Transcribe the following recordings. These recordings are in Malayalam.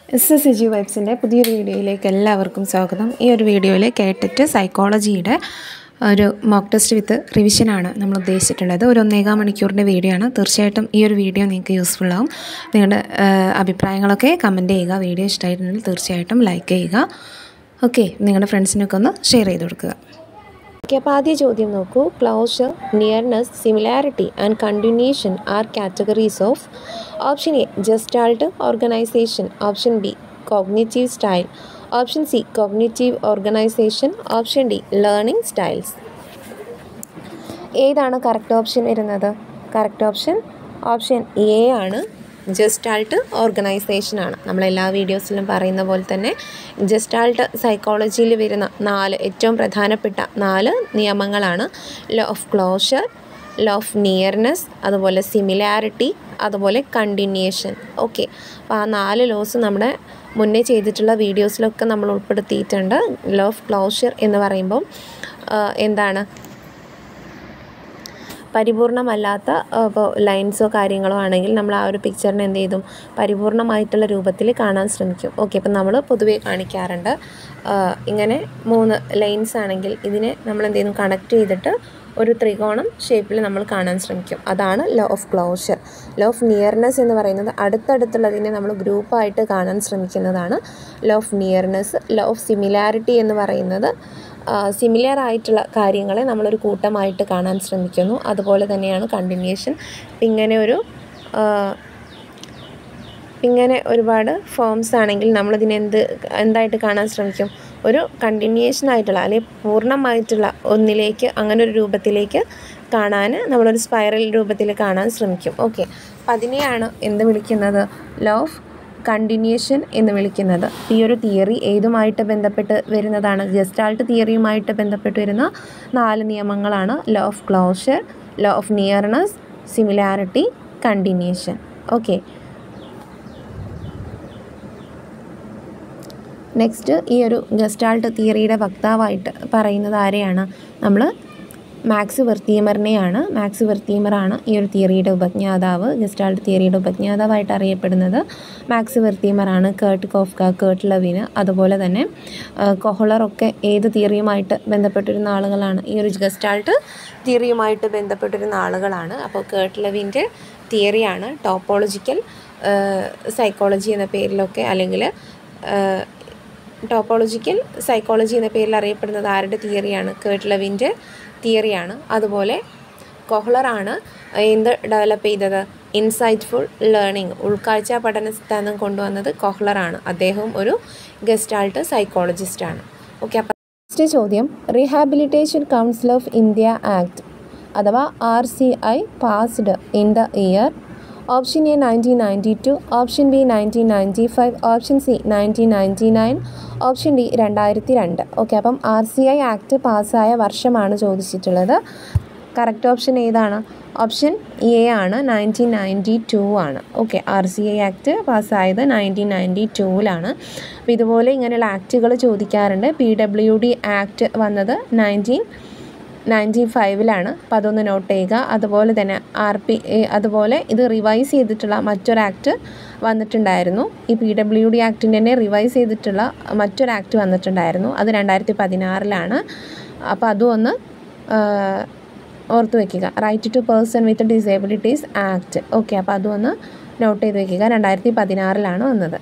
എസ് എസ് എജി വൈബ്സിൻ്റെ പുതിയൊരു വീഡിയോയിലേക്ക് എല്ലാവർക്കും സ്വാഗതം ഈ ഒരു വീഡിയോയിൽ കേട്ടിട്ട് സൈക്കോളജിയുടെ ഒരു മോക്ക് ടെസ്റ്റ് വിത്ത് റിവിഷനാണ് നമ്മൾ ഉദ്ദേശിച്ചിട്ടുള്ളത് ഒരു ഒന്നേകാൽ മണിക്കൂറിൻ്റെ വീഡിയോ ആണ് തീർച്ചയായിട്ടും ഈ ഒരു വീഡിയോ നിങ്ങൾക്ക് യൂസ്ഫുൾ ആവും നിങ്ങളുടെ ആ, അഭിപ്രായങ്ങളൊക്കെ കമൻറ്റ് ചെയ്യുക വീഡിയോ ഇഷ്ടമായിട്ടുണ്ടെങ്കിൽ തീർച്ചയായിട്ടും ലൈക്ക് ചെയ്യുക ഓക്കെ നിങ്ങളുടെ ഫ്രണ്ട്സിനൊക്കെ ഒന്ന് ഷെയർ ചെയ്ത് കൊടുക്കുക ഓക്കെ അപ്പോൾ ആദ്യ ചോദ്യം നോക്കൂ closure nearness similarity and continuation are categories of option A gestalt organisation option B cognitive style option C cognitive organisation option D learning styles ഏതാണ് കറക്റ്റ് ഓപ്ഷൻ വരുന്നത് കറക്റ്റ് ഓപ്ഷൻ ഓപ്ഷൻ എ ആണ് ജസ്റ്റാൾട്ട് ഓർഗനൈസേഷൻ ആണ് നമ്മൾ എല്ലാ വീഡിയോസിലും പറയുന്ന പോലെ തന്നെ ജസ്റ്റാൾട്ട് സൈക്കോളജിയിൽ വരുന്ന നാല് ഏറ്റവും പ്രധാനപ്പെട്ട നാല് നിയമങ്ങളാണ് law of closure law of nearness അതുപോലെ സിമിലാരിറ്റി അതുപോലെ കണ്ടിന്യൂഷൻ ഓക്കെ അപ്പോൾ ആ നാല് ലോസ് നമ്മുടെ മുന്നേ ചെയ്തിട്ടുള്ള വീഡിയോസിലൊക്കെ നമ്മൾ ഉൾപ്പെടുത്തിയിട്ടുണ്ട് ലോ ഓഫ് ക്ലോഷർ എന്ന് പറയുമ്പോൾ ആ, എന്താണ് പരിപൂർണമല്ലാത്ത ഇപ്പോൾ ലൈൻസോ കാര്യങ്ങളോ ആണെങ്കിൽ നമ്മൾ ആ ഒരു പിക്ചറിനെ എന്ത് ചെയ്തും പരിപൂർണമായിട്ടുള്ള രൂപത്തിൽ കാണാൻ ശ്രമിക്കും ഓക്കെ ഇപ്പം നമ്മൾ പൊതുവേ കാണിക്കാറുണ്ട് ആ, ഇങ്ങനെ മൂന്ന് ലൈൻസ് ആണെങ്കിൽ ഇതിനെ നമ്മൾ എന്ത് ചെയ്യുന്നു കണക്ട് ചെയ്തിട്ട് ഒരു ത്രികോണം ഷേപ്പിൽ നമ്മൾ കാണാൻ ശ്രമിക്കും അതാണ് law of closure law of nearness എന്ന് പറയുന്നത് അടുത്തടുത്തുള്ളതിനെ നമ്മൾ ഗ്രൂപ്പായിട്ട് കാണാൻ ശ്രമിക്കുന്നതാണ് law of nearness law of similarity എന്ന് പറയുന്നത് സിമിലർ ആയിട്ടുള്ള കാര്യങ്ങളെ നമ്മളൊരു കൂട്ടമായിട്ട് കാണാൻ ശ്രമിക്കുന്നു അതുപോലെ തന്നെയാണ് കണ്ടിന്യൂഷൻ ഇങ്ങനെ ഒരു ആ, ഇങ്ങനെ ഒരുപാട് ഫോംസ് ആണെങ്കിൽ നമ്മളിതിനെ എന്ത് എന്തായിട്ട് കാണാൻ ശ്രമിക്കും ഒരു കണ്ടിന്യൂഷൻ ആയിട്ടുള്ള അല്ലെങ്കിൽ പൂർണ്ണമായിട്ടുള്ള ഒന്നിലേക്ക് അങ്ങനെ ഒരു രൂപത്തിലേക്ക് കാണാൻ നമ്മളൊരു സ്പൈറൽ രൂപത്തിൽ കാണാൻ ശ്രമിക്കും ഓക്കെ അപ്പം അതിനെയാണ് എന്ത് വിളിക്കുന്നത് ലോ ഓഫ് കണ്ടിന്യൂഷൻ എന്ന് വിളിക്കുന്നത് ഈ ഒരു തിയറി ഏതുമായിട്ട് ബന്ധപ്പെട്ട് വരുന്നതാണ് ജസ്റ്റാൾട്ട് തിയറിയുമായിട്ട് ബന്ധപ്പെട്ട് വരുന്ന നാല് നിയമങ്ങളാണ് law of closure law of nearness similarity continuation okay next ഈ ഒരു ഗസ്റ്റാൾട്ട് തിയറിയുടെ വക്താവായിട്ട് പറയുന്നത് ആരെയാണ് നമ്മൾ മാക്സ് വെർത്തീമറിനെയാണ് മാക്സ് വെർത്തീമറാണ് ഈ ഒരു തിയറിയുടെ ഉപജ്ഞാതാവ് ഗസ്റ്റാൾട്ട് തിയറിയുടെ ഉപജ്ഞാതാവായിട്ട് അറിയപ്പെടുന്നത് മാക്സ് വെർത്തീമറാണ് കേർട്ട് കോഫ്ക കേർട്ട് ലവിന് അതുപോലെ തന്നെ ആ, കൊഹ്ലറൊക്കെ ഏത് തിയറിയുമായിട്ട് ബന്ധപ്പെട്ടിരുന്ന ആളുകളാണ് ഈ ഒരു ഗസ്റ്റാൾട്ട് തിയറിയുമായിട്ട് ബന്ധപ്പെട്ടിരുന്ന ആളുകളാണ് അപ്പോൾ കേർട്ട് ലവിൻ്റെ തിയറിയാണ് ടോപ്പോളജിക്കൽ സൈക്കോളജി എന്ന പേരിലൊക്കെ അല്ലെങ്കിൽ ടോപ്പോളജിക്കൽ സൈക്കോളജി എന്ന പേരിൽ അറിയപ്പെടുന്നത് ആരുടെ തിയറിയാണ് കേർട്ട് ലവിൻ്റെ തിയറിയാണ് അതുപോലെ കൊഹ്ലറാണ് എന്ത് ഡെവലപ്പ് ചെയ്തത് ഇൻസൈറ്റ്ഫുൾ ലേണിംഗ് ഉൾക്കാഴ്ച പഠന സിദ്ധാന്തം കൊണ്ടുവന്നത് കൊഹ്ലറാണ് അദ്ദേഹവും ഒരു ഗസ്റ്റാൾട്ട് സൈക്കോളജിസ്റ്റാണ് ഓക്കെ അപ്പം നെക്സ്റ്റ് ചോദ്യം rehabilitation council of India act അഥവാ R C I passed in the year option A nineteen ninety two option B nineteen ninety five option C nineteen ninety nine option D രണ്ടായിരത്തി രണ്ട് ഓക്കെ അപ്പം ആർ സി ഐ ആക്ട് പാസ്സായ വർഷമാണ് ചോദിച്ചിട്ടുള്ളത് കറക്റ്റ് ഓപ്ഷൻ ഏതാണ് ഓപ്ഷൻ എ ആണ് നയൻറ്റീൻ നയൻറ്റി ടു ആണ് okay R C I act പാസ്സായത് നയൻറ്റീൻ നയൻറ്റി ടൂവിലാണ് അപ്പോൾ ഇതുപോലെ ഇങ്ങനെയുള്ള ആക്റ്റുകൾ ചോദിക്കാറുണ്ട് പി ഡബ്ല്യു ഡി ആക്ട് വന്നത് നയൻറ്റീൻ നയൻറ്റി ഫൈവിലാണ് അപ്പോൾ അതൊന്ന് നോട്ട് ചെയ്യുക അതുപോലെ തന്നെ ആർ പി അതുപോലെ ഇത് റിവൈസ് ചെയ്തിട്ടുള്ള മറ്റൊരു ആക്ട് വന്നിട്ടുണ്ടായിരുന്നു ഈ പി ഡബ്ല്യു ഡി ആക്ടിൻ്റെ തന്നെ റിവൈസ് ചെയ്തിട്ടുള്ള മറ്റൊരു ആക്ട് വന്നിട്ടുണ്ടായിരുന്നു അത് രണ്ടായിരത്തി പതിനാറിലാണ് അപ്പോൾ അതും ഒന്ന് ആ, ഓർത്ത് വയ്ക്കുക right to person with disabilities act okay അപ്പോൾ അതും ഒന്ന് നോട്ട് ചെയ്ത് വയ്ക്കുക രണ്ടായിരത്തി പതിനാറിലാണ് വന്നത്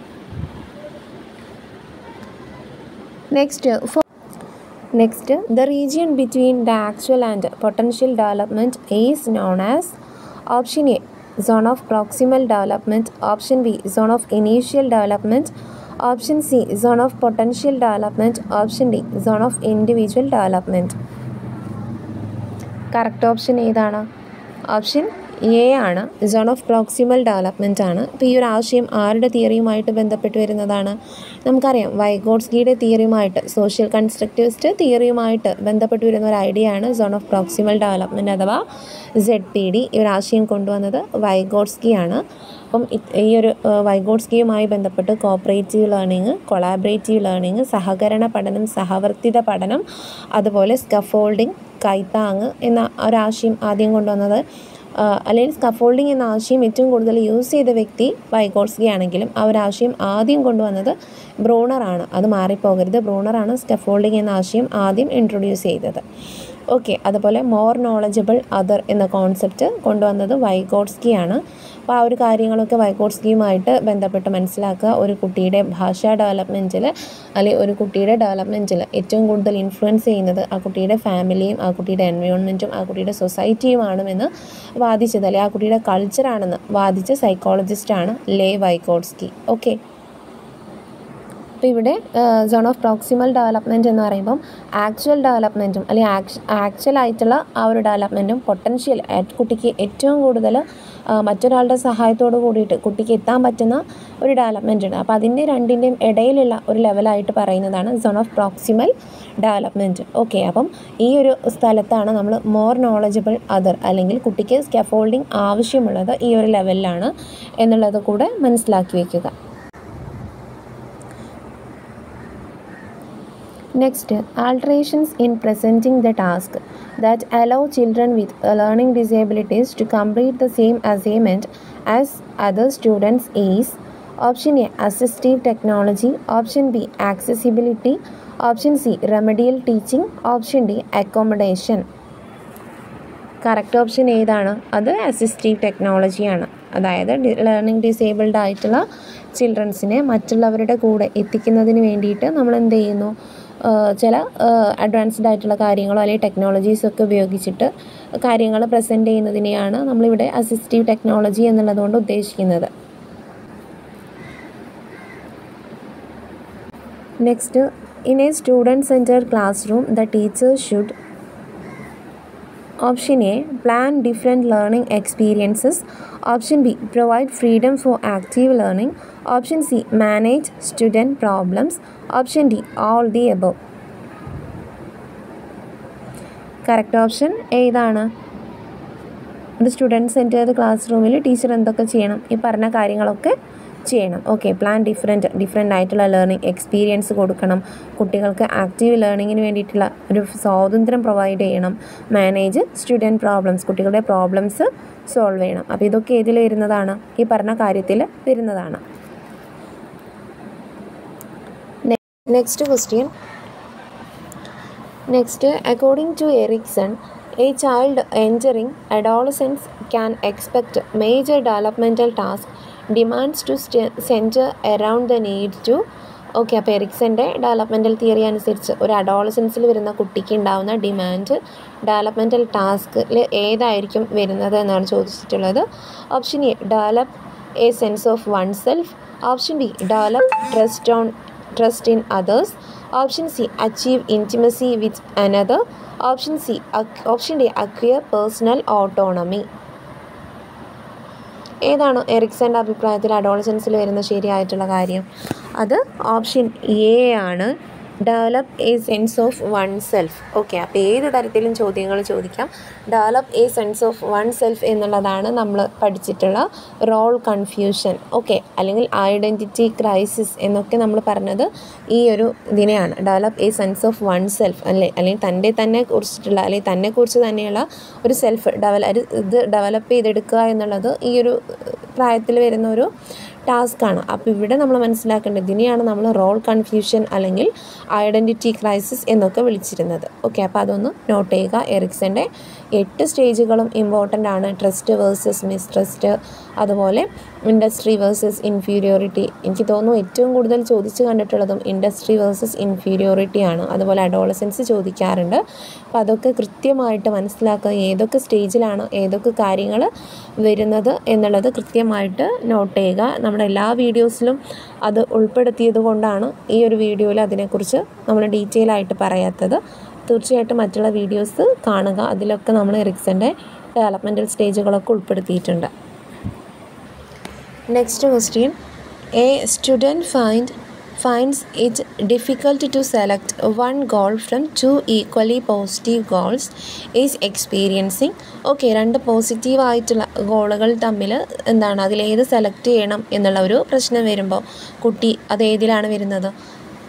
next Next, the region between the actual and potential development is known as option A zone of proximal development, option B zone of initial development, option C zone of potential development, option D zone of individual development. Correct option ഏതാണ് ഓപ്ഷൻ എ ആണ് സോൺ ഓഫ് പ്രോക്സിമൽ ഡെവലപ്മെൻ്റ് ആണ് ഇപ്പോൾ ഈ ഒരു ആശയം ആരുടെ തിയറിയുമായിട്ട് ബന്ധപ്പെട്ട് വരുന്നതാണ് നമുക്കറിയാം വൈഗോട്സ്കിയുടെ തിയറിയുമായിട്ട് സോഷ്യൽ കൺസ്ട്രക്റ്റിവിസ്റ്റ് തിയറിയുമായിട്ട് ബന്ധപ്പെട്ട് വരുന്ന ഒരു ഐഡിയ ആണ് സോൺ ഓഫ് പ്രോക്സിമൽ ഡെവലപ്മെൻറ്റ് അഥവാ സെഡ് പി ഡി ഈ ഒരു ആശയം കൊണ്ടുവന്നത് വൈഗോട്സ്കി ആണ് അപ്പം ഇത് ഈ ഒരു ഏഹ്, വൈഗോട്സ്കിയുമായി ബന്ധപ്പെട്ട് കോപ്പറേറ്റീവ് ലേണിംഗ് കൊളാബറേറ്റീവ് ലേണിംഗ് സഹകരണ പഠനം സഹവർത്തിത പഠനം അതുപോലെ സ്കഫോൾഡിംഗ് കൈത്താങ് എന്ന ഒരാശയം ആദ്യം കൊണ്ടുവന്നത് അല്ലെങ്കിൽ സ്കഫോൾഡിംഗ് എന്ന ആശയം ഏറ്റവും കൂടുതൽ യൂസ് ചെയ്ത വ്യക്തി വൈഗോട്സ്കി ആണെങ്കിലും ആ ഒരു ആശയം ആദ്യം കൊണ്ടുവന്നത് ബ്രൂണറാണ് അത് മാറിപ്പോകരുത് ബ്രൂണറാണ് സ്കഫോൾഡിംഗ് എന്ന ആശയം ആദ്യം ഇൻട്രൊഡ്യൂസ് ചെയ്തത് ഓക്കെ അതുപോലെ മോർ നോളജബിൾ അതർ എന്ന കോൺസെപ്റ്റ് കൊണ്ടുവന്നത് വൈഗോട്സ്കിയാണ് അപ്പോൾ ആ ഒരു കാര്യങ്ങളൊക്കെ വൈഗോട്സ്കിയുമായിട്ട് ബന്ധപ്പെട്ട് മനസ്സിലാക്കുക ഒരു കുട്ടിയുടെ ഭാഷാ ഡെവലപ്മെൻറ്റിൽ അല്ലെങ്കിൽ ഒരു കുട്ടിയുടെ ഡെവലപ്മെൻറ്റിൽ ഏറ്റവും കൂടുതൽ ഇൻഫ്ലുവൻസ് ചെയ്യുന്നത് ആ കുട്ടിയുടെ ഫാമിലിയും ആ കുട്ടിയുടെ എൻവയോൺമെൻറ്റും ആ കുട്ടിയുടെ സൊസൈറ്റിയുമാണെന്ന് വാദിച്ചത് അല്ലെങ്കിൽ ആ കുട്ടിയുടെ കൾച്ചറാണെന്ന് വാദിച്ച സൈക്കോളജിസ്റ്റാണ് ലേ വൈഗോട്സ്കി ഓക്കെ അപ്പോൾ ഇവിടെ സോൺ ഓഫ് പ്രോക്സിമൽ ഡെവലപ്മെൻറ്റ് എന്ന് പറയുമ്പം ആക്ച്വൽ ഡെവലപ്മെൻറ്റും അല്ലെങ്കിൽ ആക്ച്വ ആക്ച്വൽ ആയിട്ടുള്ള ആ ഒരു ഡെവലപ്മെൻറ്റും പൊട്ടൻഷ്യൽ കുട്ടിക്ക് ഏറ്റവും കൂടുതൽ മറ്റൊരാളുടെ സഹായത്തോട് കൂടിയിട്ട് കുട്ടിക്ക് എത്താൻ പറ്റുന്ന ഒരു ഡെവലപ്മെൻ്റ് ഉണ്ട് അപ്പോൾ അതിൻ്റെ രണ്ടിൻ്റെയും ഇടയിലുള്ള ഒരു ലെവലായിട്ട് പറയുന്നതാണ് zone of proximal development okay അപ്പം ഈ ഒരു സ്ഥലത്താണ് നമ്മൾ മോർ നോളജബിൾ അതർ അല്ലെങ്കിൽ കുട്ടിക്ക് സ്കെഫോൾഡിങ് ആവശ്യമുള്ളത് ഈ ഒരു ലെവലിലാണ് എന്നുള്ളത് കൂടെ മനസ്സിലാക്കി വയ്ക്കുക Next, alterations in presenting the task that allow children with learning disabilities to complete the same assignment as other students is option A assistive technology, option B accessibility, option C remedial teaching, option D accommodation. Correct option ഏതാണ് അത് അസിസ്റ്റീവ് ടെക്നോളജിയാണ് അതായത് ലേണിംഗ് ഡിസേബിൾഡ് ആയിട്ടുള്ള ചിൽഡ്രൻസിനെ മറ്റുള്ളവരുടെ കൂടെ എത്തിക്കുന്നതിന് വേണ്ടിയിട്ട് നമ്മൾ എന്ത് ചെയ്യുന്നു ചില അഡ്വാൻസ്ഡ് ആയിട്ടുള്ള കാര്യങ്ങളോ അല്ലെങ്കിൽ ടെക്നോളജീസൊക്കെ ഉപയോഗിച്ചിട്ട് കാര്യങ്ങൾ പ്രസൻറ്റ് ചെയ്യുന്നതിനെയാണ് നമ്മളിവിടെ അസിസ്റ്റീവ് ടെക്നോളജി എന്നുള്ളതുകൊണ്ട് ഉദ്ദേശിക്കുന്നത് next in a student centred classroom the teacher should option A plan different learning experiences option B provide freedom for active learning option C manage student problems option D all the above correct option ഏതാണ് ഒരു സ്റ്റുഡൻറ്റ് സെൻറ്റേർഡ് ക്ലാസ് റൂമിൽ ടീച്ചർ എന്തൊക്കെ ചെയ്യണം ഈ പറഞ്ഞ കാര്യങ്ങളൊക്കെ ചെയ്യണം ഓക്കെ പ്ലാൻ ഡിഫറെൻറ്റ് ഡിഫറെൻ്റ് ആയിട്ടുള്ള ലേണിംഗ് എക്സ്പീരിയൻസ് കൊടുക്കണം കുട്ടികൾക്ക് ആക്റ്റീവ് ലേണിങ്ങിന് വേണ്ടിയിട്ടുള്ള ഒരു സ്വാതന്ത്ര്യം പ്രൊവൈഡ് ചെയ്യണം മാനേജ് സ്റ്റുഡൻറ്റ് പ്രോബ്ലംസ് കുട്ടികളുടെ പ്രോബ്ലംസ് സോൾവ് ചെയ്യണം അപ്പോൾ ഇതൊക്കെ ഏതിൽ വരുന്നതാണ് ഈ പറഞ്ഞ കാര്യത്തിൽ വരുന്നതാണ് next question next according to Erikson a child entering adolescence can expect major developmental task demands to centre around the need to okay അപ്പോൾ എറിക്സൻ്റെ ഡെവലപ്മെൻറ്റൽ തിയറി അനുസരിച്ച് ഒരു അഡോളസൻസിൽ വരുന്ന കുട്ടിക്ക് ഉണ്ടാകുന്ന ഡിമാൻഡ് ഡെവലപ്മെൻറ്റൽ ടാസ്കിൽ ഏതായിരിക്കും വരുന്നത് എന്നാണ് ചോദിച്ചിട്ടുള്ളത് option A develop a sense of one self option B develop trust on trust in others option C achieve intimacy with another option C option D acquire personal autonomy ഏതാണ് എറിക്സൻ്റെ അഭിപ്രായത്തിൽ അഡോളസൻസിൽ വരുന്ന ശരിയായിട്ടുള്ള കാര്യം അത് ഓപ്ഷൻ എ ആണ് develop a sense of one self okay അപ്പോൾ ഏത് തരത്തിലും ചോദ്യങ്ങൾ ചോദിക്കാം develop a sense of one self എന്നുള്ളതാണ് നമ്മൾ പഠിച്ചിട്ടുള്ള റോൾ കൺഫ്യൂഷൻ ഓക്കെ അല്ലെങ്കിൽ ഐഡൻറ്റിറ്റി ക്രൈസിസ് എന്നൊക്കെ നമ്മൾ പറഞ്ഞത് ഈ ഒരു ഇതിനെയാണ് develop a sense of one self അല്ലേ അല്ലെങ്കിൽ തൻ്റെ തന്നെ കുറിച്ചിട്ടുള്ള അല്ലെങ്കിൽ തന്നെക്കുറിച്ച് തന്നെയുള്ള ഒരു സെൽഫ് ഡെവല ഇത് ഡെവലപ്പ് ചെയ്തെടുക്കുക എന്നുള്ളത് ഈ ഒരു പ്രായത്തിൽ വരുന്ന ഒരു ടാസ്ക്കാണ് അപ്പോൾ ഇവിടെ നമ്മൾ മനസ്സിലാക്കേണ്ടത് ഇതിനെയാണ് നമ്മൾ റോൾ കൺഫ്യൂഷൻ അല്ലെങ്കിൽ ഐഡൻറ്റിറ്റി ക്രൈസിസ് എന്നൊക്കെ വിളിച്ചിരുന്നത് ഓക്കെ അപ്പോൾ അതൊന്ന് നോട്ട് ചെയ്യുക എറിക്സൻ്റെ എട്ട് സ്റ്റേജുകളും ഇമ്പോർട്ടൻ്റ് ആണ് ട്രസ്റ്റ് വേഴ്സസ് മിസ്ട്രസ്റ്റ് അതുപോലെ ഇൻഡസ്ട്രി വേഴ്സസ് ഇൻഫീരിയോറിറ്റി എനിക്ക് തോന്നുന്നു ഏറ്റവും കൂടുതൽ ചോദിച്ചു കണ്ടിട്ടുള്ളതും ഇൻഡസ്ട്രി വേഴ്സസ് ഇൻഫീരിയോറിറ്റി ആണ് അതുപോലെ അഡോളസൻസ് ചോദിക്കാറുണ്ട് അപ്പോൾ അതൊക്കെ കൃത്യമായിട്ട് മനസ്സിലാക്കുക ഏതൊക്കെ സ്റ്റേജിലാണ് ഏതൊക്കെ കാര്യങ്ങൾ വരുന്നത് എന്നുള്ളത് കൃത്യമായിട്ട് നോട്ട് ചെയ്യുക നമ്മുടെ എല്ലാ വീഡിയോസിലും അത് ഉൾപ്പെടുത്തിയത് കൊണ്ടാണ് ഈ ഒരു വീഡിയോയിൽ അതിനെക്കുറിച്ച് നമ്മൾ ഡീറ്റെയിൽ ആയിട്ട് പറയാത്തത് തീർച്ചയായിട്ടും മറ്റുള്ള വീഡിയോസ് കാണുക അതിലൊക്കെ നമ്മൾ എറിക്സൻ്റെ ഡെവലപ്മെൻറ്റൽ സ്റ്റേജുകളൊക്കെ ഉൾപ്പെടുത്തിയിട്ടുണ്ട് next question a student find finds it difficult to select one goal from two equally positive goals is experiencing okay രണ്ട് പോസിറ്റീവ് ആയിട്ടുള്ള ഗോളുകൾ തമ്മിൽ എന്താണ് അതിലേത് സെലക്ട് ചെയ്യണം എന്നുള്ള ഒരു പ്രശ്നം വരുമ്പോൾ കുട്ടി അത് ഏതിലാണ് വരുന്നത്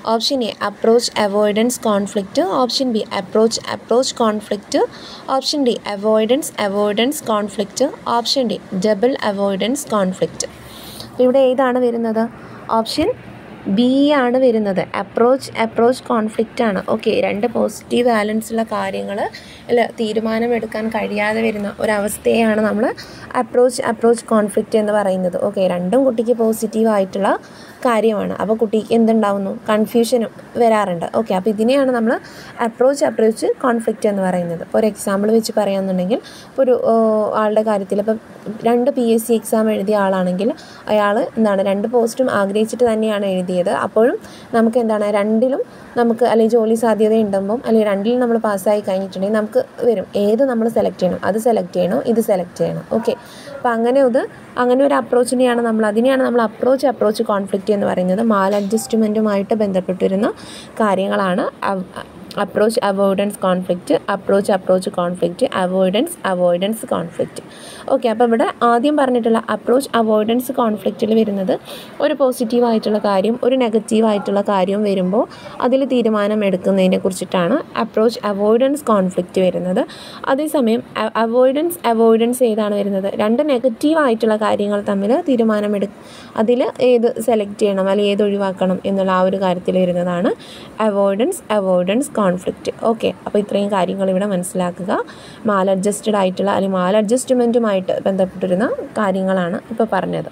option A approach avoidance conflict option B approach approach conflict option D avoidance avoidance conflict option D double avoidance conflict അപ്പോൾ ഇവിടെ ഏതാണ് വരുന്നത് ഓപ്ഷൻ ബി ആണ് വരുന്നത് അപ്രോച്ച് അപ്രോച്ച് കോൺഫ്ലിക്റ്റ് ആണ് ഓക്കെ രണ്ട് പോസിറ്റീവ് ബാലൻസ് ഉള്ള കാര്യങ്ങൾ തീരുമാനമെടുക്കാൻ കഴിയാതെ വരുന്ന ഒരവസ്ഥയാണ് നമ്മൾ അപ്രോച്ച് അപ്രോച്ച് കോൺഫ്ലിക്റ്റ് എന്ന് പറയുന്നത് ഓക്കെ രണ്ടും കുട്ടിക്ക് പോസിറ്റീവ് ആയിട്ടുള്ള കാര്യമാണ് അപ്പോൾ കുട്ടിക്ക് എന്തുണ്ടാവുന്നു കൺഫ്യൂഷനും വരാറുണ്ട് ഓക്കെ അപ്പോൾ ഇതിനെയാണ് നമ്മൾ അപ്രോച്ച് അപ്രോച്ച് കോൺഫ്ലിക്റ്റ് എന്ന് പറയുന്നത് ഇപ്പോൾ ഒരു എക്സാമ്പിൾ വെച്ച് പറയുകയാണെന്നുണ്ടെങ്കിൽ ഇപ്പോൾ ഒരു ആളുടെ കാര്യത്തിൽ ഇപ്പം രണ്ട് പി എസ് സി എക്സാം എഴുതിയ ആളാണെങ്കിൽ അയാൾ എന്താണ് രണ്ട് പോസ്റ്റും ആഗ്രഹിച്ചിട്ട് തന്നെയാണ് എഴുതിയത് അപ്പോഴും നമുക്ക് എന്താണ് രണ്ടിലും നമുക്ക് അല്ലെങ്കിൽ ജോലി സാധ്യത ഉണ്ടുമ്പം അല്ലെങ്കിൽ രണ്ടിലും നമ്മൾ പാസ്സായി കഴിഞ്ഞിട്ടുണ്ടെങ്കിൽ നമുക്ക് വരും ഏത് നമ്മൾ സെലക്ട് ചെയ്യണം അത് സെലക്ട് ചെയ്യണോ ഇത് സെലക്ട് ചെയ്യണം ഓക്കെ അപ്പോൾ അങ്ങനെ ഒരു അങ്ങനെ ഒരു അപ്രോച്ചിനെയാണ് നമ്മൾ അതിനെയാണ് നമ്മൾ അപ്രോച്ച് അപ്രോച്ച് കോൺഫ്ലിക്റ്റ് എന്ന് പറയുന്നത് മാൽ അഡ്ജസ്റ്റ്മെൻറ്റുമായിട്ട് ബന്ധപ്പെട്ടിരുന്ന കാര്യങ്ങളാണ് approach avoidance conflict approach approach conflict avoidance avoidance conflict okay അപ്പോൾ ഇവിടെ ആദ്യം പറഞ്ഞിട്ടുള്ള അപ്രോച്ച് അവോയ്ഡൻസ് കോൺഫ്ലിക്റ്റിൽ വരുന്നത് ഒരു പോസിറ്റീവ് ആയിട്ടുള്ള കാര്യം ഒരു നെഗറ്റീവ് ആയിട്ടുള്ള കാര്യം വരുമ്പോൾ അതിൽ തീരുമാനം എടുക്കുന്നതിനെ കുറിച്ചിട്ടാണ് അപ്രോച്ച് അവോയ്ഡൻസ് കോൺഫ്ലിക്റ്റ് വരുന്നത് അതേസമയം അവോയ്ഡൻസ് അവോയ്ഡൻസ് ഏതാണ് വരുന്നത് രണ്ട് നെഗറ്റീവ് ആയിട്ടുള്ള കാര്യങ്ങൾ തമ്മിൽ തീരുമാനമെടു അതിൽ ഏത് സെലക്ട് ചെയ്യണം അല്ലെങ്കിൽ ഏത് ഒഴിവാക്കണം എന്നുള്ള ആ ഒരു കാര്യത്തിൽ വരുന്നതാണ് അവോയ്ഡൻസ് അവോയ്ഡൻസ് കോൺഫ്ലിക്റ്റ് ഓക്കെ അപ്പോൾ ഇത്രയും കാര്യങ്ങൾ ഇവിടെ മനസ്സിലാക്കുക മാൽ അഡ്ജസ്റ്റഡ് ആയിട്ടുള്ള അല്ലെങ്കിൽ മാൽ അഡ്ജസ്റ്റ്മെൻറ്റുമായിട്ട് ബന്ധപ്പെട്ടിരുന്ന കാര്യങ്ങളാണ് ഇപ്പോൾ പറഞ്ഞത്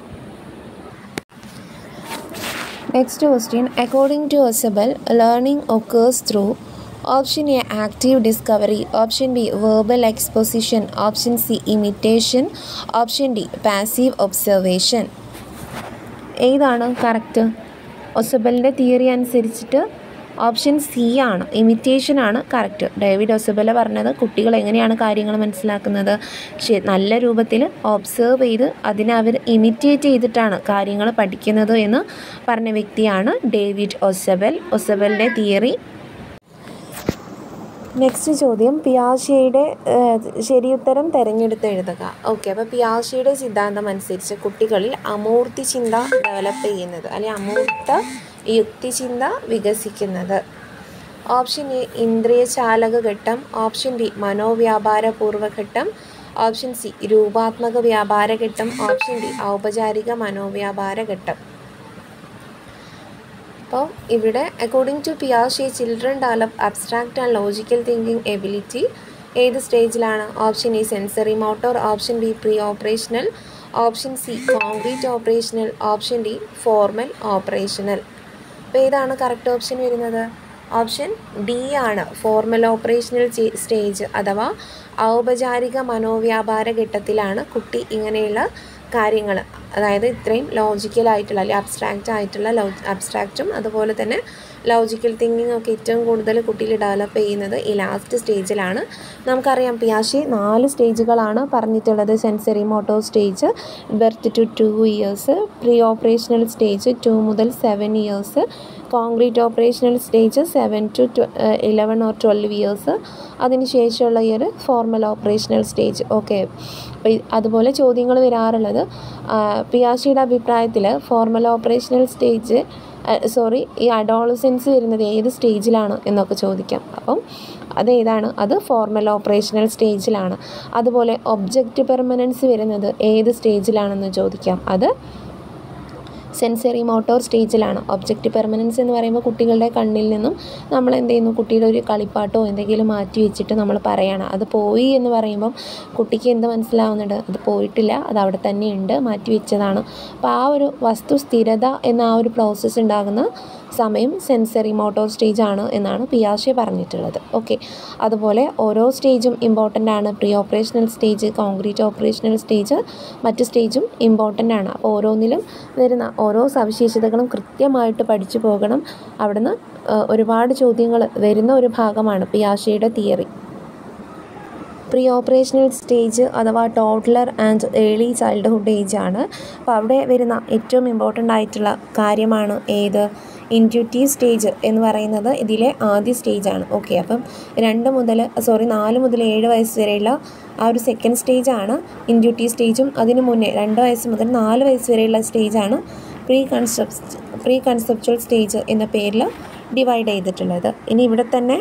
next question according to Ausubel learning occurs through option A active discovery option B verbal exposition option C imitation option D passive observation ഏതാണ് കറക്റ്റ് ഒസബലിൻ്റെ തിയറി അനുസരിച്ചിട്ട് ഓപ്ഷൻ സി ആണ് ഇമിറ്റേഷൻ ആണ് കറക്റ്റ് ഡേവിഡ് ഒസബല പറഞ്ഞത് കുട്ടികൾ എങ്ങനെയാണ് കാര്യങ്ങൾ മനസ്സിലാക്കുന്നത് ശരി നല്ല രൂപത്തിൽ ഒബ്സേർവ് ചെയ്ത് അതിനെ അവർ ഇമിറ്റേറ്റ് ചെയ്തിട്ടാണ് കാര്യങ്ങൾ പഠിക്കുന്നത് എന്ന് പറഞ്ഞ വ്യക്തിയാണ് ഡേവിഡ് ഒസബൽ ഒസബലിൻ്റെ തിയറി നെക്സ്റ്റ് ചോദ്യം പിയാഷയുടെ ശരിയുത്തരം തിരഞ്ഞെടുത്ത് എഴുതുക ഓക്കെ അപ്പോൾ പിയാഷയുടെ സിദ്ധാന്തം അനുസരിച്ച് കുട്ടികളിൽ അമൂർത്തി ചിന്ത ഡെവലപ്പ് ചെയ്യുന്നത് അല്ലെങ്കിൽ അമൂർത്ത യുക്തിചിന്ത വികസിക്കുന്നത് ഓപ്ഷൻ എ ഇന്ദ്രിയചാലക ഘട്ടം ഓപ്ഷൻ ബി മനോവ്യാപാര പൂർവ്വഘട്ടം ഓപ്ഷൻ സി രൂപാത്മക വ്യാപാര ഘട്ടം ഓപ്ഷൻ ഡി ഔപചാരിക മനോവ്യാപാര ഘട്ടം അപ്പോൾ ഇവിടെ അക്കോർഡിംഗ് ടു പിയാഷെ children develop abstract and logical thinking ability ഏത് സ്റ്റേജിലാണ് option A sensory motor option B pre operational option C concrete operational option D formal operational അപ്പോൾ ഏതാണ് കറക്റ്റ് ഓപ്ഷൻ വരുന്നത് ഓപ്ഷൻ ഡി ആണ് ഫോർമൽ ഓപ്പറേഷണൽ സ്റ്റേജ് അഥവാ ഔപചാരിക മനോവ്യാപാര ഘട്ടത്തിലാണ് കുട്ടി ഇങ്ങനെയുള്ള കാര്യങ്ങൾ അതായത് ഇത്രയും ലോജിക്കലായിട്ടുള്ള അല്ലെങ്കിൽ അബ്സ്ട്രാക്റ്റ് ആയിട്ടുള്ള ലോ അബ്സ്ട്രാക്റ്റും അതുപോലെ തന്നെ ലോജിക്കൽ തിങ്കിങ് ഒക്കെ ഏറ്റവും കൂടുതൽ കുട്ടിയിൽ ഡെവലപ്പ് ചെയ്യുന്നത് ഈ ലാസ്റ്റ് സ്റ്റേജിലാണ് നമുക്കറിയാം പിയാഷി നാല് സ്റ്റേജുകളാണ് പറഞ്ഞിട്ടുള്ളത് sensory motor stage birth to two years pre operational stage two മുതൽ seven years concrete operational stage seven to eleven or twelve years അതിന് ശേഷമുള്ള year formal operational stage okay അപ്പോൾ അതുപോലെ ചോദ്യങ്ങൾ വരാറുള്ളത് പിയാഷിയുടെ അഭിപ്രായത്തിൽ ഫോർമൽ ഓപ്പറേഷണൽ സ്റ്റേജ് സോറി ഈ അഡോളസെൻസ് വരുന്നത് ഏത് സ്റ്റേജിലാണ് എന്നൊക്കെ ചോദിക്കാം അപ്പം അതേതാണ് അത് ഫോർമൽ ഓപ്പറേഷണൽ സ്റ്റേജിലാണ് അതുപോലെ ഒബ്ജക്റ്റ് പെർമനൻസ് വരുന്നത് ഏത് സ്റ്റേജിലാണെന്ന് ചോദിക്കാം അത് സെൻസറി മോട്ടോർ സ്റ്റേജിലാണ് ഒബ്ജക്റ്റ് പെർമനൻസ് എന്ന് പറയുമ്പോൾ കുട്ടികളുടെ കണ്ണിൽ നിന്നും നമ്മൾ എന്ത് ചെയ്യുന്നു കുട്ടിയുടെ ഒരു കളിപ്പാട്ടോ എന്തെങ്കിലും മാറ്റി വെച്ചിട്ട് നമ്മൾ പറയണം അത് പോയി എന്ന് പറയുമ്പം കുട്ടിക്ക് എന്ത് മനസ്സിലാവുന്നുണ്ട് അത് പോയിട്ടില്ല അത് അവിടെ തന്നെ ഉണ്ട് മാറ്റി വെച്ചതാണ് അപ്പോൾ ആ ഒരു വസ്തു സ്ഥിരത എന്ന ആ ഒരു പ്രോസസ്സ് ഉണ്ടാകുന്ന സമയം സെൻസറി മോട്ടോർ സ്റ്റേജ് ആണ് എന്നാണ് പിയാഷെ പറഞ്ഞിട്ടുള്ളത് ഓക്കെ അതുപോലെ ഓരോ സ്റ്റേജും ഇമ്പോർട്ടൻ്റ് ആണ് pre operational stage concrete operational stage മറ്റ് സ്റ്റേജും ഇമ്പോർട്ടൻ്റ് ആണ് അപ്പോൾ ഓരോന്നിലും വരുന്ന ഓരോ സവിശേഷതകളും കൃത്യമായിട്ട് പഠിച്ചു പോകണം അവിടുന്ന് ഒരുപാട് ചോദ്യങ്ങൾ വരുന്ന ഒരു ഭാഗമാണ് പിയാഷയുടെ തിയറി പ്രീ ഓപ്പറേഷണൽ സ്റ്റേജ് അഥവാ toddler and early childhood age ആണ് അപ്പോൾ അവിടെ വരുന്ന ഏറ്റവും ഇമ്പോർട്ടൻ്റ് ആയിട്ടുള്ള കാര്യമാണ് ഏത് ഇൻറ്റ്യൂട്ടീവ് സ്റ്റേജ് എന്ന് പറയുന്നത് ഇതിലെ ആദ്യ സ്റ്റേജാണ് ഓക്കെ അപ്പം രണ്ട് മുതൽ സോറി നാല് മുതൽ ഏഴ് വയസ്സ് വരെയുള്ള ആ ഒരു സെക്കൻഡ് സ്റ്റേജാണ് ഇൻഡ്യൂട്ടീവ് സ്റ്റേജും അതിന് മുന്നേ രണ്ട് വയസ്സ് മുതൽ നാല് വയസ്സ് വരെയുള്ള സ്റ്റേജാണ് pre concept pre conceptual stage എന്ന പേരിൽ ഡിവൈഡ് ചെയ്തിട്ടുള്ളത് ഇനി ഇവിടെ തന്നെ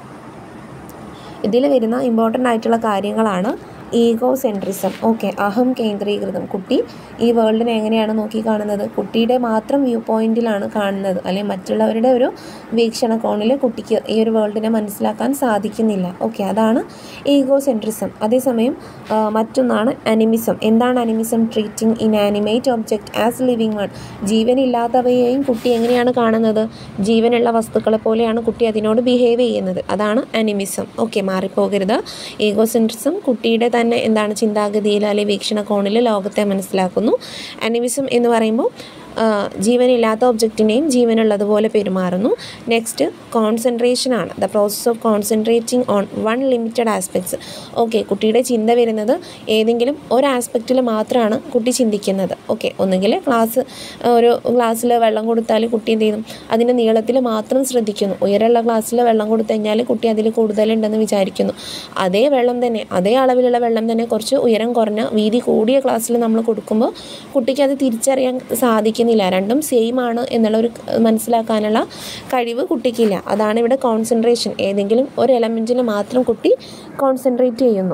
ഇതിൽ വരുന്ന ഇമ്പോർട്ടൻ്റ് ആയിട്ടുള്ള കാര്യങ്ങളാണ് ഈഗോ സെൻട്രിസം ഓക്കെ അഹം കേന്ദ്രീകൃതം കുട്ടി ഈ വേൾഡിനെ എങ്ങനെയാണ് നോക്കിക്കാണുന്നത് കുട്ടിയുടെ മാത്രം വ്യൂ പോയിന്റിലാണ് കാണുന്നത് അല്ലെങ്കിൽ മറ്റുള്ളവരുടെ ഒരു വീക്ഷണകോണിൽ കുട്ടിക്ക് ഈ ഒരു വേൾഡിനെ മനസ്സിലാക്കാൻ സാധിക്കുന്നില്ല ഓക്കെ അതാണ് ഈഗോ സെൻട്രിസം അതേസമയം ആ, മറ്റൊന്നാണ് അനിമിസം എന്താണ് animism treating inanimate object as living one ജീവനില്ലാത്തവയെയും കുട്ടി എങ്ങനെയാണ് കാണുന്നത് ജീവനുള്ള വസ്തുക്കളെ പോലെയാണ് കുട്ടി അതിനോട് ബിഹേവ് ചെയ്യുന്നത് അതാണ് അനിമിസം ഓക്കെ മാറിപ്പോകരുത് ഈഗോ സെൻട്രിസം കുട്ടിയുടെ തന്നെ എന്താണ് ചിന്താഗതിയിൽ അല്ലെങ്കിൽ വീക്ഷണകോണിൽ ലോകത്തെ മനസ്സിലാക്കുന്നു അനിമിസം എന്ന് പറയുമ്പോൾ ആ, ജീവനില്ലാത്ത ഒബ്ജക്റ്റിനെയും ജീവനുള്ളതുപോലെ പെരുമാറുന്നു നെക്സ്റ്റ് കോൺസെൻട്രേഷൻ ആണ് the process of concentrating on one limited aspects okay കുട്ടിയുടെ ചിന്ത വരുന്നത് ഏതെങ്കിലും ഒരു ആസ്പെക്റ്റിൽ മാത്രമാണ് കുട്ടി ചിന്തിക്കുന്നത് ഓക്കെ ഒന്നുകിൽ ക്ലാസ് ഒരു ഗ്ലാസ്സിൽ വെള്ളം കൊടുത്താൽ കുട്ടി എന്ത് ചെയ്യുന്നു അതിൻ്റെ നീളത്തിൽ മാത്രം ശ്രദ്ധിക്കുന്നു ഉയരമുള്ള ഗ്ലാസ്സിൽ വെള്ളം കൊടുത്തു കഴിഞ്ഞാൽ കുട്ടി അതിൽ കൂടുതലുണ്ടെന്ന് വിചാരിക്കുന്നു അതേ വെള്ളം തന്നെ അതേ അളവിലുള്ള വെള്ളം തന്നെ കുറച്ച് ഉയരം കുറഞ്ഞ വീതി കൂടിയ ക്ലാസ്സിൽ നമ്മൾ കൊടുക്കുമ്പോൾ കുട്ടിക്ക് അത് തിരിച്ചറിയാൻ സാധിക്കുന്നില്ല രണ്ടും സെയിം ആണ് എന്നുള്ള ഒരു മനസ്സിലാക്കാനുള്ള കഴിവ് കുട്ടിക്കില്ല അതാണ് ഇവിടെ കോൺസെൻട്രേഷൻ ഏതെങ്കിലും ഒരു എലമെൻറ്റിൽ മാത്രം കുട്ടി കോൺസെൻട്രേറ്റ് ചെയ്യുന്നു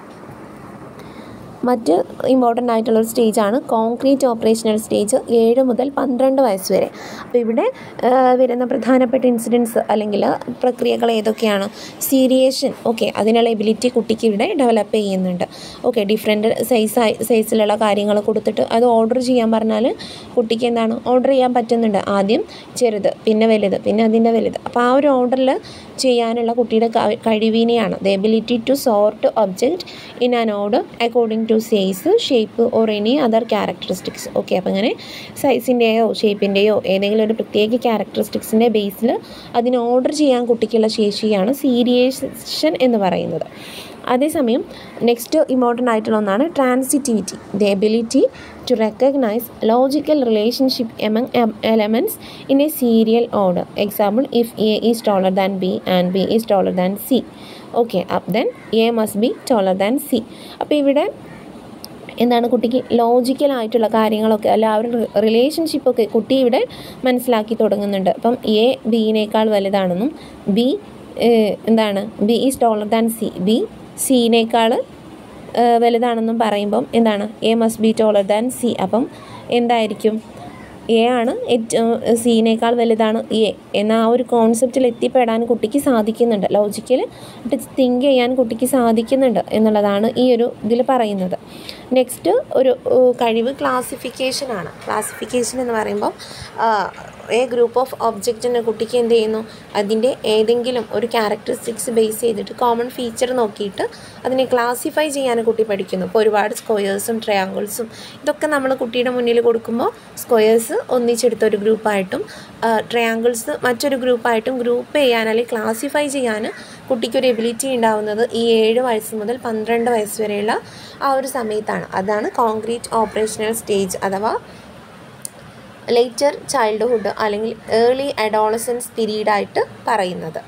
മറ്റ് ഇമ്പോർട്ടൻ്റ് ആയിട്ടുള്ള ഒരു സ്റ്റേജാണ് കോൺക്രീറ്റ് ഓപ്പറേഷണൽ സ്റ്റേജ് ഏഴ് മുതൽ പന്ത്രണ്ട് വയസ്സ് വരെ അപ്പോൾ ഇവിടെ ആ, വരുന്ന പ്രധാനപ്പെട്ട ഇൻസിഡൻസ് അല്ലെങ്കിൽ പ്രക്രിയകൾ ഏതൊക്കെയാണ് സീരിയേഷൻ ഓക്കെ അതിനുള്ള എബിലിറ്റി കുട്ടിക്ക് ഇവിടെ ഡെവലപ്പ് ചെയ്യുന്നുണ്ട് ഓക്കെ ഡിഫറെൻറ്റ് സൈസ് സൈസിലുള്ള കാര്യങ്ങൾ കൊടുത്തിട്ട് അത് ഓർഡർ ചെയ്യാൻ പറഞ്ഞാൽ കുട്ടിക്ക് എന്താണ് ഓർഡർ ചെയ്യാൻ പറ്റുന്നുണ്ട് ആദ്യം ചെറുത് പിന്നെ വലുത് പിന്നെ അതിൻ്റെ വലുത് അപ്പോൾ ആ ഒരു ഓർഡറിൽ ചെയ്യാനുള്ള കുട്ടിയുടെ ക- കഴിവിനെയാണ് the ability to sort object in an order according to size shape or any other characteristics okay അപ്പോൾ അങ്ങനെ സൈസിൻ്റെയോ ഷേപ്പിൻ്റെയോ ഏതെങ്കിലും ഒരു പ്രത്യേക ക്യാരക്ടറിസ്റ്റിക്സിൻ്റെ ബേസിൽ അതിന് ഓർഡർ ചെയ്യാൻ കുട്ടിക്കുള്ള ശേഷിയാണ് സീരിയേഷൻ എന്ന് പറയുന്നത് അതേസമയം നെക്സ്റ്റ് ഇമ്പോർട്ടൻ്റ് ആയിട്ടുള്ള ഒന്നാണ് transitivity the ability to recognise logical relationship among elements in a serial order example if A is taller than B and B is taller than C okay up then A must B taller than C അപ്പോൾ ഇവിടെ എന്താണ് കുട്ടിക്ക് ലോജിക്കലായിട്ടുള്ള കാര്യങ്ങളൊക്കെ അല്ല ആ ഒരു റിലേഷൻഷിപ്പൊക്കെ കുട്ടി ഇവിടെ മനസ്സിലാക്കി തുടങ്ങുന്നുണ്ട് അപ്പം എ ബിയിനേക്കാൾ വലുതാണെന്നും ബി എന്താണ് B is taller than C B സിനേക്കാൾ വലുതാണെന്നും പറയുമ്പം എന്താണ് A must B taller than C അപ്പം എന്തായിരിക്കും എ ആണ് ഏറ്റവും സീനേക്കാൾ വലുതാണ് എ എന്ന ആ ഒരു കോൺസെപ്റ്റിൽ എത്തിപ്പെടാൻ കുട്ടിക്ക് സാധിക്കുന്നുണ്ട് ലോജിക്കൽ തിങ്ക് ചെയ്യാൻ കുട്ടിക്ക് സാധിക്കുന്നുണ്ട് എന്നുള്ളതാണ് ഈ ഒരു ഇതിൽ പറയുന്നത് നെക്സ്റ്റ് ഒരു ഏഹ്, കഴിവ് ക്ലാസിഫിക്കേഷൻ ആണ് ക്ലാസിഫിക്കേഷൻ എന്ന് പറയുമ്പോൾ എ ഗ്രൂപ്പ് ഓഫ് ഒബ്ജക്റ്റിന് കുട്ടിക്ക് എന്ത് ചെയ്യുന്നു അതിൻ്റെ ഏതെങ്കിലും ഒരു ക്യാരക്ടറിസ്റ്റിക്സ് ബേസ് ചെയ്തിട്ട് കോമൺ ഫീച്ചർ നോക്കിയിട്ട് അതിനെ ക്ലാസിഫൈ ചെയ്യാൻ കുട്ടി പഠിക്കുന്നു ഇപ്പോൾ ഒരുപാട് സ്ക്വയേഴ്സും ട്രയാങ്കിൾസും ഇതൊക്കെ നമ്മൾ കുട്ടിയുടെ മുന്നിൽ കൊടുക്കുമ്പോൾ സ്ക്വയേഴ്സ് ഒന്നിച്ചെടുത്ത ഒരു ഗ്രൂപ്പായിട്ടും ട്രയാങ്കിൾസ് മറ്റൊരു ഗ്രൂപ്പായിട്ടും ഗ്രൂപ്പ് ചെയ്യാൻ അല്ലെങ്കിൽ ക്ലാസിഫൈ ചെയ്യാൻ കുട്ടിക്കൊരു എബിലിറ്റി ഉണ്ടാവുന്നത് ഈ ഏഴ് വയസ്സ് മുതൽ പന്ത്രണ്ട് വയസ്സ് വരെയുള്ള ആ ഒരു സമയത്താണ് അതാണ് കോൺക്രീറ്റ് ഓപ്പറേഷണൽ സ്റ്റേജ് അഥവാ ലേറ്റർ ചൈൽഡ്ഹുഡ് അല്ലെങ്കിൽ ഏർലി അഡോളസൻസ് പീരീഡായിട്ട് പറയുന്നത്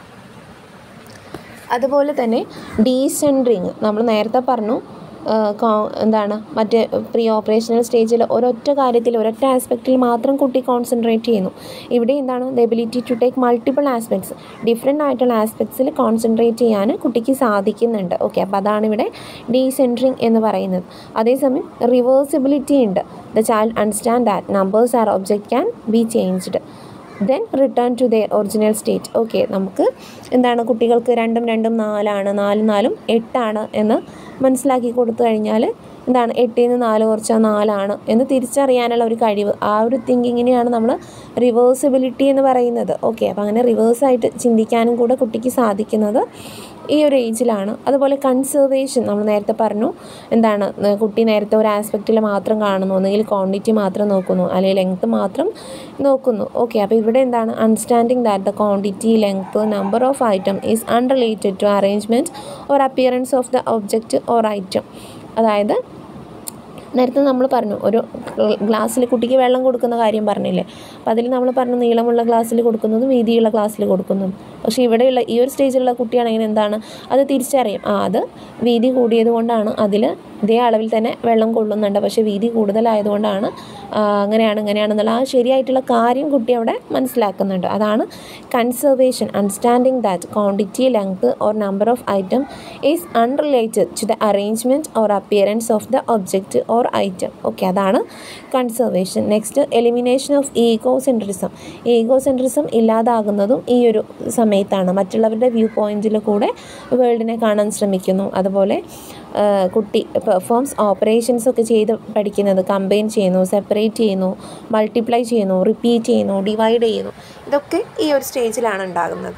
അതുപോലെ തന്നെ ഡീസെൻട്രിങ് നമ്മൾ നേരത്തെ പറഞ്ഞു ആ, കോ- എന്താണ് മറ്റേ പ്രീ ഓപ്പറേഷണൽ സ്റ്റേജിൽ ഒരൊറ്റ കാര്യത്തിൽ ഒരൊറ്റ ആസ്പെക്റ്റിൽ മാത്രം കുട്ടി കോൺസെൻട്രേറ്റ് ചെയ്യുന്നു ഇവിടെ എന്താണ് the ability to take multiple aspects different ആയിട്ടുള്ള ആസ്പെക്ട്സിൽ കോൺസെൻട്രേറ്റ് ചെയ്യാൻ കുട്ടിക്ക് സാധിക്കുന്നുണ്ട് ഓക്കെ അപ്പോൾ അതാണ് ഇവിടെ ഡീസെൻട്രിങ് എന്ന് പറയുന്നത് അതേസമയം റിവേഴ്സിബിലിറ്റി ഉണ്ട് the child understand that numbers are object can be changed then return to their original state okay നമുക്ക് എന്താണ് കുട്ടികൾക്ക് രണ്ടും രണ്ടും നാലാണ് നാലും നാലും എട്ടാണ് എന്ന് മനസ്സിലാക്കി കൊടുത്തു കഴിഞ്ഞാൽ എന്താണ് എട്ടിൽ നിന്ന് നാല് കുറച്ചാൽ നാലാണ് എന്ന് തിരിച്ചറിയാനുള്ള ഒരു കഴിവ് ആ ഒരു തിങ്കിങ്ങിനെയാണ് നമ്മൾ റിവേഴ്സിബിലിറ്റി എന്ന് പറയുന്നത് ഓക്കെ അപ്പോൾ അങ്ങനെ റിവേഴ്സായിട്ട് ചിന്തിക്കാനും കൂടെ കുട്ടിക്ക് സാധിക്കുന്നത് ഈ ഒരു ഏജിലാണ് അതുപോലെ കൺസർവേഷൻ നമ്മൾ നേരത്തെ പറഞ്ഞു എന്താണ് ഏർ കുട്ടി നേരത്തെ ഒരു ആസ്പെക്റ്റിൽ മാത്രം കാണുന്നു ഒന്നുകിൽ ക്വാണ്ടിറ്റി മാത്രം നോക്കുന്നു അല്ലെങ്കിൽ ലെങ്ത് മാത്രം നോക്കുന്നു ഓക്കെ അപ്പോൾ ഇവിടെ എന്താണ് understanding that the quantity length number of item is unrelated to arrangement or appearance of the object or item അതായത് നേരത്തെ നമ്മൾ പറഞ്ഞു ഒരു ഗ്ലാസ്സിൽ കുട്ടിക്ക് വെള്ളം കൊടുക്കുന്ന കാര്യം പറഞ്ഞില്ലേ അപ്പോൾ അതിൽ നമ്മൾ പറഞ്ഞു നീളമുള്ള ഗ്ലാസ്സിൽ കൊടുക്കുന്നതും വീതിയുള്ള ഗ്ലാസ്സിൽ കൊടുക്കുന്നതും പക്ഷേ ഇവിടെയുള്ള ഈ ഒരു സ്റ്റേജിലുള്ള കുട്ടിയാണെങ്കിൽ എന്താണ് അത് തിരിച്ചറിയും ആ അത് വീതി കൂടിയത് കൊണ്ടാണ് അതിൽ ഇതേ അളവിൽ തന്നെ വെള്ളം കൊള്ളുന്നുണ്ട് പക്ഷേ വീതി കൂടുതലായതുകൊണ്ടാണ് ആ, അങ്ങനെയാണ് ഇങ്ങനെയാണെന്നുള്ള ആ ശരിയായിട്ടുള്ള കാര്യം കുട്ടി അവിടെ മനസ്സിലാക്കുന്നുണ്ട് അതാണ് conservation understanding that quantity length or number of item is unrelated to the arrangement or appearance of the object or item okay അതാണ് conservation next elimination of egocentrism egocentrism ഇല്ലാതാകുന്നതും ഈ ഒരു സമയത്താണ് മറ്റുള്ളവരുടെ വ്യൂ പോയിന്റിൽ കൂടെ വേൾഡിനെ കാണാൻ ശ്രമിക്കുന്നു അതുപോലെ ആ, കുട്ടി പെർഫോംസ് ഓപ്പറേഷൻസ് ഒക്കെ ചെയ്ത് പഠിക്കുന്നത് കമ്പൈൻ ചെയ്യുന്നു സെപ്പറേറ്റ് ചെയ്യുന്നു മൾട്ടിപ്ലൈ ചെയ്യുന്നു റിപ്പീറ്റ് ചെയ്യുന്നു ഡിവൈഡ് ചെയ്യുന്നു ഇതൊക്കെ ഈ ഒരു സ്റ്റേജിലാണ് ഉണ്ടാകുന്നത്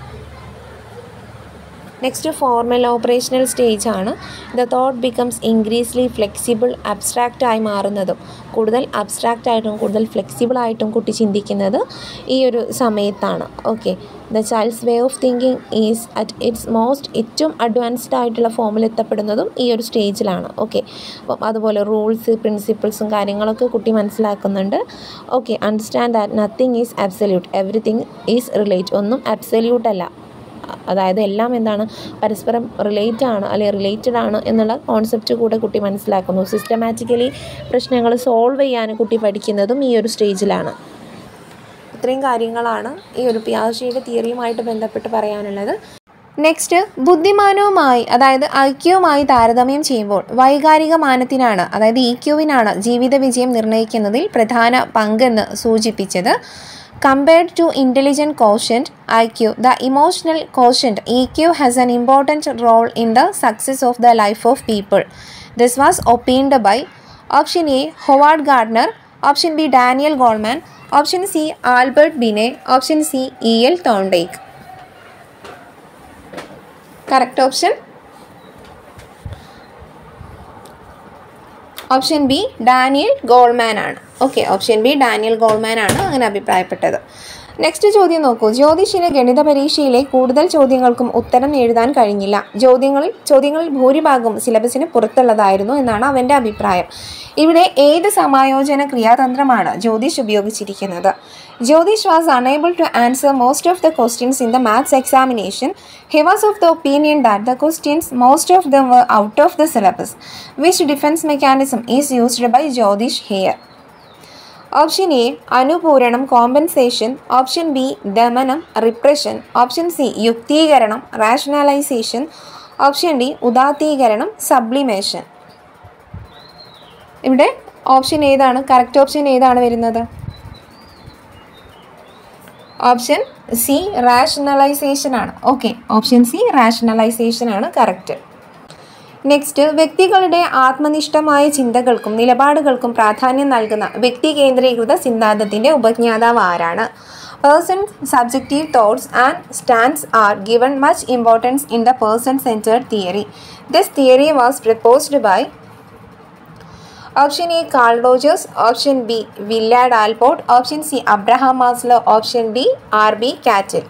നെക്സ്റ്റ് ഫോർമൽ ഓപ്പറേഷണൽ സ്റ്റേജ് ആണ് the thought becomes increasingly flexible abstract ആയി മാറുന്നതും കൂടുതൽ അബ്സ്ട്രാക്റ്റ് ആയിട്ടും കൂടുതൽ ഫ്ലെക്സിബിൾ ആയിട്ടും കുട്ടി ചിന്തിക്കുന്നത് ഈ ഒരു സമയത്താണ് okay the child's way of thinking is at its most ഏറ്റവും അഡ്വാൻസ്ഡ് ആയിട്ടുള്ള ഫോമിൽ എത്തപ്പെടുന്നതും ഈ ഒരു സ്റ്റേജിലാണ് ഓക്കെ അപ്പം അതുപോലെ റൂൾസ് പ്രിൻസിപ്പിൾസും കാര്യങ്ങളൊക്കെ കുട്ടി മനസ്സിലാക്കുന്നുണ്ട് okay understand that nothing is absolute everything is relate ഒന്നും അബ്സല്യൂട്ട് അല്ല അതായത് എല്ലാം എന്താണ് പരസ്പരം റിലേറ്റ് ആണ് അല്ലെങ്കിൽ റിലേറ്റഡ് ആണ് എന്നുള്ള കോൺസെപ്റ്റ് കൂടെ കുട്ടി മനസ്സിലാക്കുന്നു സിസ്റ്റമാറ്റിക്കലി പ്രശ്നങ്ങൾ സോൾവ് ചെയ്യാൻ കുട്ടി പഠിക്കുന്നതും ഈ ഒരു സ്റ്റേജിലാണ് ഇത്രയും കാര്യങ്ങളാണ് ഈ ഒരു പിയാഷയുടെ തിയറിയുമായിട്ട് ബന്ധപ്പെട്ട് പറയാനുള്ളത് നെക്സ്റ്റ് ബുദ്ധിമാനവുമായി അതായത് ഐക്യവുമായി താരതമ്യം ചെയ്യുമ്പോൾ വൈകാരിക മാനത്തിനാണ് അതായത് ഇ ക്യുവിനാണ് ജീവിത വിജയം നിർണ്ണയിക്കുന്നതിൽ പ്രധാന പങ്കെന്ന് സൂചിപ്പിച്ചത് compared to intelligent quotient I Q the emotional quotient E Q has an important role in the success of the life of people this was opined by option A Howard Gardner option B Daniel Goleman option C Albert Binet option C E L Thorndike correct option option B Daniel Goleman ആണ് okay option B Daniel Goleman ആണ് അങ്ങനെ അഭിപ്രായപ്പെട്ടത് നെക്സ്റ്റ് ചോദ്യം നോക്കൂ ജ്യോതിഷിന് ഗണിത പരീക്ഷയിലെ കൂടുതൽ ചോദ്യങ്ങൾക്കും ഉത്തരം എഴുതാൻ കഴിഞ്ഞില്ല ചോദ്യങ്ങളിൽ ചോദ്യങ്ങളിൽ ഭൂരിഭാഗം സിലബസിന് പുറത്തുള്ളതായിരുന്നു എന്നാണ് അവൻ്റെ അഭിപ്രായം ഇവിടെ ഏത് സമായോജന ക്രിയാതന്ത്രമാണ് ജ്യോതിഷ് ഉപയോഗിച്ചിരിക്കുന്നത് Jyothish was unable to answer most of the questions in the maths examination he was of the opinion that the questions most of them were out of the syllabus which defence mechanism is used by Jyothish here option A അനുപൂരണം കോമ്പൻസേഷൻ ഓപ്ഷൻ ബി ദമനം റിപ്രഷൻ ഓപ്ഷൻ സി യുക്തീകരണം റാഷണലൈസേഷൻ ഓപ്ഷൻ ഡി ഉദാത്തീകരണം സബ്ലിമേഷൻ ഇവിടെ ഓപ്ഷൻ ഏതാണ് കറക്റ്റ് ഓപ്ഷൻ ഏതാണ് വരുന്നത് ഓപ്ഷൻ സി റാഷണലൈസേഷൻ ആണ് ഓക്കെ ഓപ്ഷൻ സി റാഷണലൈസേഷൻ ആണ് കറക്റ്റ് നെക്സ്റ്റ് വ്യക്തികളുടെ ആത്മനിഷ്ഠമായ ചിന്തകൾക്കും നിലപാടുകൾക്കും പ്രാധാന്യം നൽകുന്ന വ്യക്തി കേന്ദ്രീകൃത സിദ്ധാന്തത്തിൻ്റെ ഉപജ്ഞാതാവ് ആരാണ് person subjective thoughts and stands are given much importance in the person centred theory this theory was proposed by option A Carl Rogers option B Willard Allport option C Abraham Maslow option D R B Cattell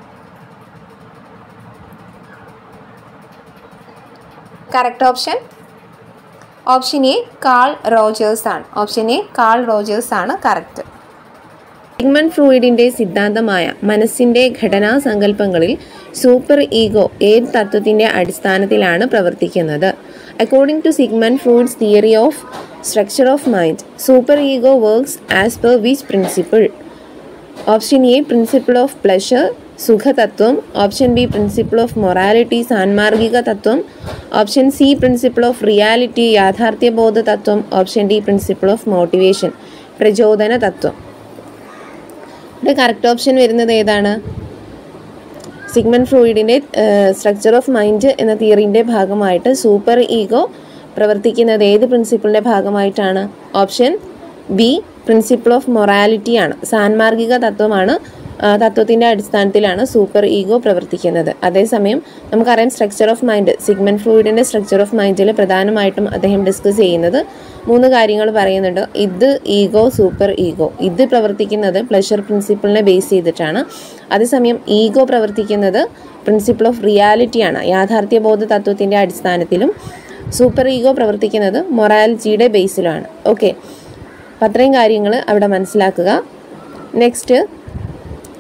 correct option option A Carl Rogers ആണ് ഓപ്ഷൻ എ കാൾ റോജേഴ്സ് ആണ് കറക്റ്റ് സിഗ്മണ്ട് ഫ്രൂയിഡിൻ്റെ സിദ്ധാന്തമായ മനസ്സിൻ്റെ ഘടനാ സങ്കല്പങ്ങളിൽ സൂപ്പർ ഈഗോ ഏത് തത്വത്തിൻ്റെ അടിസ്ഥാനത്തിലാണ് പ്രവർത്തിക്കുന്നത് according to Sigmund Freud's theory of structure of mind superego works as per which principle option A principle of pleasure സുഖതത്വം option B principle of morality സാൻമാർഗിക തത്വം option C principle of reality യാഥാർത്ഥ്യബോധ തത്വം option D principle of motivation പ്രചോദന തത്വം ഇവിടെ കറക്റ്റ് ഓപ്ഷൻ വരുന്നത് ഏതാണ് സിഗ്മണ്ട് ഫ്രൂയിഡിൻ്റെ സ്ട്രക്ചർ ഓഫ് മൈൻഡ് എന്ന തിയറിൻ്റെ ഭാഗമായിട്ട് സൂപ്പർ ഈഗോ പ്രവർത്തിക്കുന്നത് ഏത് പ്രിൻസിപ്പിളിൻ്റെ ഭാഗമായിട്ടാണ് option B principle of morality ആണ് സാൻമാർഗിക തത്വമാണ് ആ, തത്വത്തിൻ്റെ അടിസ്ഥാനത്തിലാണ് സൂപ്പർ ഈഗോ പ്രവർത്തിക്കുന്നത് അതേസമയം നമുക്കറിയാം സ്ട്രക്ചർ ഓഫ് മൈൻഡ് സിഗ്മണ്ട് ഫ്രൂയിഡിൻ്റെ സ്ട്രക്ചർ ഓഫ് മൈൻഡിൽ പ്രധാനമായിട്ടും അദ്ദേഹം ഡിസ്കസ് ചെയ്യുന്നത് മൂന്ന് കാര്യങ്ങൾ പറയുന്നുണ്ട് ഇത് ഈഗോ സൂപ്പർ ഈഗോ ഇത് പ്രവർത്തിക്കുന്നത് പ്ലഷർ പ്രിൻസിപ്പിളിനെ ബേസ് ചെയ്തിട്ടാണ് അതേസമയം ഈഗോ പ്രവർത്തിക്കുന്നത് പ്രിൻസിപ്പിൾ ഓഫ് റിയാലിറ്റിയാണ് യാഥാർത്ഥ്യബോധ തത്വത്തിൻ്റെ അടിസ്ഥാനത്തിലും സൂപ്പർ ഈഗോ പ്രവർത്തിക്കുന്നത് മൊറാലിറ്റിയുടെ ബേസിലുമാണ് ഓക്കെ അപ്പം അത്രയും കാര്യങ്ങൾ അവിടെ മനസ്സിലാക്കുക നെക്സ്റ്റ്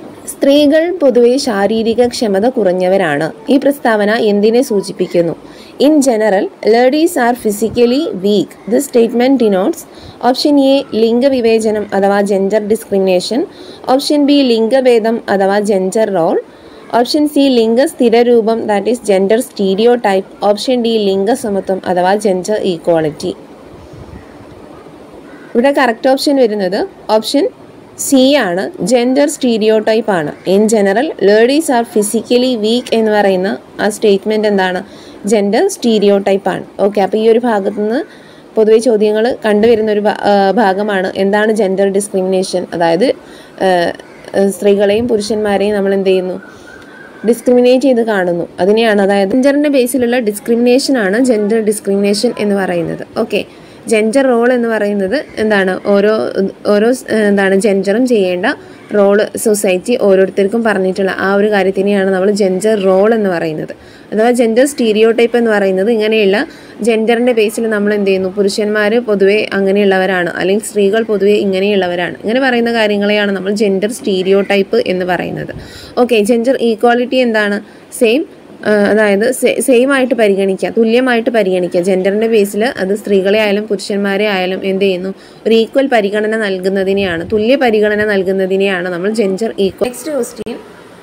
സ്ത്രീകൾ പൊതുവെ ശാരീരിക ക്ഷമത കുറഞ്ഞവരാണ് ഈ പ്രസ്താവന എന്തിനെ സൂചിപ്പിക്കുന്നു in general ladies are physically weak this statement denotes option A ലിംഗവിവേചനം അഥവാ ജെൻഡർ ഡിസ്ക്രിമിനേഷൻ ഓപ്ഷൻ ബി ലിംഗഭേദം അഥവാ ജെൻഡർ റോൾ ഓപ്ഷൻ സി ലിംഗ സ്ഥിരരൂപം that is gender stereotype option D ലിംഗസമത്വം അഥവാ ജെൻഡർ ഈക്വാളിറ്റി ഇവിടെ കറക്റ്റ് ഓപ്ഷൻ വരുന്നത് ഓപ്ഷൻ സി ആണ് ജെൻഡർ സ്റ്റീരിയോ ടൈപ്പ് ആണ് in general ladies are physically weak എന്ന് പറയുന്ന ആ സ്റ്റേറ്റ്മെൻറ്റ് എന്താണ് ജെൻഡർ സ്റ്റീരിയോ ടൈപ്പ് ആണ് ഓക്കെ അപ്പോൾ ഈ ഒരു ഭാഗത്തു നിന്ന് പൊതുവെ ചോദ്യങ്ങൾ കണ്ടുവരുന്ന ഒരു ഭാ- ആ, ഭാഗമാണ് എന്താണ് ജെൻഡർ ഡിസ്ക്രിമിനേഷൻ അതായത് ആ, ആ, സ്ത്രീകളെയും പുരുഷന്മാരെയും നമ്മൾ എന്ത് ചെയ്യുന്നു ഡിസ്ക്രിമിനേറ്റ് ചെയ്ത് കാണുന്നു അതിനെയാണ് അതായത് ജെൻഡറിൻ്റെ ബേസിലുള്ള ഡിസ്ക്രിമിനേഷൻ ആണ് ജെൻഡർ ഡിസ്ക്രിമിനേഷൻ എന്ന് പറയുന്നത് ഓക്കെ ജെൻഡർ റോൾ എന്ന് പറയുന്നത് എന്താണ് ഓരോ ഓരോ ഏഹ്, എന്താണ് ജെൻഡറും ചെയ്യേണ്ട റോള് സൊസൈറ്റി ഓരോരുത്തർക്കും പറഞ്ഞിട്ടുള്ള ആ ഒരു കാര്യത്തിനെയാണ് നമ്മൾ ജെൻഡർ റോൾ എന്ന് പറയുന്നത് അഥവാ ജെൻഡർ സ്റ്റീരിയോ ടൈപ്പ് എന്ന് പറയുന്നത് ഇങ്ങനെയുള്ള ജെൻഡറിൻ്റെ ബേസിൽ നമ്മൾ എന്ത് ചെയ്യുന്നു പുരുഷന്മാർ പൊതുവേ അങ്ങനെയുള്ളവരാണ് അല്ലെങ്കിൽ സ്ത്രീകൾ പൊതുവേ ഇങ്ങനെയുള്ളവരാണ് ഇങ്ങനെ പറയുന്ന കാര്യങ്ങളെയാണ് നമ്മൾ ജെൻഡർ സ്റ്റീരിയോ ടൈപ്പ് എന്ന് പറയുന്നത് ഓക്കെ ജെൻഡർ ഈക്വാലിറ്റി എന്താണ് സെയിം അതായത് സെയിം ആയിട്ട് പരിഗണിക്കുക തുല്യമായിട്ട് പരിഗണിക്കുക ജെൻഡറിൻ്റെ ബേസിൽ അത് സ്ത്രീകളെ ആയാലും പുരുഷന്മാരെ ആയാലും എന്ത് ചെയ്യുന്നു ഒരു ഈക്വൽ പരിഗണന നൽകുന്നതിനെയാണ് തുല്യ പരിഗണന നൽകുന്നതിനെയാണ് നമ്മൾ ജെൻഡർ ഈക്വൽ നെക്സ്റ്റ് ക്വസ്റ്റ്യൻ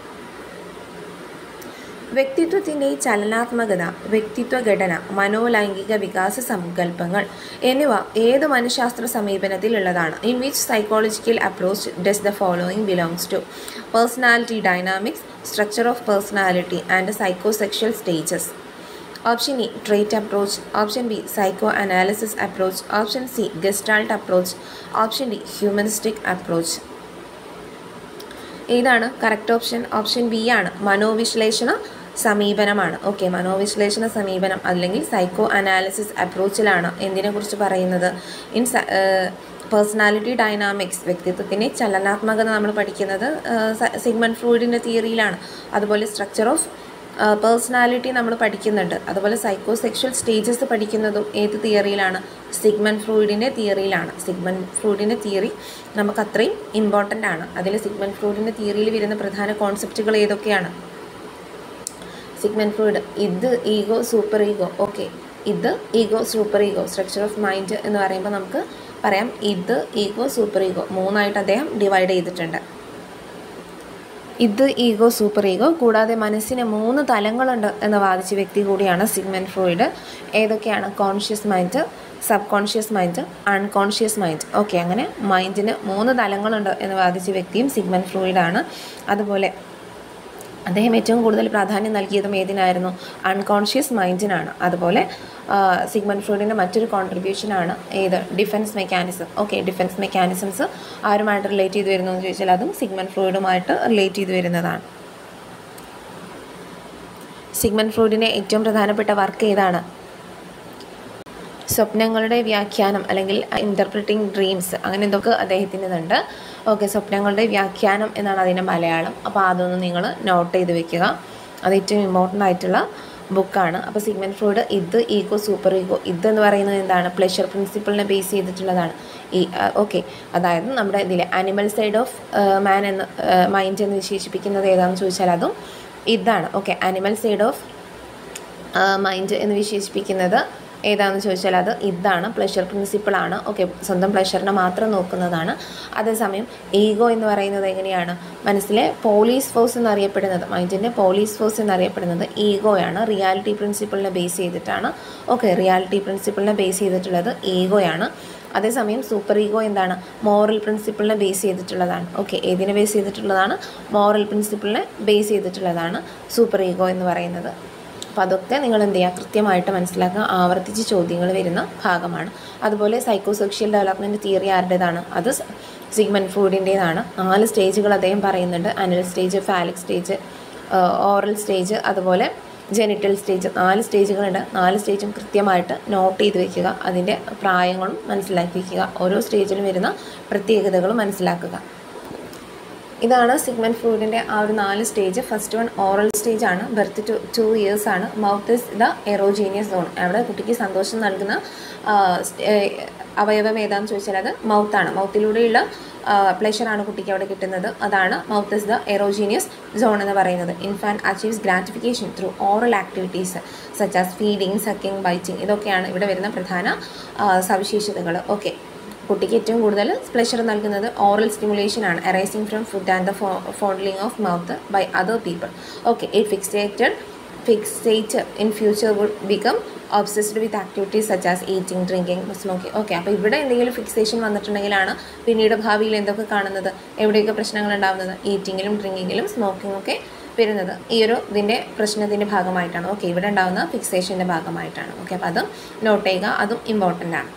വ്യക്തിത്വത്തിൻ്റെ ചലനാത്മകത വ്യക്തിത്വ ഘടന മനോലൈംഗിക വികാസ സങ്കല്പങ്ങൾ എന്നിവ ഏത് മനഃശാസ്ത്ര സമീപനത്തിലുള്ളതാണ് in which psychological approach does the following belongs to personality dynamics structure of personality and psychosexual stages option E trait approach option B psychoanalysis approach option C gestalt approach option D humanistic approach ഏതാണ് കറക്റ്റ് ഓപ്ഷൻ ഓപ്ഷൻ ബി ആണ് മനോവിശ്ലേഷണ സമീപനമാണ് ഓക്കെ മനോവിശ്ലേഷണ സമീപനം അല്ലെങ്കിൽ സൈക്കോ അനാലിസിസ് അപ്രോച്ചിലാണ് എന്തിനെക്കുറിച്ച് പറയുന്നത് ഇൻ പേഴ്സണാലിറ്റി ഡൈനാമിക്സ് വ്യക്തിത്വത്തിൻ്റെ ചലനാത്മകത നമ്മൾ പഠിക്കുന്നത് സിഗ്മൺ ഫ്രൂയിഡിൻ്റെ തിയറിയിലാണ് അതുപോലെ സ്ട്രക്ചർ ഓഫ് പേഴ്സണാലിറ്റി നമ്മൾ പഠിക്കുന്നുണ്ട് അതുപോലെ സൈക്കോ സെക്ഷൽ സ്റ്റേജസ് പഠിക്കുന്നതും ഏത് തിയറിയിലാണ് സിഗ്മൻ ഫ്രൂയിഡിൻ്റെ തിയറിയിലാണ് സിഗ്മൻ ഫ്രൂയിഡിൻ്റെ തിയറി നമുക്ക് അത്രയും ഇമ്പോർട്ടൻ്റ് ആണ് അതിൽ സിഗ്മൻ ഫ്രൂയിഡിൻ്റെ തിയറിയിൽ വരുന്ന പ്രധാന കോൺസെപ്റ്റുകൾ ഏതൊക്കെയാണ് സിഗ്മൻ ഫ്രൂയിഡ് ഇത് ഈഗോ സൂപ്പർ ഈഗോ ഓക്കെ ഇത് ego superego structure of mind എന്ന് പറയുമ്പോൾ നമുക്ക് പറയാം ഇത് ഈഗോ സൂപ്പർ ഈഗോ മൂന്നായിട്ട് അദ്ദേഹം ഡിവൈഡ് ചെയ്തിട്ടുണ്ട് ഇത് ഈഗോ സൂപ്പർ ഈഗോ കൂടാതെ മനസ്സിന് മൂന്ന് തലങ്ങളുണ്ട് എന്ന് വാദിച്ച വ്യക്തി കൂടിയാണ് സിഗ്മൻ ഫ്രോയിഡ് ഏതൊക്കെയാണ് conscious mind subconscious mind unconscious mind okay അങ്ങനെ മൈൻഡിന് മൂന്ന് തലങ്ങളുണ്ട് എന്ന് വാദിച്ച വ്യക്തിയും സിഗ്മൻ ഫ്രോയിഡാണ് അതുപോലെ അദ്ദേഹം ഏറ്റവും കൂടുതൽ പ്രാധാന്യം നൽകിയതും ഏതിനായിരുന്നു അൺകോൺഷ്യസ് മൈൻഡിനാണ് അതുപോലെ സിഗ്മൻ ഫ്രൂഡിൻ്റെ മറ്റൊരു കോൺട്രിബ്യൂഷനാണ് ഏത് defence mechanism okay defence mechanisms ആരുമായിട്ട് റിലേറ്റ് ചെയ്ത് വരുന്നു എന്ന് ചോദിച്ചാൽ അതും സിഗ്മൻ ഫ്രൂയിഡുമായിട്ട് റിലേറ്റ് ചെയ്ത് വരുന്നതാണ് സിഗ്മൻ ഫ്രൂഡിൻ്റെ ഏറ്റവും പ്രധാനപ്പെട്ട വർക്ക് ഏതാണ് സ്വപ്നങ്ങളുടെ വ്യാഖ്യാനം അല്ലെങ്കിൽ ഇൻ്റർപ്രിറ്റിംഗ് ഡ്രീംസ് അങ്ങനെ എന്തൊക്കെ അദ്ദേഹത്തിൻ്റെതുണ്ട് ഓക്കെ സ്വപ്നങ്ങളുടെ വ്യാഖ്യാനം എന്നാണ് അതിൻ്റെ മലയാളം അപ്പോൾ അതൊന്ന് നിങ്ങൾ നോട്ട് ചെയ്ത് വെക്കുക അത് ഏറ്റവും ഇമ്പോർട്ടൻ്റ് ആയിട്ടുള്ള ബുക്കാണ് അപ്പോൾ സിഗ്മൻ ഫ്രൂഡ് ഇത് ഈഗോ സൂപ്പർ ഈഗോ ഇത് എന്ന് പറയുന്നത് എന്താണ് പ്ലഷർ പ്രിൻസിപ്പിളിനെ ബേസ് ചെയ്തിട്ടുള്ളതാണ് ഈ ഓക്കെ അതായത് നമ്മുടെ ഇതിലെ അനിമൽ സൈഡ് ഓഫ് മാൻ എന്ന് മൈൻഡ് എന്ന് വിശേഷിപ്പിക്കുന്നത് ഏതാണെന്ന് ചോദിച്ചാൽ അതും ഇതാണ് okay animal side of mind എന്ന് വിശേഷിപ്പിക്കുന്നത് ഏതാണെന്ന് ചോദിച്ചാൽ അത് ഇതാണ് പ്ലഷർ പ്രിൻസിപ്പിളാണ് ഓക്കെ സ്വന്തം പ്ലഷറിനെ മാത്രം നോക്കുന്നതാണ് അതേസമയം ഈഗോ എന്ന് പറയുന്നത് എങ്ങനെയാണ് മനസ്സിലെ പോലീസ് ഫോഴ്സ് എന്നറിയപ്പെടുന്നത് മൈൻഡിൻ്റെ പോലീസ് ഫോഴ്സ് എന്നറിയപ്പെടുന്നത് ഈഗോയാണ് റിയാലിറ്റി പ്രിൻസിപ്പിളിനെ ബേസ് ചെയ്തിട്ടാണ് ഓക്കെ റിയാലിറ്റി പ്രിൻസിപ്പിളിനെ ബേസ് ചെയ്തിട്ടുള്ളത് ഈഗോയാണ് അതേസമയം സൂപ്പർ ഈഗോ എന്താണ് മോറൽ പ്രിൻസിപ്പിളിനെ ബേസ് ചെയ്തിട്ടുള്ളതാണ് ഓക്കെ ഏതിനെ ബേസ് ചെയ്തിട്ടുള്ളതാണ് മോറൽ പ്രിൻസിപ്പിളിനെ ബേസ് ചെയ്തിട്ടുള്ളതാണ് സൂപ്പർ ഈഗോ എന്ന് പറയുന്നത് അപ്പോൾ അതൊക്കെ നിങ്ങൾ എന്ത് ചെയ്യുക കൃത്യമായിട്ട് മനസ്സിലാക്കുക ആവർത്തിച്ച് ചോദ്യങ്ങൾ വരുന്ന ഭാഗമാണ് അതുപോലെ സൈക്കോ സോഷ്യൽ ഡെവലപ്മെൻറ്റ് തിയറി ആരുടേതാണ് അത് സിഗ്മൻ ഫ്രൂഡിൻ്റേതാണ് നാല് സ്റ്റേജുകൾ അദ്ദേഹം പറയുന്നുണ്ട് anal stage phallic stage oral stage അതുപോലെ ജെനിറ്റൽ സ്റ്റേജ് നാല് സ്റ്റേജുകളുണ്ട് നാല് സ്റ്റേജും കൃത്യമായിട്ട് നോട്ട് ചെയ്ത് വെക്കുക അതിൻ്റെ പ്രായങ്ങളും മനസ്സിലാക്കി വയ്ക്കുക ഓരോ സ്റ്റേജിലും വരുന്ന പ്രത്യേകതകളും മനസ്സിലാക്കുക ഇതാണ് സിഗ്മൻ ഫ്രൂഡിൻ്റെ ആ ഒരു നാല് stage first one oral stage ആണ് ബർത്ത് ടു ടു ഇയേഴ്സ് ആണ് mouth is the erogenous zone അവിടെ കുട്ടിക്ക് സന്തോഷം നൽകുന്ന അവയവം ഏതാണെന്ന് ചോദിച്ചാൽ അത് മൗത്താണ് മൗത്തിലൂടെയുള്ള പ്ലഷറാണ് കുട്ടിക്ക് അവിടെ കിട്ടുന്നത് അതാണ് mouth is the erogenous zone എന്ന് പറയുന്നത് infant achieves gratification through oral activities such as feeding sucking biting ഇതൊക്കെയാണ് ഇവിടെ വരുന്ന പ്രധാന സവിശേഷതകൾ ഓക്കെ കുട്ടിക്ക് ഏറ്റവും കൂടുതൽ പ്ലഷർ നൽകുന്നത് ഓറൽ സ്റ്റിമുലേഷൻ ആണ് arising from food and the fondling of mouth by other people okay it fixated fixate in future would become obsessed with activities such as eating drinking smoking okay അപ്പോൾ ഇവിടെ എന്തെങ്കിലും ഫിക്സേഷൻ വന്നിട്ടുണ്ടെങ്കിലാണ് പിന്നീട് ഭാവിയിൽ എന്തൊക്കെ കാണുന്നത് എവിടെയൊക്കെ പ്രശ്നങ്ങൾ ഉണ്ടാകുന്നത് ഈറ്റിങ്ങിലും ഡ്രിങ്കിങ്ങിലും സ്മോക്കിംഗ് ഒക്കെ വരുന്നത് ഈ ഒരു ഇതിൻ്റെ പ്രശ്നത്തിൻ്റെ ഭാഗമായിട്ടാണ് ഓക്കെ ഇവിടെ ഉണ്ടാകുന്ന ഫിക്സേഷൻ്റെ ഭാഗമായിട്ടാണ് ഓക്കെ അപ്പോൾ അതും നോട്ട് ചെയ്യുക അതും ഇമ്പോർട്ടൻ്റ് ആണ്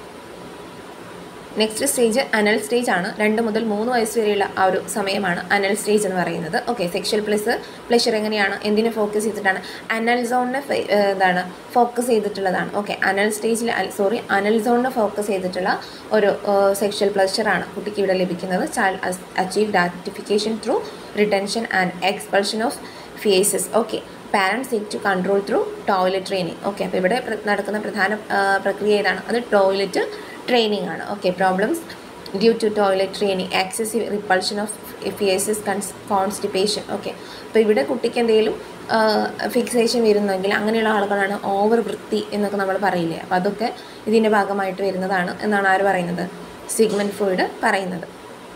നെക്സ്റ്റ് സ്റ്റേജ് അനൽ സ്റ്റേജ് ആണ് രണ്ട് മുതൽ മൂന്ന് വയസ്സ് വരെയുള്ള ആ ഒരു സമയമാണ് അനൽ സ്റ്റേജ് എന്ന് പറയുന്നത് ഓക്കെ സെക്ഷൽ പ്ലസ് പ്ലഷർ എങ്ങനെയാണ് എന്തിനെ ഫോക്കസ് ചെയ്തിട്ടാണ് അനൽ സോണിനെ എന്താണ് ഫോക്കസ് ചെയ്തിട്ടുള്ളതാണ് ഓക്കെ അനൽ സ്റ്റേജിൽ സോറി അനൽ സോണിനെ ഫോക്കസ് ചെയ്തിട്ടുള്ള ഒരു സെക്ഷൽ പ്ലഷറാണ് കുട്ടിക്ക് ഇവിടെ ലഭിക്കുന്നത് child achieve gratification through retention and expulsion of faeces okay parents seek to control through toilet training okay അപ്പോൾ ഇവിടെ നടക്കുന്ന പ്രധാന പ്രക്രിയ ഏതാണ് അത് ടോയ്ലറ്റ് ട്രെയിനിങ് ആണ് okay problems due to toilet training excessive repulsion of faeces cons constipation okay അപ്പോൾ ഇവിടെ കുട്ടിക്ക് എന്തെങ്കിലും ഫിക്സേഷൻ വരുന്നെങ്കിൽ അങ്ങനെയുള്ള ആളുകളാണ് ഓവർ വൃത്തി എന്നൊക്കെ നമ്മൾ പറയില്ലേ അപ്പോൾ അതൊക്കെ ഇതിൻ്റെ ഭാഗമായിട്ട് വരുന്നതാണ് എന്നാണ് ആര് പറയുന്നത് സിഗ്മൻ ഫ്രോയിഡ് പറയുന്നത്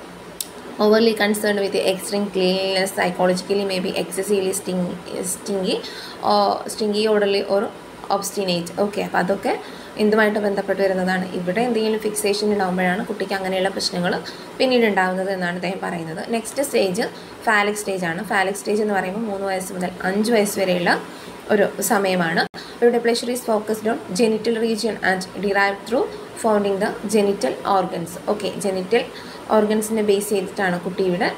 overly concerned with the extreme cleanliness psychologically may be excessively sting, stingy or stingy orderly or obstinate okay അപ്പോൾ അതൊക്കെ എന്തുമായിട്ട് ബന്ധപ്പെട്ട് വരുന്നതാണ് ഇവിടെ എന്തെങ്കിലും ഫിക്സേഷൻ ഉണ്ടാകുമ്പോഴാണ് കുട്ടിക്ക് അങ്ങനെയുള്ള പ്രശ്നങ്ങൾ പിന്നീട് ഉണ്ടാകുന്നത് എന്നാണ് അദ്ദേഹം പറയുന്നത് നെക്സ്റ്റ് സ്റ്റേജ് ഫാലിക് സ്റ്റേജ് ആണ് ഫാലിക് സ്റ്റേജ് എന്ന് പറയുമ്പോൾ മൂന്ന് വയസ്സ് മുതൽ അഞ്ച് വയസ്സ് വരെയുള്ള ഒരു സമയമാണ് ഇവിടെ pleasure is focused on genital region and derive through fondling the genital organs okay genital ഓർഗൻസിനെ ബേസ് ചെയ്തിട്ടാണ് കുട്ടി ഇവിടെ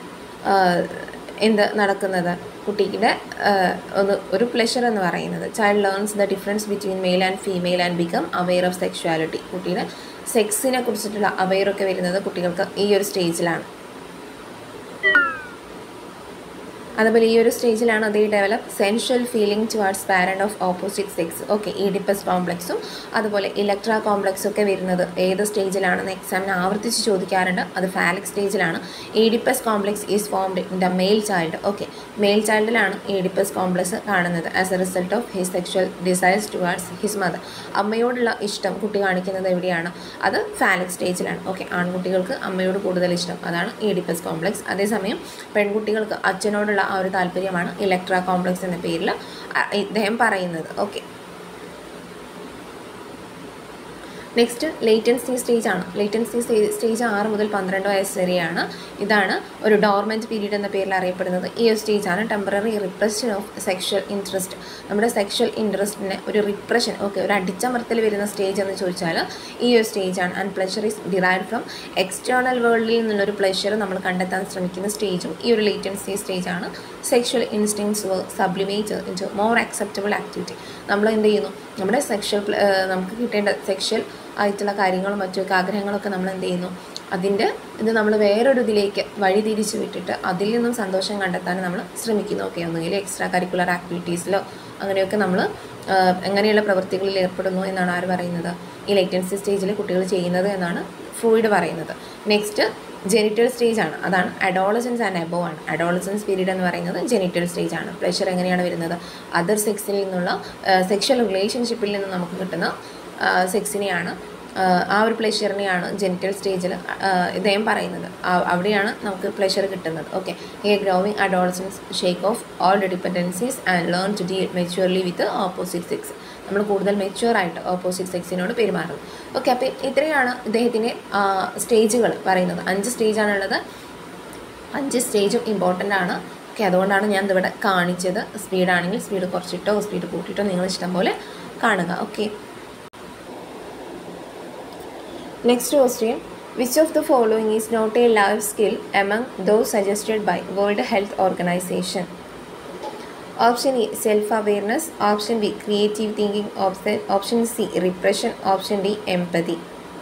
എന്ത് നടക്കുന്നത് കുട്ടിയുടെ ഒന്ന് ഒരു പ്ലഷർ എന്ന് പറയുന്നത് child learns the difference between male and female and become aware of sexuality കുട്ടിയുടെ സെക്സിനെ കുറിച്ചിട്ടുള്ള അവെയറൊക്കെ വരുന്നത് കുട്ടികൾക്ക് ഈ ഒരു സ്റ്റേജിലാണ് അതുപോലെ ഈ ഒരു സ്റ്റേജിലാണ് അതേ develop sensual feeling towards parent of opposite sex okay Oedipus കോംപ്ലക്സും അതുപോലെ ഇലക്ട്ര കോംപ്ലക്സും ഒക്കെ വരുന്നത് ഏത് സ്റ്റേജിലാണെന്ന് എക്സാമിന് ആവർത്തിച്ച് ചോദിക്കാറുണ്ട് അത് ഫാലിക് സ്റ്റേജിലാണ് Oedipus complex is formed in the male child okay male ചൈൽഡിലാണ് ഈഡിപ്പസ് കോംപ്ലക്സ് കാണുന്നത് as a result of his sexual desires towards his mother അമ്മയോടുള്ള ഇഷ്ടം കുട്ടി കാണിക്കുന്നത് എവിടെയാണ് അത് ഫാലിക് സ്റ്റേജിലാണ് ഓക്കെ ആൺകുട്ടികൾക്ക് അമ്മയോട് കൂടുതൽ ഇഷ്ടം അതാണ് ഈഡിപ്പസ് കോംപ്ലക്സ് അതേസമയം പെൺകുട്ടികൾക്ക് അച്ഛനോടുള്ള ആ ഒരു താല്പര്യമാണ് ഇലക്ട്ര കോംപ്ലക്സ് എന്ന പേരിൽ ഇദ്ദേഹം പറയുന്നത് ഓക്കെ നെക്സ്റ്റ് ലേറ്റൻസി സ്റ്റേജ് ആണ് ലേറ്റൻസി സ്റ്റേജ് ആറ് മുതൽ പന്ത്രണ്ട് വയസ്സ് വരെയാണ് ഇതാണ് ഒരു ഡോർമെൻറ്റ് പീരീഡ് എന്ന പേരിൽ അറിയപ്പെടുന്നത് ഈ ഒരു സ്റ്റേജാണ് temporary repression of sexual interest നമ്മുടെ സെക്ഷൽ ഇൻട്രസ്റ്റിനെ ഒരു റിപ്രഷൻ ഓക്കെ ഒരു അടിച്ചമർത്തൽ വരുന്ന സ്റ്റേജ് എന്ന് ചോദിച്ചാൽ ഈ ഒരു സ്റ്റേജാണ് and pleasure is derive from external വേൾഡിൽ നിന്നുള്ളൊരു പ്ലഷർ നമ്മൾ കണ്ടെത്താൻ ശ്രമിക്കുന്ന സ്റ്റേജും ഈ ഒരു ലേറ്റൻസി സ്റ്റേജാണ് sexual instincts sublimate into more acceptable activity നമ്മൾ എന്ത് ചെയ്യുന്നു നമ്മുടെ സെക്ഷൽ നമുക്ക് കിട്ടേണ്ട സെക്ഷൽ ആയിട്ടുള്ള കാര്യങ്ങളും മറ്റൊക്കെ ആഗ്രഹങ്ങളൊക്കെ നമ്മൾ എന്ത് ചെയ്യുന്നു അതിൻ്റെ ഇത് നമ്മൾ വേറൊരു ഇതിലേക്ക് വഴി തിരിച്ചു വിട്ടിട്ട് അതിൽ നിന്നും സന്തോഷം കണ്ടെത്താൻ നമ്മൾ ശ്രമിക്കുന്നു ഓക്കെ ഒന്നുകിൽ എക്സ്ട്രാ കരിക്കുലർ ആക്ടിവിറ്റീസിലോ അങ്ങനെയൊക്കെ നമ്മൾ എങ്ങനെയുള്ള പ്രവൃത്തികളിൽ ഏർപ്പെടുന്നു എന്നാണ് ആര് പറയുന്നത് ഈ ലേറ്റൻസി സ്റ്റേജിൽ കുട്ടികൾ ചെയ്യുന്നത് എന്നാണ് ഫ്രൂയിഡ് പറയുന്നത് നെക്സ്റ്റ് ജെനിറ്റൽ സ്റ്റേജ് ആണ് അതാണ് അഡോളസൻസ് ആൻഡ് എബോ ആണ് അഡോളസൻസ് പീരീഡ് എന്ന് പറയുന്നത് ജെനിറ്റൽ സ്റ്റേജ് ആണ് പ്ലഷർ എങ്ങനെയാണ് വരുന്നത് അതർ സെക്സിൽ നിന്നുള്ള സെക്ഷൽ റിലേഷൻഷിപ്പിൽ നിന്ന് നമുക്ക് കിട്ടുന്ന സെക്സിനെയാണ് ആ ഒരു പ്ലഷറിനെയാണ് ജെനിറ്റൽ സ്റ്റേജിൽ ഇദ്ദേഹം പറയുന്നത് അവിടെയാണ് നമുക്ക് പ്ലഷർ കിട്ടുന്നത് okay a growing adolescence shake off all dependencies and learn to deal maturely with opposite sex നമ്മൾ കൂടുതൽ മെച്യൂർ ആയിട്ട് ഓപ്പോസിറ്റ് സെക്സിനോട് പെരുമാറുന്നത് ഓക്കെ അപ്പോൾ ഇത്രയാണ് ഇദ്ദേഹത്തിൻ്റെ സ്റ്റേജുകൾ പറയുന്നത് അഞ്ച് സ്റ്റേജാണുള്ളത് അഞ്ച് സ്റ്റേജും ഇമ്പോർട്ടൻ്റ് ആണ് ഓക്കെ അതുകൊണ്ടാണ് ഞാൻ ഇതിവിടെ കാണിച്ചത് സ്പീഡാണെങ്കിൽ സ്പീഡ് കുറച്ചിട്ടോ സ്പീഡ് കൂട്ടിയിട്ടോ നിങ്ങൾ ഇഷ്ടം പോലെ കാണുക okay next question which of the following is not a life skill among those suggested by World Health Organization option A self awareness option B creative thinking option option C repression option D empathy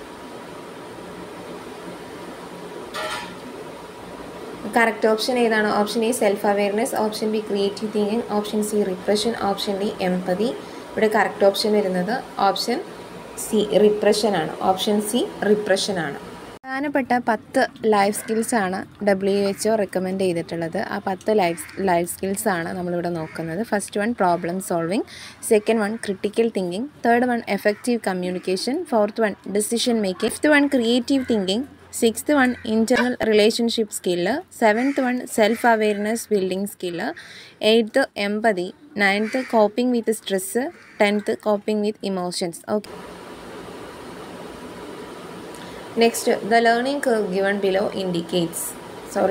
correct option ഏതാണ് option A self awareness option B creative thinking option C repression option D empathy ഇവിടെ കറക്റ്റ് ഓപ്ഷൻ വരുന്നത് ഓപ്ഷൻ സി റിപ്രഷൻ ആണ് ഓപ്ഷൻ സി റിപ്രഷൻ ആണ് പ്രധാനപ്പെട്ട പത്ത് life സ്കിൽസാണ് W H O recommend ചെയ്തിട്ടുള്ളത് ആ പത്ത് ലൈഫ് ലൈഫ് സ്കിൽസാണ് നമ്മളിവിടെ നോക്കുന്നത് first one problem solving second one critical thinking third one effective communication fourth one decision making fifth one creative thinking sixth one internal relationship skill seventh one self awareness building skill eighth empathy ninth coping with stress tenth coping with emotions okay next the learning curve given below indicates sorry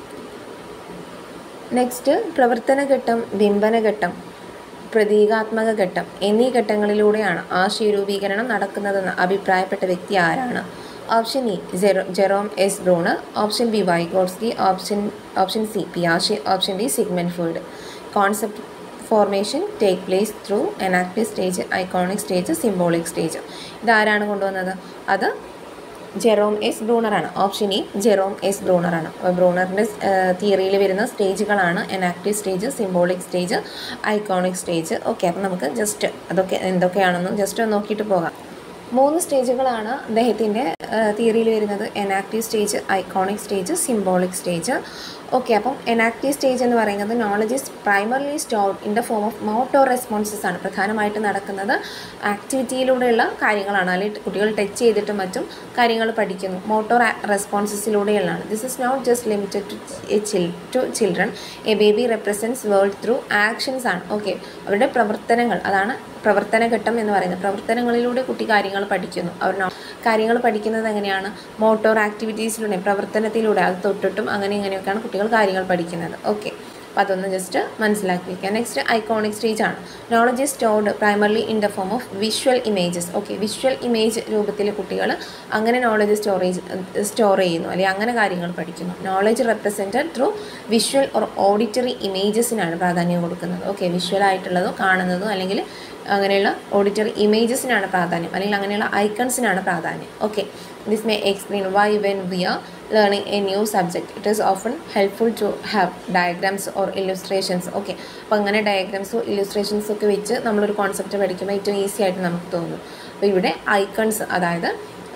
next പ്രവർത്തന ഘട്ടം ബിംബന ഘട്ടം പ്രതീകാത്മക ഘട്ടം എന്നീ ഘട്ടങ്ങളിലൂടെയാണ് ആശയരൂപീകരണം നടക്കുന്നതെന്ന് അഭിപ്രായപ്പെട്ട വ്യക്തി ആരാണ് ഓപ്ഷൻ ഇ ജെറോ Jerome S Bruner option B Vygotsky option option C പിയാഷെ option D Sigmund Freud concept formation take place through enactive stage iconic stage symbolic stage ഇതാരാണ് കൊണ്ടുവന്നത് അത് ജെറോം എസ് ബ്രൂണറാണ് ഓപ്ഷൻ ഇ ജെറോം എസ് ബ്രൂണറാണ് ബ്രൂണറിൻ്റെ തിയറിയിൽ വരുന്ന സ്റ്റേജുകളാണ് enactive stage symbolic stage iconic stage okay അപ്പം നമുക്ക് ജസ്റ്റ് അതൊക്കെ എന്തൊക്കെയാണെന്ന് ജസ്റ്റ് ഒന്ന് നോക്കിയിട്ട് പോകാം മൂന്ന് സ്റ്റേജുകളാണ് അദ്ദേഹത്തിൻ്റെ തിയറിയിൽ വരുന്നത് enactive stage iconic stage symbolic stage okay അപ്പം എനാക്റ്റീവ് സ്റ്റേജ് എന്ന് പറയുന്നത് knowledge is primarily stored in the form of motor responses ആണ് പ്രധാനമായിട്ട് നടക്കുന്നത് ആക്ടിവിറ്റിയിലൂടെയുള്ള കാര്യങ്ങളാണ് അല്ലെങ്കിൽ കുട്ടികൾ ടച്ച് ചെയ്തിട്ടും മറ്റും കാര്യങ്ങൾ പഠിക്കുന്നു മോട്ടോർ റെസ്പോൺസസിലൂടെയുള്ളതാണ് this is not just limited to a child to children a baby represents world through actions ആണ് ഓക്കെ അവരുടെ പ്രവർത്തനങ്ങൾ അതാണ് പ്രവർത്തന ഘട്ടം എന്ന് പറയുന്നത് പ്രവർത്തനങ്ങളിലൂടെ കുട്ടി കാര്യങ്ങൾ പഠിക്കുന്നു അവർ കാര്യങ്ങൾ പഠിക്കുന്നത് എങ്ങനെയാണ് മോട്ടോർ ആക്ടിവിറ്റീസിലൂടെ പ്രവർത്തനത്തിലൂടെ അത് തൊട്ടിട്ടും അങ്ങനെ ഇങ്ങനെയൊക്കെയാണ് കുട്ടികൾ കാര്യങ്ങൾ പഠിക്കുന്നത് ഓക്കെ അപ്പോൾ അതൊന്ന് ജസ്റ്റ് മനസ്സിലാക്കി വയ്ക്കുക നെക്സ്റ്റ് ഐക്കോണിക് സ്റ്റേജ് ആണ് knowledge is stored primarily in the form of visual images okay visual image രൂപത്തിൽ കുട്ടികൾ അങ്ങനെ നോളജ് സ്റ്റോറേജ് സ്റ്റോർ ചെയ്യുന്നു അല്ലെങ്കിൽ അങ്ങനെ കാര്യങ്ങൾ പഠിക്കുന്നു knowledge represented through visual or auditory ഇമേജസിനാണ് പ്രാധാന്യം കൊടുക്കുന്നത് ഓക്കെ വിഷ്വൽ ആയിട്ടുള്ളതോ കാണുന്നതോ അല്ലെങ്കിൽ അങ്ങനെയുള്ള ഓഡിറ്ററി ഇമേജസിനാണ് പ്രാധാന്യം അല്ലെങ്കിൽ അങ്ങനെയുള്ള ഐക്കൺസിനാണ് പ്രാധാന്യം okay this may explain why when we are learning a new subject it is often helpful to have diagrams or illustrations okay അപ്പോൾ അങ്ങനെ ഡയഗ്രാംസോ ഇല്ലുസ്ട്രേഷൻസോ ഒക്കെ വെച്ച് നമ്മളൊരു കോൺസെപ്റ്റ് പഠിക്കുമ്പോൾ ഏറ്റവും ഈസി ആയിട്ട് നമുക്ക് തോന്നും അപ്പോൾ ഇവിടെ ഐക്കൺസ് അതായത്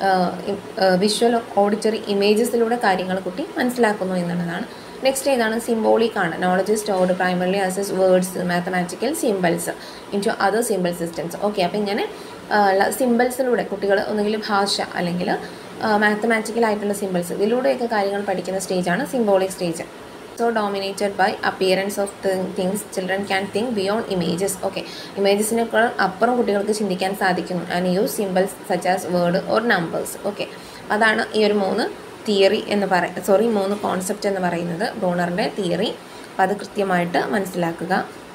വിഷ്വൽ ഓഡിറ്ററി ഇമേജസിലൂടെ കാര്യങ്ങൾ കുട്ടി മനസ്സിലാക്കുന്നു എന്നുള്ളതാണ് നെക്സ്റ്റ് ഏതാണ് സിംബോളിക് ആണ് knowledge stored primarily as as words mathematical symbols into other symbol systems okay അപ്പോൾ ഇങ്ങനെ സിമ്പിൾസിലൂടെ കുട്ടികൾ ഒന്നുകിൽ ഭാഷ അല്ലെങ്കിൽ മാത്തമാറ്റിക്കൽ ആയിട്ടുള്ള സിമ്പിൾസ് ഇതിലൂടെയൊക്കെ കാര്യങ്ങൾ പഠിക്കുന്ന സ്റ്റേജാണ് symbolic stage so dominated by appearance of things children can think beyond images okay ഇമേജസിനേക്കാൾ അപ്പുറം കുട്ടികൾക്ക് ചിന്തിക്കാൻ സാധിക്കുന്നു and use symbols such as word or numbers okay അതാണ് ഈ ഒരു മൂന്ന് തിയറി എന്ന് പറ സോറി മൂന്ന് കോൺസെപ്റ്റ് എന്ന് പറയുന്നത് ബ്രൂണറിൻ്റെ തിയറി അപ്പോൾ അത് കൃത്യമായിട്ട് മനസ്സിലാക്കുക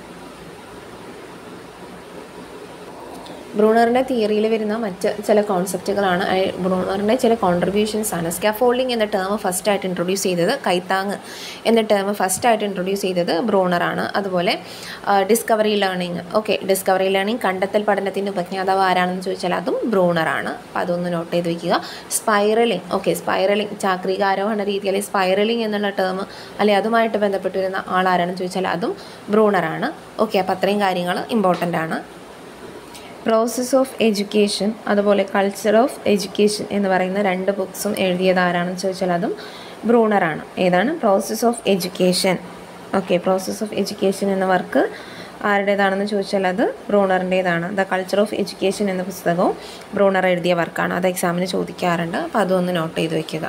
ബ്രൂണറിൻ്റെ തിയറിയിൽ വരുന്ന മറ്റ് ചില കോൺസെപ്റ്റുകളാണ് ബ്രൂണറിൻ്റെ ചില കോൺട്രിബ്യൂഷൻസ് ആണ് സ്കാഫോൾഡിംഗ് എന്ന ടേം ഫസ്റ്റ് ആയിട്ട് ഇൻട്രൊഡ്യൂസ് ചെയ്തത് കൈത്താങ് എന്ന ടേം ഫസ്റ്റ് ആയിട്ട് ഇൻട്രൊഡ്യൂസ് ചെയ്തത് ബ്രൂണറാണ് അതുപോലെ discovery learning okay discovery learning കണ്ടെത്തൽ പഠനത്തിൻ്റെ ഉപജ്ഞാതാവ് ആരാണെന്ന് ചോദിച്ചാൽ അതും ബ്രൂണറാണ് അപ്പോൾ അതൊന്ന് നോട്ട് ചെയ്ത് വയ്ക്കുക സ്പൈറലിംഗ് ഓക്കെ സ്പൈറലിംഗ് ചാക്രികാരോഹണ രീതിയിൽ സ്പൈറലിംഗ് എന്നുള്ള ടേം അല്ലെങ്കിൽ അതുമായിട്ട് ബന്ധപ്പെട്ട് വരുന്ന ആളാരാണെന്ന് ചോദിച്ചാൽ അതും ബ്രൂണറാണ് ഓക്കെ അപ്പോൾ അത്രയും കാര്യങ്ങൾ ഇമ്പോർട്ടൻ്റ് ആണ് പ്രോസസ് ഓഫ് എഡ്യൂക്കേഷൻ അതുപോലെ കൾച്ചർ ഓഫ് എഡ്യൂക്കേഷൻ എന്ന് പറയുന്ന രണ്ട് ബുക്സും എഴുതിയത് ആരാണെന്ന് ചോദിച്ചാൽ അതും ബ്രൂണറാണ് ഏതാണ് process of education okay process of education എന്ന വർക്ക് ആരുടേതാണെന്ന് ചോദിച്ചാൽ അത് ബ്രൂണറിൻ്റേതാണ് ദ കൾച്ചർ ഓഫ് എഡ്യൂക്കേഷൻ എന്ന പുസ്തകവും ബ്രൂണർ എഴുതിയ വർക്കാണ് അത് എക്സാമിന് ചോദിക്കാറുണ്ട് അപ്പോൾ അതൊന്ന് നോട്ട് ചെയ്ത് വയ്ക്കുക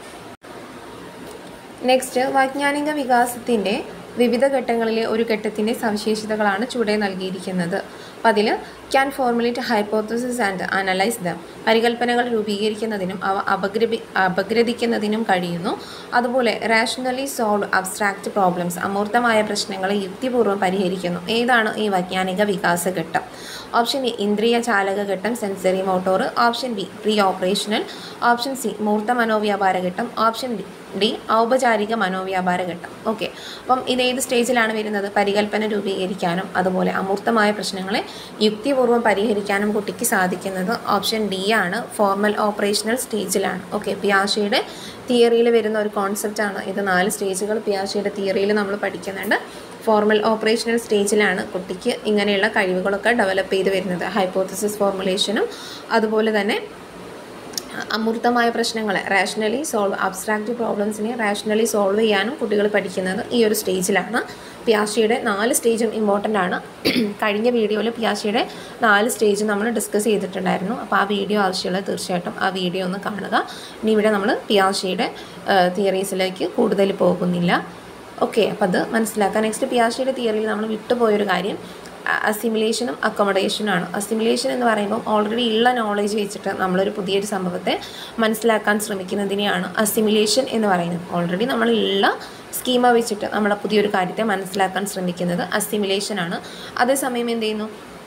നെക്സ്റ്റ് വൈജ്ഞാനിക വികാസത്തിൻ്റെ വിവിധ ഘട്ടങ്ങളിലെ ഒരു ഘട്ടത്തിൻ്റെ സവിശേഷതകളാണ് ചുവടെ നൽകിയിരിക്കുന്നത് അപ്പം അതിൽ can formulate hypothesis and analyse them പരികൽപ്പനകൾ രൂപീകരിക്കുന്നതിനും അവ അപഗ്രപി അപഗ്രഥിക്കുന്നതിനും കഴിയുന്നു അതുപോലെ റാഷണലി സോൾവ് അബ്സ്ട്രാക്റ്റ് പ്രോബ്ലംസ് അമൂർത്തമായ പ്രശ്നങ്ങളെ യുക്തിപൂർവ്വം പരിഹരിക്കുന്നു ഏതാണ് ഈ വൈജ്ഞാനിക വികാസ ഘട്ടം ഓപ്ഷൻ എ ഇന്ദ്രിയ ചാലക ഘട്ടം sensory motor option B pre operational option C മൂർത്ത മനോവ്യാപാര ഘട്ടം ഓപ്ഷൻ ഡി ഡി ഔപചാരിക മനോവ്യാപാര ഘട്ടം ഓക്കെ അപ്പം ഇത് ഏത് സ്റ്റേജിലാണ് വരുന്നത് പരികൽപ്പന രൂപീകരിക്കാനും അതുപോലെ അമൂർത്തമായ പ്രശ്നങ്ങളെ യുക്തിപൂർവ്വം പരിഹരിക്കാനും കുട്ടിക്ക് സാധിക്കുന്നത് ഓപ്ഷൻ ഡി ആണ് ഫോർമൽ ഓപ്പറേഷണൽ സ്റ്റേജിലാണ് ഓക്കെ പിയാഷയുടെ തിയറിയിൽ വരുന്ന ഒരു കോൺസെപ്റ്റാണ് ഇത് നാല് സ്റ്റേജുകൾ പിയാഷയുടെ തിയറിയിൽ നമ്മൾ പഠിക്കുന്നുണ്ട് ഫോർമൽ ഓപ്പറേഷണൽ സ്റ്റേജിലാണ് കുട്ടിക്ക് ഇങ്ങനെയുള്ള കഴിവുകളൊക്കെ ഡെവലപ്പ് ചെയ്ത് വരുന്നത് ഹൈപ്പോത്തസിസ് ഫോർമുലേഷനും അതുപോലെ തന്നെ അമൂർത്തമായ പ്രശ്നങ്ങളെ റാഷണലി സോൾവ് അബ്സ്ട്രാക്റ്റ് പ്രോബ്ലംസിനെ റാഷണലി സോൾവ് ചെയ്യാനും കുട്ടികൾ പഠിക്കുന്നത് ഈ ഒരു സ്റ്റേജിലാണ് പിയാഷിയുടെ നാല് സ്റ്റേജും ഇമ്പോർട്ടൻ്റ് ആണ് കഴിഞ്ഞ വീഡിയോയിൽ പിയാഷിയുടെ നാല് സ്റ്റേജ് നമ്മൾ ഡിസ്കസ് ചെയ്തിട്ടുണ്ടായിരുന്നു അപ്പോൾ ആ വീഡിയോ ആവശ്യമുള്ള തീർച്ചയായിട്ടും ആ വീഡിയോ ഒന്ന് കാണുക ഇനി ഇവിടെ നമ്മൾ പിയാഷിയുടെ തിയറീസിലേക്ക് കൂടുതൽ പോകുന്നില്ല ഓക്കെ അപ്പോൾ അത് മനസ്സിലാക്കാം നെക്സ്റ്റ് പിയാഷിയുടെ തിയറിയിൽ നമ്മൾ വിട്ടുപോയൊരു കാര്യം അസിമുലേഷനും അക്കോമഡേഷനുമാണ് അസിമുലേഷൻ എന്ന് പറയുമ്പോൾ ഓൾറെഡി ഉള്ള നോളേജ് വെച്ചിട്ട് നമ്മളൊരു പുതിയൊരു സംഭവത്തെ മനസ്സിലാക്കാൻ ശ്രമിക്കുന്നതിനെയാണ് അസിമുലേഷൻ എന്ന് പറയുന്നത് ഓൾറെഡി നമ്മളുള്ള സ്കീമ വെച്ചിട്ട് നമ്മളെ പുതിയൊരു കാര്യത്തെ മനസ്സിലാക്കാൻ ശ്രമിക്കുന്നത് അസിമുലേഷനാണ് അതേസമയം എന്ത് ചെയ്യുന്നു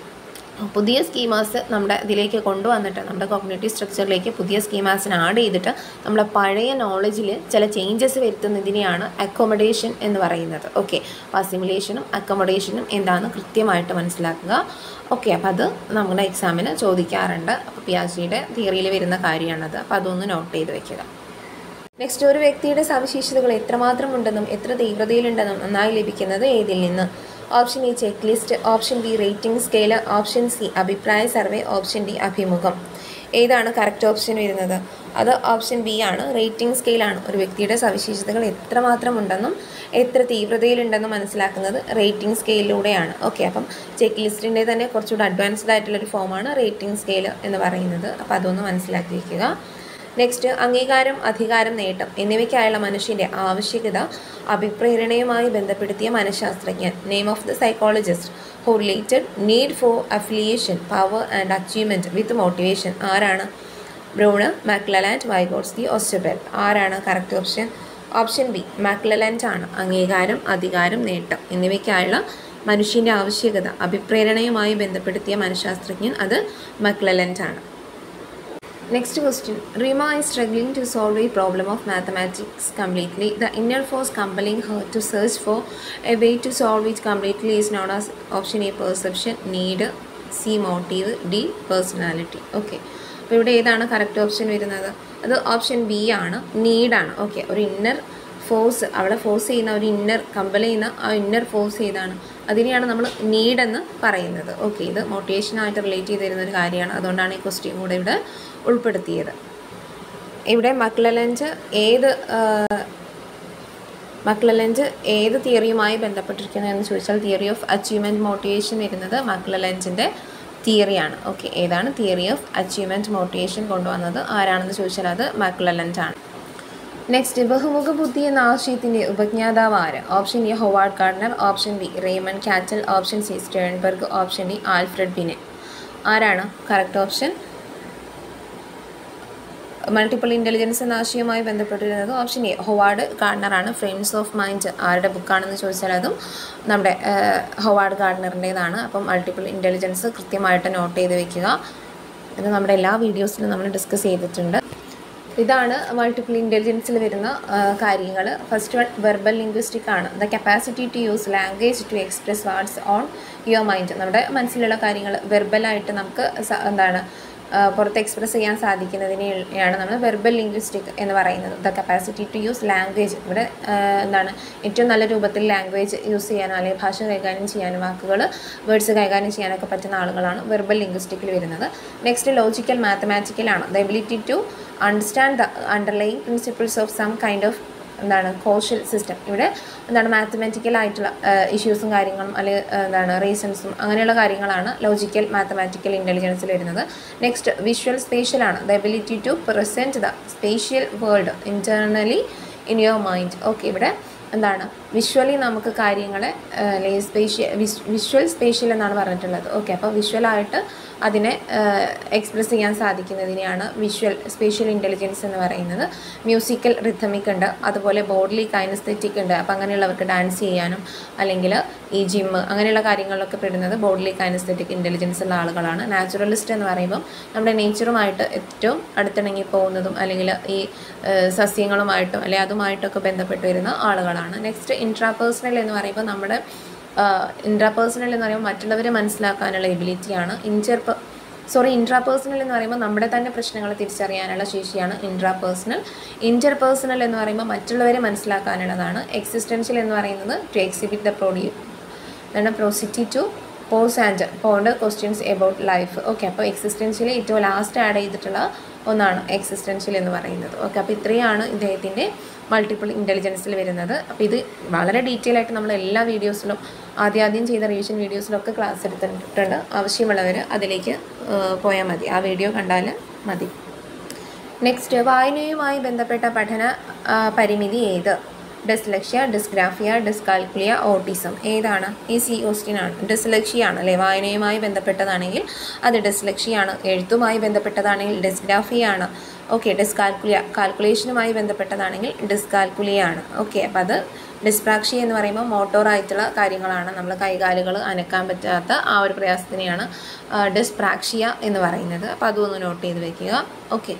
പുതിയ സ്കീമാസ് നമ്മുടെ ഇതിലേക്ക് കൊണ്ടുവന്നിട്ട് നമ്മുടെ കോഗ്നേറ്റീവ് സ്ട്രക്ചറിലേക്ക് പുതിയ സ്കീമാസിന് ആഡ് ചെയ്തിട്ട് നമ്മുടെ പഴയ നോളജിൽ ചില ചേഞ്ചസ് വരുത്തുന്നതിനെയാണ് അക്കോമഡേഷൻ എന്ന് പറയുന്നത് ഓക്കെ അപ്പോൾ അസിമുലേഷനും അക്കോമഡേഷനും എന്താണെന്ന് കൃത്യമായിട്ട് മനസ്സിലാക്കുക ഓക്കെ അപ്പോൾ അത് നമ്മുടെ എക്സാമിന് ചോദിക്കാറുണ്ട് അപ്പോൾ പിയാജിയുടെ തിയറിയിൽ വരുന്ന കാര്യമാണത് അപ്പോൾ അതൊന്ന് നോട്ട് ചെയ്ത് വെക്കുക നെക്സ്റ്റ് ഒരു വ്യക്തിയുടെ സവിശേഷതകൾ എത്രമാത്രം ഉണ്ടെന്നും എത്ര തീവ്രതയിലുണ്ടെന്നും നന്നായി ലഭിക്കുന്നത് ഏതിൽ നിന്ന് option A check list option B rating scale option C അഭിപ്രായ സർവേ ഓപ്ഷൻ ഡി അഭിമുഖം ഏതാണ് കറക്റ്റ് ഓപ്ഷൻ വരുന്നത് അത് ഓപ്ഷൻ ബി ആണ് റേറ്റിംഗ് സ്കെയിലാണ് ഒരു വ്യക്തിയുടെ സവിശേഷതകൾ എത്രമാത്രം ഉണ്ടെന്നും എത്ര തീവ്രതയിലുണ്ടെന്നും മനസ്സിലാക്കുന്നത് റേറ്റിംഗ് സ്കെയിലിലൂടെയാണ് ഓക്കെ അപ്പം ചെക്ക് ലിസ്റ്റിൻ്റെ തന്നെ കുറച്ചുകൂടി അഡ്വാൻസ്ഡ് ആയിട്ടുള്ളൊരു ഫോമാണ് റേറ്റിംഗ് സ്കെയിൽ എന്ന് പറയുന്നത് അപ്പോൾ അതൊന്ന് മനസ്സിലാക്കി വയ്ക്കുക നെക്സ്റ്റ് അംഗീകാരം അധികാരം നേട്ടം എന്നിവയ്ക്കായുള്ള മനുഷ്യൻ്റെ ആവശ്യകത അഭിപ്രേരണയുമായി ബന്ധപ്പെടുത്തിയ മനഃശാസ്ത്രജ്ഞൻ name of the psychologist who related need for affiliation power and achievement with motivation ആരാണ് ബ്രൂണ് മാക്ലലാൻഡ് വൈഗോട്സ്കി ഓസ്റ്റബെൽ ആരാണ് correct option option B McClelland ആണ് അംഗീകാരം അധികാരം നേട്ടം എന്നിവയ്ക്കായുള്ള മനുഷ്യൻ്റെ ആവശ്യകത അഭിപ്രേരണയുമായി ബന്ധപ്പെടുത്തിയ മനഃശാസ്ത്രജ്ഞൻ അത് മക്ലലൻഡ് ആണ് Next question. Rima is struggling to solve a problem of mathematics completely. The inner force compelling her to search for a way to solve it completely is known as option A perception, need, C motive, D personality. Okay. അപ്പോൾ ഇവിടെ ഏതാണ് കറക്റ്റ് ഓപ്ഷൻ വരുന്നത് അത് ഓപ്ഷൻ ബി ആണ് നീഡാണ് ഓക്കെ ഒരു ഇന്നർ ഫോഴ്സ് അവളെ ഫോഴ്സ് ചെയ്യുന്ന ഒരു ഇന്നർ കമ്പൽ ചെയ്യുന്ന ആ ഇന്നർ ഫോഴ്സ് ഏതാണ് അതിനെയാണ് നമ്മൾ നീഡെന്ന് പറയുന്നത് ഓക്കെ ഇത് മോട്ടിവേഷനായിട്ട് റിലേറ്റ് ചെയ്ത് തരുന്ന ഒരു കാര്യമാണ് അതുകൊണ്ടാണ് ഈ ക്വസ്റ്റ്യൻ കൂടെ ഇവിടെ ഉൾപ്പെടുത്തിയത് ഇവിടെ മക്ലലഞ്ച് ഏത് മക്ലലഞ്ച് ഏത് തിയറിയുമായി ബന്ധപ്പെട്ടിരിക്കുന്നത് എന്ന് ചോദിച്ചാൽ തിയറി ഓഫ് അച്ചീവ്മെൻറ്റ് മോട്ടിവേഷൻ വരുന്നത് മക്ലലഞ്ചിൻ്റെ തിയറിയാണ് ഓക്കെ ഏതാണ് തിയറി ഓഫ് അച്ചീവ്മെൻറ്റ് മോട്ടിവേഷൻ കൊണ്ടുവന്നത് ആരാണെന്ന് ചോദിച്ചാൽ അത് മക്ലലഞ്ച് ആണ് നെക്സ്റ്റ് ബഹുമുഖ ബുദ്ധി എന്ന ആശയത്തിൻ്റെ ഉപജ്ഞാതാവ് ആര് option A Howard Gardner option B Raymond Cattell option C Sternberg option D Alfred Binet ആരാണ് കറക്റ്റ് ഓപ്ഷൻ മൾട്ടിപ്പിൾ ഇൻ്റലിജൻസ് എന്ന ആശയവുമായി ബന്ധപ്പെട്ടിരുന്നത് ഓപ്ഷൻ എ ഹൊവാർഡ് ഗാർഡനറാണ് ഫ്രെയിംസ് ഓഫ് മൈൻഡ് ആരുടെ ബുക്കാണെന്ന് ചോദിച്ചാൽ അതും നമ്മുടെ ഹൊവാർഡ് ഗാർഡനറിൻ്റേതാണ് അപ്പം മൾട്ടിപ്പിൾ ഇൻ്റലിജൻസ് കൃത്യമായിട്ട് നോട്ട് ചെയ്ത് വെക്കുക ഇത് നമ്മുടെ എല്ലാ വീഡിയോസിലും നമ്മൾ ഡിസ്കസ് ചെയ്തിട്ടുണ്ട് ഇതാണ് മൾട്ടിപ്പിൾ ഇൻ്റലിജൻസിൽ വരുന്ന കാര്യങ്ങൾ ഫസ്റ്റ് വൺ വെർബൽ ലിംഗ്വിസ്റ്റിക് ആണ് the capacity to use language to express what's on your mind നമ്മുടെ മനസ്സിലുള്ള കാര്യങ്ങൾ വെർബലായിട്ട് നമുക്ക് എന്താണ് പുറത്ത് എക്സ്പ്രസ് ചെയ്യാൻ സാധിക്കുന്നതിനെയാണ് നമ്മൾ വെർബൽ ലിംഗ്വിസ്റ്റിക് എന്ന് പറയുന്നത് the capacity to use language ഇവിടെ എന്താണ് ഏറ്റവും നല്ല രൂപത്തിൽ ലാംഗ്വേജ് യൂസ് ചെയ്യാനോ അല്ലെങ്കിൽ ഭാഷ കൈകാര്യം ചെയ്യാനോ വാക്കുകൾ വേർഡ്സ് കൈകാര്യം ചെയ്യാനൊക്കെ പറ്റുന്ന ആളുകളാണ് വെർബൽ ലിംഗ്വിസ്റ്റിക്കിൽ വരുന്നത് നെക്സ്റ്റ് ലോജിക്കൽ മാത്തമാറ്റിക്കലാണ് the ability to understand the underline principles of some kind of എന്താണ് കോഷ്യൽ സിസ്റ്റം ഇവിടെ എന്താണ് മാത്തമാറ്റിക്കൽ ആയിട്ടുള്ള ഇഷ്യൂസും കാര്യങ്ങളും അല്ലെങ്കിൽ എന്താണ് റീസൺസും അങ്ങനെയുള്ള കാര്യങ്ങളാണ് ലോജിക്കൽ മാത്തമാറ്റിക്കൽ ഇൻ്റലിജൻസിൽ വരുന്നത് നെക്സ്റ്റ് വിഷ്വൽ സ്പേഷ്യലാണ് the ability to present the spatial world internally in your mind okay ഇവിടെ എന്താണ് വിഷ്വലി നമുക്ക് കാര്യങ്ങളെ അല്ലെങ്കിൽ സ്പേഷ്യൽ വിഷ്വൽ സ്പേഷ്യൽ എന്നാണ് പറഞ്ഞിട്ടുള്ളത് ഓക്കെ അപ്പോൾ വിഷ്വലായിട്ട് അതിനെ എക്സ്പ്രസ് ചെയ്യാൻ സാധിക്കുന്നതിനെയാണ് വിഷ്വൽ സ്പേഷ്യൽ ഇൻ്റലിജൻസ് എന്ന് പറയുന്നത് മ്യൂസിക്കൽ റിഥമിക് ഉണ്ട് അതുപോലെ ബോഡിലി കൈനസ്തെറ്റിക് ഉണ്ട് അപ്പോൾ അങ്ങനെയുള്ളവർക്ക് ഡാൻസ് ചെയ്യാനും അല്ലെങ്കിൽ ഈ ജിമ്മ് അങ്ങനെയുള്ള കാര്യങ്ങളിലൊക്കെ പെടുന്നത് ബോഡിലി കൈനസ്തെറ്റിക് ഇൻ്റലിജൻസ് ഉള്ള ആളുകളാണ് നാച്ചുറലിസ്റ്റ് എന്ന് പറയുമ്പം നമ്മുടെ നേച്ചറുമായിട്ട് ഏറ്റവും അടുത്തിണങ്ങി പോകുന്നതും അല്ലെങ്കിൽ ഈ സസ്യങ്ങളുമായിട്ടും അല്ലെങ്കിൽ അതുമായിട്ടൊക്കെ ബന്ധപ്പെട്ട് വരുന്ന ആളുകളാണ് നെക്സ്റ്റ് ഇൻട്രാപേഴ്സണൽ എന്ന് പറയുമ്പോൾ നമ്മുടെ ഇൻട്രാപേഴ്സണൽ എന്ന് പറയുമ്പോൾ മറ്റുള്ളവരെ മനസ്സിലാക്കാനുള്ള എബിലിറ്റിയാണ് ഇൻറ്റർ സോറി ഇൻട്രാപേഴ്സണൽ എന്ന് പറയുമ്പോൾ നമ്മുടെ തന്നെ പ്രശ്നങ്ങൾ തിരിച്ചറിയാനുള്ള ശേഷിയാണ് ഇൻട്രാപേഴ്സണൽ ഇൻ്റർപേഴ്സണൽ എന്ന് പറയുമ്പോൾ മറ്റുള്ളവരെ മനസ്സിലാക്കാനുള്ളതാണ് എക്സിസ്റ്റൻഷ്യൽ എന്ന് പറയുന്നത് ടു എക്സിബിറ്റ് ദ പ്രൊഡ്യൂ എന്താണ് പ്രോസിറ്റി to pose and ponder questions about life okay അപ്പോൾ എക്സിസ്റ്റൻഷ്യലി ഏറ്റവും ലാസ്റ്റ് ആഡ് ചെയ്തിട്ടുള്ള ഒന്നാണ് എക്സിസ്റ്റൻഷ്യൽ എന്ന് പറയുന്നത് ഓക്കെ അപ്പോൾ ഇത്രയാണ് ഇദ്ദേഹത്തിൻ്റെ മൾട്ടിപ്പിൾ ഇൻ്റലിജൻസിൽ വരുന്നത് അപ്പോൾ ഇത് വളരെ ഡീറ്റെയിൽ ആയിട്ട് നമ്മൾ എല്ലാ വീഡിയോസിലും ആദ്യാദ്യം ചെയ്ത റിവിഷൻ വീഡിയോസിലൊക്കെ ക്ലാസ് എടുത്തിട്ടുണ്ട് ആവശ്യമുള്ളവർ അതിലേക്ക് പോയാൽ മതി ആ വീഡിയോ കണ്ടാൽ മതി നെക്സ്റ്റ് വായനയുമായി ബന്ധപ്പെട്ട പഠന ആ, പരിമിതി ഏത് ഡിസ്ലക്ഷ്യ ഡിസ്ഗ്രാഫിയ ഡിസ്കാൽക്കുലിയ ഓട്ടിസം ഏതാണ് ഈ സി ആണ് ഡിസ്ലക്ഷിയാണ് അല്ലേ വായനയുമായി ബന്ധപ്പെട്ടതാണെങ്കിൽ അത് ഡിസ്ലക്ഷിയാണ് എഴുത്തുമായി ബന്ധപ്പെട്ടതാണെങ്കിൽ ഡിസ്ഗ്രാഫിയാണ് ഓക്കെ ഡിസ്കാൽക്കുലിയ കാൽക്കുലേഷനുമായി ബന്ധപ്പെട്ടതാണെങ്കിൽ ഡിസ്കാൽക്കുലിയാണ് ഓക്കെ അപ്പോൾ അത് ഡിസ്പ്രാക്ഷി എന്ന് പറയുമ്പോൾ മോട്ടോർ ആയിട്ടുള്ള കാര്യങ്ങളാണ് നമ്മൾ കൈകാലുകൾ അനക്കാൻ പറ്റാത്ത ആ ഒരു പ്രയാസത്തിനെയാണ് ഡിസ്പ്രാക്ഷിയ എന്ന് പറയുന്നത് അപ്പോൾ അതും ഒന്ന് നോട്ട് ചെയ്ത് വെക്കുക ഓക്കെ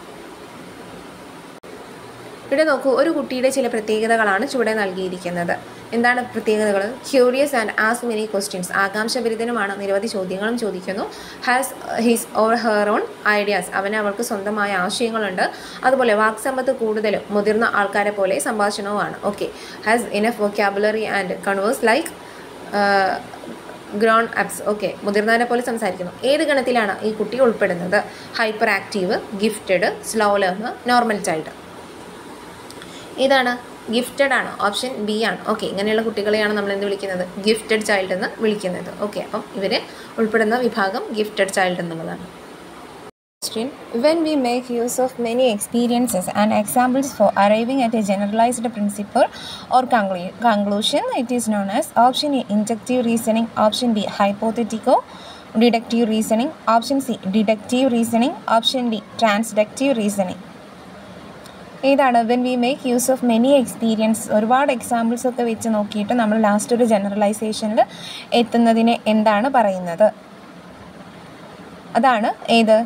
ഇവിടെ നോക്കൂ ഒരു കുട്ടിയുടെ ചില പ്രത്യേകതകളാണ് ചുവടെ നൽകിയിരിക്കുന്നത് എന്താണ് പ്രത്യേകതകൾ ക്യൂരിയസ് ആൻഡ് ആസ് മെനി ക്വസ്റ്റ്യൻസ് ആകാംക്ഷഭരിതനുമാണ് നിരവധി ചോദ്യങ്ങളും ചോദിക്കുന്നു has his or her own ideas അവന് അവൾക്ക് സ്വന്തമായ ആശയങ്ങളുണ്ട് അതുപോലെ വാക്സമ്പത്ത് കൂടുതലും മുതിർന്ന ആൾക്കാരെ പോലെ സംഭാഷണവുമാണ് okay has enough vocabulary and converse like grown ups okay മുതിർന്നവരെ പോലെ സംസാരിക്കുന്നു ഏത് ഗണത്തിലാണ് ഈ കുട്ടി ഉൾപ്പെടുന്നത് hyper active gifted slow learner normal child ഇതാണ് ഗിഫ്റ്റഡ് ആണ് ഓപ്ഷൻ ബി ആണ് ഓക്കെ ഇങ്ങനെയുള്ള കുട്ടികളെയാണ് നമ്മൾ എന്ത് വിളിക്കുന്നത് ഗിഫ്റ്റഡ് ചൈൽഡ് എന്ന് വിളിക്കുന്നത് ഓക്കെ അപ്പം ഇവർ ഉൾപ്പെടുന്ന വിഭാഗം ഗിഫ്റ്റഡ് ചൈൽഡ് എന്നുള്ളതാണ് question when we make use of many experiences and examples for arriving at a generalized principle or conclu- conclusion it is known as option a inductive reasoning option b hypothetical deductive reasoning option c deductive reasoning option d transductive reasoning ഏതാണ് when we make use of many experience ഒരുപാട് എക്സാമ്പിൾസ് ഒക്കെ വെച്ച് നോക്കിയിട്ട് നമ്മൾ ലാസ്റ്റ് ഒരു ജനറലൈസേഷനിൽ എത്തുന്നതിനെ എന്താണ് പറയുന്നത് അതാണ് ഏത്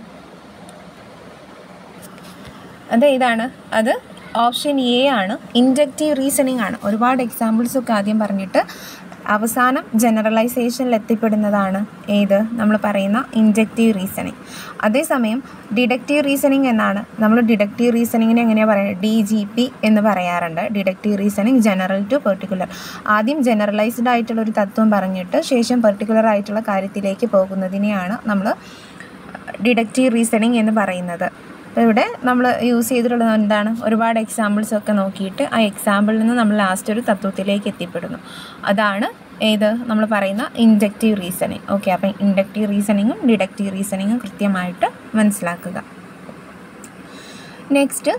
അത് ഏതാണ് അത് ഓപ്ഷൻ എ ആണ് ഇൻഡക്റ്റീവ് റീസണിങ് ആണ് ഒരുപാട് എക്സാമ്പിൾസ് ഒക്കെ ആദ്യം പറഞ്ഞിട്ട് അവസാനം ജനറലൈസേഷനിൽ എത്തിപ്പെടുന്നതാണ് ഏത് നമ്മൾ പറയുന്ന ഇൻഡക്റ്റീവ് റീസണിങ് അതേസമയം ഡിഡക്റ്റീവ് റീസണിങ് എന്നാണ് നമ്മൾ ഡിഡക്റ്റീവ് റീസണിങ്ങിനെ എങ്ങനെയാണ് പറയുന്നത് ഡി ജി പി എന്ന് പറയാറുണ്ട് deductive reasoning general to particular ആദ്യം ജനറലൈസ്ഡ് ആയിട്ടുള്ള ഒരു തത്വം പറഞ്ഞിട്ട് ശേഷം പെർട്ടിക്കുലർ ആയിട്ടുള്ള കാര്യത്തിലേക്ക് പോകുന്നതിനെയാണ് നമ്മൾ ഡിഡക്റ്റീവ് റീസണിങ് എന്ന് പറയുന്നത് അപ്പോൾ ഇവിടെ നമ്മൾ യൂസ് ചെയ്തിട്ടുള്ളത് എന്താണ് ഒരുപാട് എക്സാമ്പിൾസ് ഒക്കെ നോക്കിയിട്ട് ആ എക്സാമ്പിളിൽ നിന്ന് നമ്മൾ ലാസ്റ്റ് ഒരു തത്വത്തിലേക്ക് എത്തിപ്പെടുന്നു അതാണ് ഏത് നമ്മൾ പറയുന്ന ഇൻഡക്റ്റീവ് റീസണിങ് ഓക്കെ അപ്പം ഇൻഡക്റ്റീവ് റീസണിങ്ങും ഡിഡക്റ്റീവ് റീസണിങ്ങും കൃത്യമായിട്ട് മനസ്സിലാക്കുക next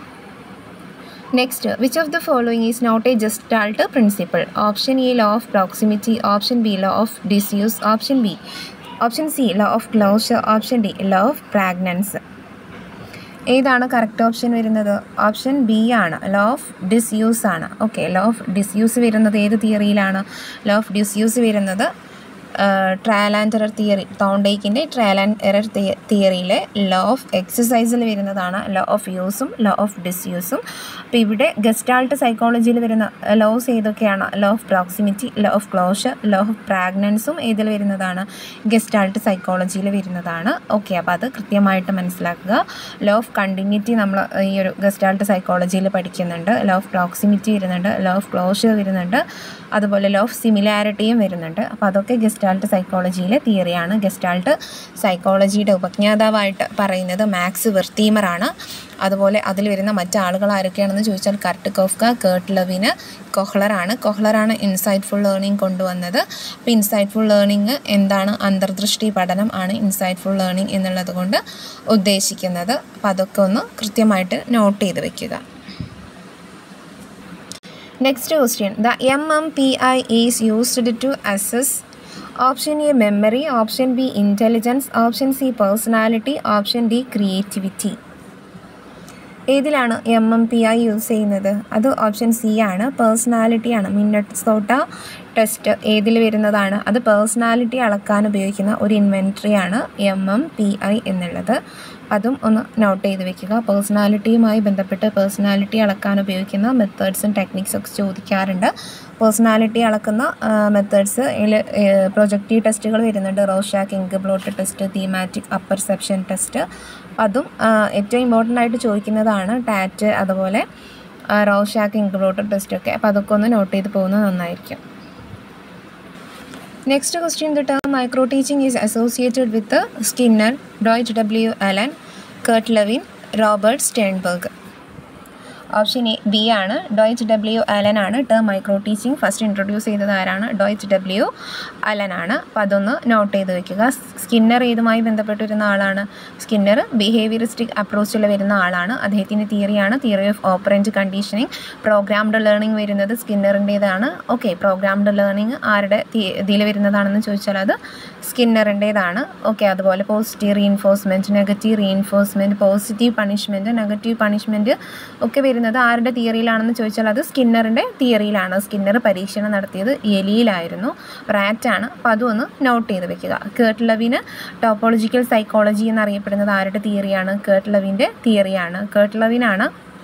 next which of the following is not a gestalt principle option A law of proximity option B law of disuse option B option C law of closure option D law of pragnanz ഏതാണ് കറക്റ്റ് ഓപ്ഷൻ വരുന്നത് ഓപ്ഷൻ ബി ആണ് ലോ ഓഫ് ഡിസ്യൂസ് ആണ് ഓക്കെ ലോ ഓഫ് ഡിസ്യൂസ് വരുന്നത് ഏത് തിയറിയിലാണ് ലോ ഓഫ് ഡിസ്യൂസ് വരുന്നത് ട്രയൽ ആൻഡ് എറർ തിയറി തോണ്ടേക്കിൻ്റെ ട്രയൽ ആൻഡ് എറർ തിയറിയിലെ ലോ ഓഫ് എക്സസൈസിൽ വരുന്നതാണ് ലോ ഓഫ് യൂസും ലോ ഓഫ് ഡിസ്യൂസും അപ്പോൾ ഇവിടെ ഗസ്റ്റാൾട്ട് സൈക്കോളജിയിൽ വരുന്ന ലോസ് ഏതൊക്കെയാണ് law of proximity law of closure law of പ്രാഗ്നൻസും ഏതിൽ വരുന്നതാണ് ഗസ്റ്റാൾട്ട് സൈക്കോളജിയിൽ വരുന്നതാണ് ഓക്കെ അപ്പോൾ അത് കൃത്യമായിട്ട് മനസ്സിലാക്കുക ലോ ഓഫ് കണ്ടിന്യൂറ്റി നമ്മൾ ഈ ഒരു ഗസ്റ്റാൾട്ട് സൈക്കോളജിയിൽ പഠിക്കുന്നുണ്ട് ലോ ഓഫ് പ്രോക്സിമിറ്റി വരുന്നുണ്ട് ലോ ഓഫ് ക്ലോഷർ വരുന്നുണ്ട് അതുപോലെ ലോ ഓഫ് സിമിലാരിറ്റിയും വരുന്നുണ്ട് അപ്പോൾ അതൊക്കെ ഗസ്റ്റാൾട്ട് സൈക്കോളജിയിലെ തിയറിയാണ് ഗസ്റ്റാൾട്ട് സൈക്കോളജിയുടെ ഉപജ്ഞാതാവായിട്ട് പറയുന്നത് മാക്സ് വെർത്തീമറാണ് അതുപോലെ അതിൽ വരുന്ന മറ്റ് ആളുകൾ ആരൊക്കെയാണെന്ന് ചോദിച്ചാൽ കർട്ട് കോഫ്ക കേർട്ട് ലവിന് കൊഹ്ലറാണ് കൊഹ്ലറാണ് ഇൻസൈറ്റ്ഫുൾ ലേണിംഗ് കൊണ്ടുവന്നത് അപ്പോൾ ഇൻസൈറ്റ്ഫുൾ ലേണിംഗ് എന്താണ് അന്തർദൃഷ്ടി പഠനം ആണ് ഇൻസൈറ്റ്ഫുൾ ലേണിംഗ് എന്നുള്ളത് കൊണ്ട് ഉദ്ദേശിക്കുന്നത് അപ്പോൾ അതൊക്കെ ഒന്ന് കൃത്യമായിട്ട് നോട്ട് ചെയ്ത് വെക്കുക Next question. The MMPI is used to assess option A memory, option B intelligence, option C personality, option D creativity. ഏതിലാണ് M M P I use ചെയ്യുന്നത് അത് ഓപ്ഷൻ സി ആണ് പേഴ്സണാലിറ്റി ആണ് മിന്നട്സോട്ട ടെസ്റ്റ് ഏതിൽ വരുന്നതാണ് അത് പേഴ്സണാലിറ്റി അളക്കാൻ ഉപയോഗിക്കുന്ന ഒരു ഇൻവെൻട്രി ആണ് എം എം പി ഐ എന്നുള്ളത് അതും ഒന്ന് നോട്ട് ചെയ്ത് വെക്കുക പേഴ്സണാലിറ്റിയുമായി ബന്ധപ്പെട്ട് പേഴ്സണാലിറ്റി അളക്കാൻ ഉപയോഗിക്കുന്ന മെത്തേഡ്സും ടെക്നിക്സും ഒക്കെ ചോദിക്കാറുണ്ട് പേഴ്സണാലിറ്റി അളക്കുന്ന മെത്തേഡ്സ് പ്രൊജക്റ്റീവ് ടെസ്റ്റുകൾ വരുന്നുണ്ട് Rorschach ink bloat test thematic apperception test അതും ഏറ്റവും ഇമ്പോർട്ടൻ്റ് ആയിട്ട് ചോദിക്കുന്നതാണ് ടാറ്റ് അതുപോലെ റോഷാക്ക് ഇങ്ക് ബ്ലോട്ട് ടെസ്റ്റ് ഒക്കെ അപ്പോൾ അതൊക്കെ ഒന്ന് നോട്ട് ചെയ്ത് പോകുന്നത് നന്നായിരിക്കും Next question the term micro teaching is associated with the Skinner, Deutsch W. Allen, Kurt Lewin Robert Sternberg option A B ആണ് ഡോയ്ച്ച് ഡബ്ല്യു അലൻ ആണ് term micro teaching first introduce ചെയ്തത് ആരാണ് ഡോയ്ച്ച് ഡബ്ല്യു അലൻ ആണ് അപ്പോൾ അതൊന്ന് നോട്ട് ചെയ്ത് വെക്കുക സ്കിന്നർ ഏതുമായി ബന്ധപ്പെട്ടിരുന്ന ആളാണ് സ്കിന്നർ ബിഹേവിയറിസ്റ്റിക് അപ്രോച്ചിൽ വരുന്ന ആളാണ് അദ്ദേഹത്തിൻ്റെ തിയറിയാണ് theory of operant conditioning programmed learning വരുന്നത് സ്കിന്നറിൻ്റേതാണ് ഓക്കെ പ്രോഗ്രാംഡ് ലേണിംഗ് ആരുടെ ഇതിൽ വരുന്നതാണെന്ന് ചോദിച്ചാൽ അത് സ്കിന്നറിൻ്റേതാണ് ഓക്കെ അതുപോലെ positive reinforcement negative reinforcement positive punishment negative punishment ഒക്കെ വരുന്നത് ആരുടെ തിയറിയിലാണെന്ന് ചോദിച്ചാൽ അത് സ്കിന്നറിൻ്റെ തിയറിയിലാണ് സ്കിന്നർ പരീക്ഷണം നടത്തിയത് എലിയിലായിരുന്നു റാറ്റാണ് അപ്പോൾ അതും ഒന്ന് നോട്ട് ചെയ്ത് വെക്കുക കേർട്ട് ലവിന് ടോപ്പോളജിക്കൽ സൈക്കോളജി എന്നറിയപ്പെടുന്നത് ആരുടെ തിയറിയാണ് കേർട്ട് ലവിൻ്റെ തിയറിയാണ് കേർട്ട് ലവിനാണ്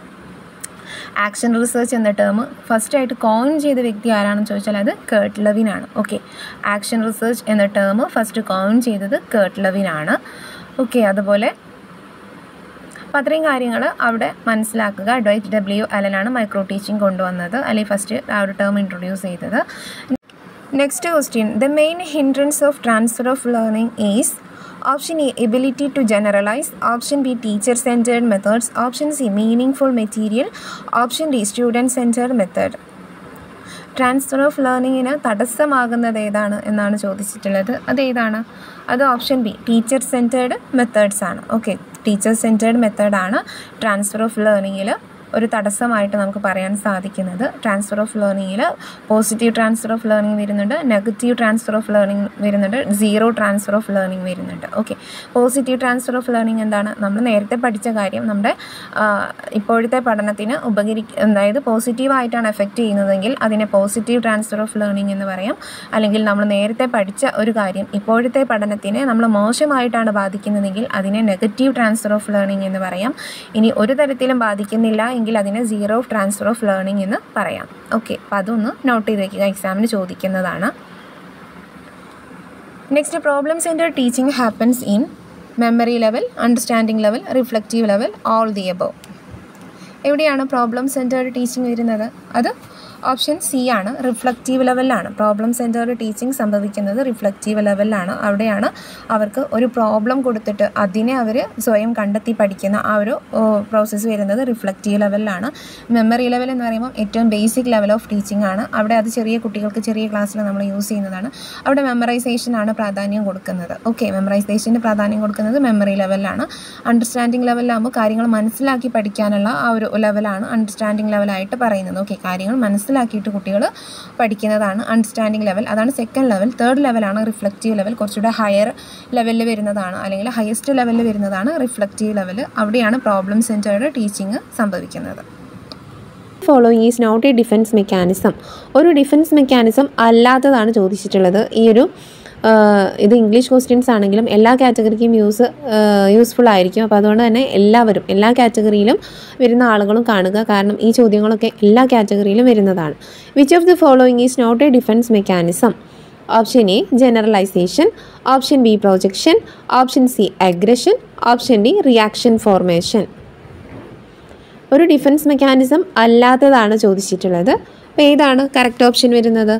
ആക്ഷൻ റിസർച്ച് എന്ന ടേം ഫസ്റ്റായിട്ട് കോയിൻ ചെയ്ത വ്യക്തി ആരാണെന്ന് ചോദിച്ചാൽ അത് കേർട്ട് ലവിനാണ് ഓക്കെ ആക്ഷൻ റിസർച്ച് എന്ന ടേം ഫസ്റ്റ് കോയിൻ ചെയ്തത് കേർട്ട് ലവിനാണ് ഓക്കെ അതുപോലെ അപ്പോൾ അത്രയും കാര്യങ്ങൾ അവിടെ മനസ്സിലാക്കുക ഡോയ്റ്റ് ഡബ്ല്യു അലനാണ് മൈക്രോ ടീച്ചിങ് കൊണ്ടുവന്നത് അല്ലെങ്കിൽ ഫസ്റ്റ് ആ ഒരു ടേം ഇൻട്രൊഡ്യൂസ് ചെയ്തത് next question the main hindrance of transfer of learning is option A ability to generalize option B teacher centred methods option C meaningful material option D student centred method transfer of ലേണിങ്ങിന് തടസ്സമാകുന്നത് ഏതാണ് എന്നാണ് ചോദിച്ചിട്ടുള്ളത് അതേതാണ് അത് option B teacher centred methods ആണ് ഓക്കെ ടീച്ചർ സെൻറ്റേർഡ് മെത്തേഡാണ് ട്രാൻസ്ഫർ ഓഫ് ലേണിങ്ങിൽ ഒരു തടസ്സമായിട്ട് നമുക്ക് പറയാൻ സാധിക്കുന്നത് ട്രാൻസ്ഫർ ഓഫ് ലേണിങ്ങിൽ പോസിറ്റീവ് ട്രാൻസ്ഫർ ഓഫ് ലേണിംഗ് വരുന്നുണ്ട് നെഗറ്റീവ് ട്രാൻസ്ഫർ ഓഫ് ലേണിംഗ് വരുന്നുണ്ട് സീറോ ട്രാൻസ്ഫർ ഓഫ് ലേണിംഗ് വരുന്നുണ്ട് okay positive transfer of learning എന്താണ് നമ്മൾ നേരത്തെ പഠിച്ച കാര്യം നമ്മുടെ ഇപ്പോഴത്തെ പഠനത്തിന് ഉപകരി അതായത് പോസിറ്റീവായിട്ടാണ് എഫക്റ്റ് ചെയ്യുന്നതെങ്കിൽ അതിനെ പോസിറ്റീവ് ട്രാൻസ്ഫർ ഓഫ് ലേണിംഗ് എന്ന് പറയാം അല്ലെങ്കിൽ നമ്മൾ നേരത്തെ പഠിച്ച ഒരു കാര്യം ഇപ്പോഴത്തെ പഠനത്തിനെ നമ്മൾ മോശമായിട്ടാണ് ബാധിക്കുന്നതെങ്കിൽ അതിനെ നെഗറ്റീവ് ട്രാൻസ്ഫർ ഓഫ് ലേണിംഗ് എന്ന് പറയാം ഇനി ഒരു തരത്തിലും ബാധിക്കുന്നില്ല എങ്കിൽ അതിനെ സീറോ ട്രാൻസ്ഫർ ഓഫ് ലേണിംഗ് എന്ന് പറയാം ഓക്കെ അപ്പോൾ അതൊന്ന് നോട്ട് ചെയ്ത് വയ്ക്കുക എക്സാമിന് ചോദിക്കുന്നതാണ് next problem centre teaching happens in memory level understanding level reflective level all the above എവിടെയാണ് പ്രോബ്ലം സെൻറ്റേർഡ് ടീച്ചിങ് വരുന്നത് അത് ഓപ്ഷൻ സി ആണ് റിഫ്ലക്റ്റീവ് ലെവലിലാണ് പ്രോബ്ലം സെൻറ്റേർഡ് ടീച്ചിങ് സംഭവിക്കുന്നത് റിഫ്ലക്റ്റീവ് ലെവലിലാണ് അവിടെയാണ് അവർക്ക് ഒരു പ്രോബ്ലം കൊടുത്തിട്ട് അതിനെ അവർ സ്വയം കണ്ടെത്തി പഠിക്കുന്ന ആ ഒരു പ്രോസസ്സ് വരുന്നത് റിഫ്ലക്റ്റീവ് ലെവലിലാണ് മെമ്മറി ലെവൽ എന്ന് പറയുമ്പോൾ ഏറ്റവും ബേസിക് ലെവൽ ഓഫ് ടീച്ചിങ് ആണ് അവിടെ അത് ചെറിയ കുട്ടികൾക്ക് ചെറിയ ക്ലാസ്സിൽ നമ്മൾ യൂസ് ചെയ്യുന്നതാണ് അവിടെ മെമ്മറൈസേഷനാണ് പ്രാധാന്യം കൊടുക്കുന്നത് ഓക്കെ മെമ്മറൈസേഷന് പ്രാധാന്യം കൊടുക്കുന്നത് മെമ്മറി ലെവലിലാണ് അണ്ടർസ്റ്റാൻഡിംഗ് ലെവലിലാകുമ്പോൾ കാര്യങ്ങൾ മനസ്സിലാക്കി പഠിക്കാനുള്ള ആ ഒരു ലെവലാണ് അണ്ടർസ്റ്റാൻഡിംഗ് ലെവലായിട്ട് പറയുന്നത് ഓക്കെ കാര്യങ്ങൾ മനസ്സിലാക്കിയിട്ട് കുട്ടികൾ പഠിക്കുന്നതാണ് അണ്ടർസ്റ്റാൻഡിംഗ് ലെവൽ അതാണ് സെക്കൻഡ് ലെവൽ തേർഡ് ലെവലാണ് റിഫ്ലക്റ്റീവ് ലെവൽ കുറച്ചുകൂടെ ഹയർ ലെവലിൽ വരുന്നതാണ് അല്ലെങ്കിൽ ഹയസ്റ്റ് ലെവലിൽ വരുന്നതാണ് റിഫ്ലക്റ്റീവ് ലെവൽ അവിടെയാണ് പ്രോബ്ലം സെൻറ്റേർഡ് ടീച്ചിങ് സംഭവിക്കുന്നത് following is not a defence mechanism ഒരു ഡിഫൻസ് മെക്കാനിസം അല്ലാത്തതാണ് ചോദിച്ചിട്ടുള്ളത് ഈ ഒരു ഇത് ഇംഗ്ലീഷ് ക്വസ്റ്റ്യൻസ് ആണെങ്കിലും എല്ലാ കാറ്റഗറിക്കും യൂസ് യൂസ്ഫുൾ ആയിരിക്കും അപ്പോൾ അതുകൊണ്ട് തന്നെ എല്ലാവരും എല്ലാ കാറ്റഗറിയിലും വരുന്ന ആളുകളും കാണുക കാരണം ഈ ചോദ്യങ്ങളൊക്കെ എല്ലാ കാറ്റഗറിയിലും വരുന്നതാണ് which of the following is not a defence mechanism option A generalization option B projection option C aggression option D reaction formation ഒരു ഡിഫൻസ് മെക്കാനിസം അല്ലാത്തതാണ് ചോദിച്ചിട്ടുള്ളത് അപ്പോൾ ഏതാണ് കറക്റ്റ് ഓപ്ഷൻ വരുന്നത്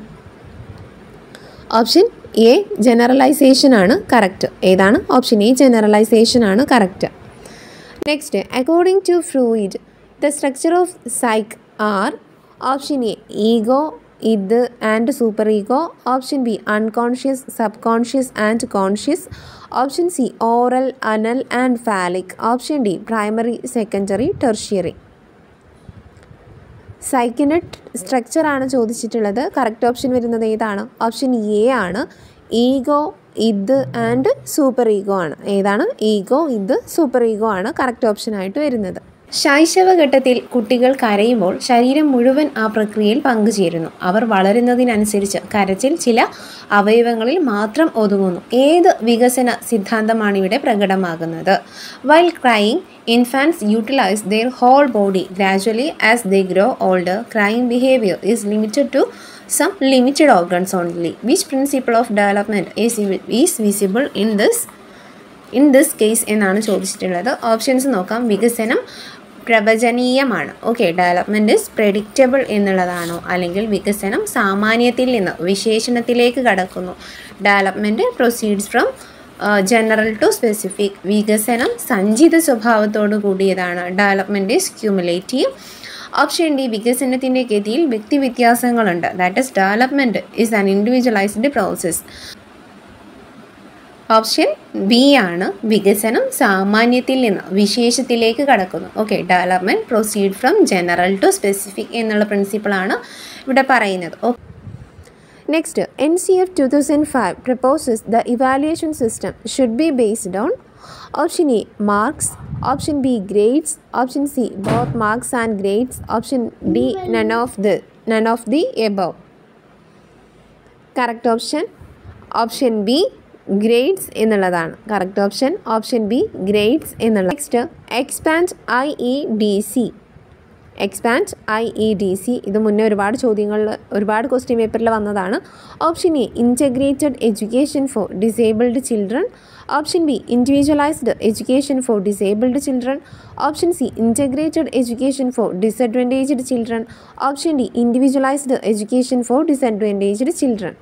ഓപ്ഷൻ എ ജനറലൈസേഷൻ ആണ് കറക്റ്റ് ഏതാണ് ഓപ്ഷൻ എ ജനറലൈസേഷൻ ആണ് correct next according to Freud the structure of psyche are option A ego id and superego option B unconscious subconscious and conscious option C oral anal and phallic option D primary secondary tertiary സൈക്കിനെറ്റ് സ്ട്രക്ചറാണ് ചോദിച്ചിട്ടുള്ളത് കറക്റ്റ് ഓപ്ഷൻ വരുന്നത് ഏതാണ് ഓപ്ഷൻ എ ആണ് ego id and superego ആണ് ഏതാണ് ഈഗോ ഇത് സൂപ്പർ ഈഗോ ആണ് കറക്റ്റ് ഓപ്ഷനായിട്ട് വരുന്നത് ശൈശവഘട്ടത്തിൽ കുട്ടികൾ കരയുമ്പോൾ ശരീരം മുഴുവൻ ആ പ്രക്രിയയിൽ പങ്കുചേരുന്നു അവർ വളരുന്നതിനനുസരിച്ച് കരച്ചിൽ ചില അവയവങ്ങളിൽ മാത്രം ഒതുങ്ങുന്നു ഏത് വികസന സിദ്ധാന്തമാണ് ഇവിടെ പ്രകടമാകുന്നത് while crying infants utilize their whole body gradually as they grow older crying behaviour is limited to some limited organs only which principle of development is is visible in this in this case എന്നാണ് ചോദിച്ചിട്ടുള്ളത് ഓപ്ഷൻസ് നോക്കാം വികസനം പ്രവചനീയമാണ് ഓക്കെ ഡെവലപ്മെൻറ്റ് ഇസ് പ്രെഡിക്റ്റബിൾ എന്നുള്ളതാണോ അല്ലെങ്കിൽ വികസനം സാമാന്യത്തിൽ നിന്ന് വിശേഷണത്തിലേക്ക് കടക്കുന്നു development proceeds from general to specific വികസനം സഞ്ചിത സ്വഭാവത്തോടു കൂടിയതാണ് development is cumulative option D വികസനത്തിൻ്റെ ഗതിയിൽ വ്യക്തിവ്യത്യാസങ്ങളുണ്ട് that is development is an individualized process option B ആണ് വികസനം സാമാന്യത്തിൽ നിന്ന് വിശേഷത്തിലേക്ക് കടക്കുന്നു okay development proceed from general to specific എന്നുള്ള പ്രിൻസിപ്പിളാണ് ഇവിടെ പറയുന്നത് ഓ Next, NCF 2005 proposes the evaluation system should be based on option A marks, option B grades, option C both marks and grades, option D none of the none of the above. Correct option option B grades എന്നുള്ളതാണ് correct option option B grades എന്നുള്ള next expand I E D C expand I E D C ഇത് മുന്നേ ഒരുപാട് ചോദ്യങ്ങളിൽ ഒരുപാട് ക്വസ്റ്റ്യൻ പേപ്പറിൽ വന്നതാണ് option A integrated education for disabled children option B individualized education for disabled children option C integrated education for disadvantaged children option D individualized education for disadvantaged children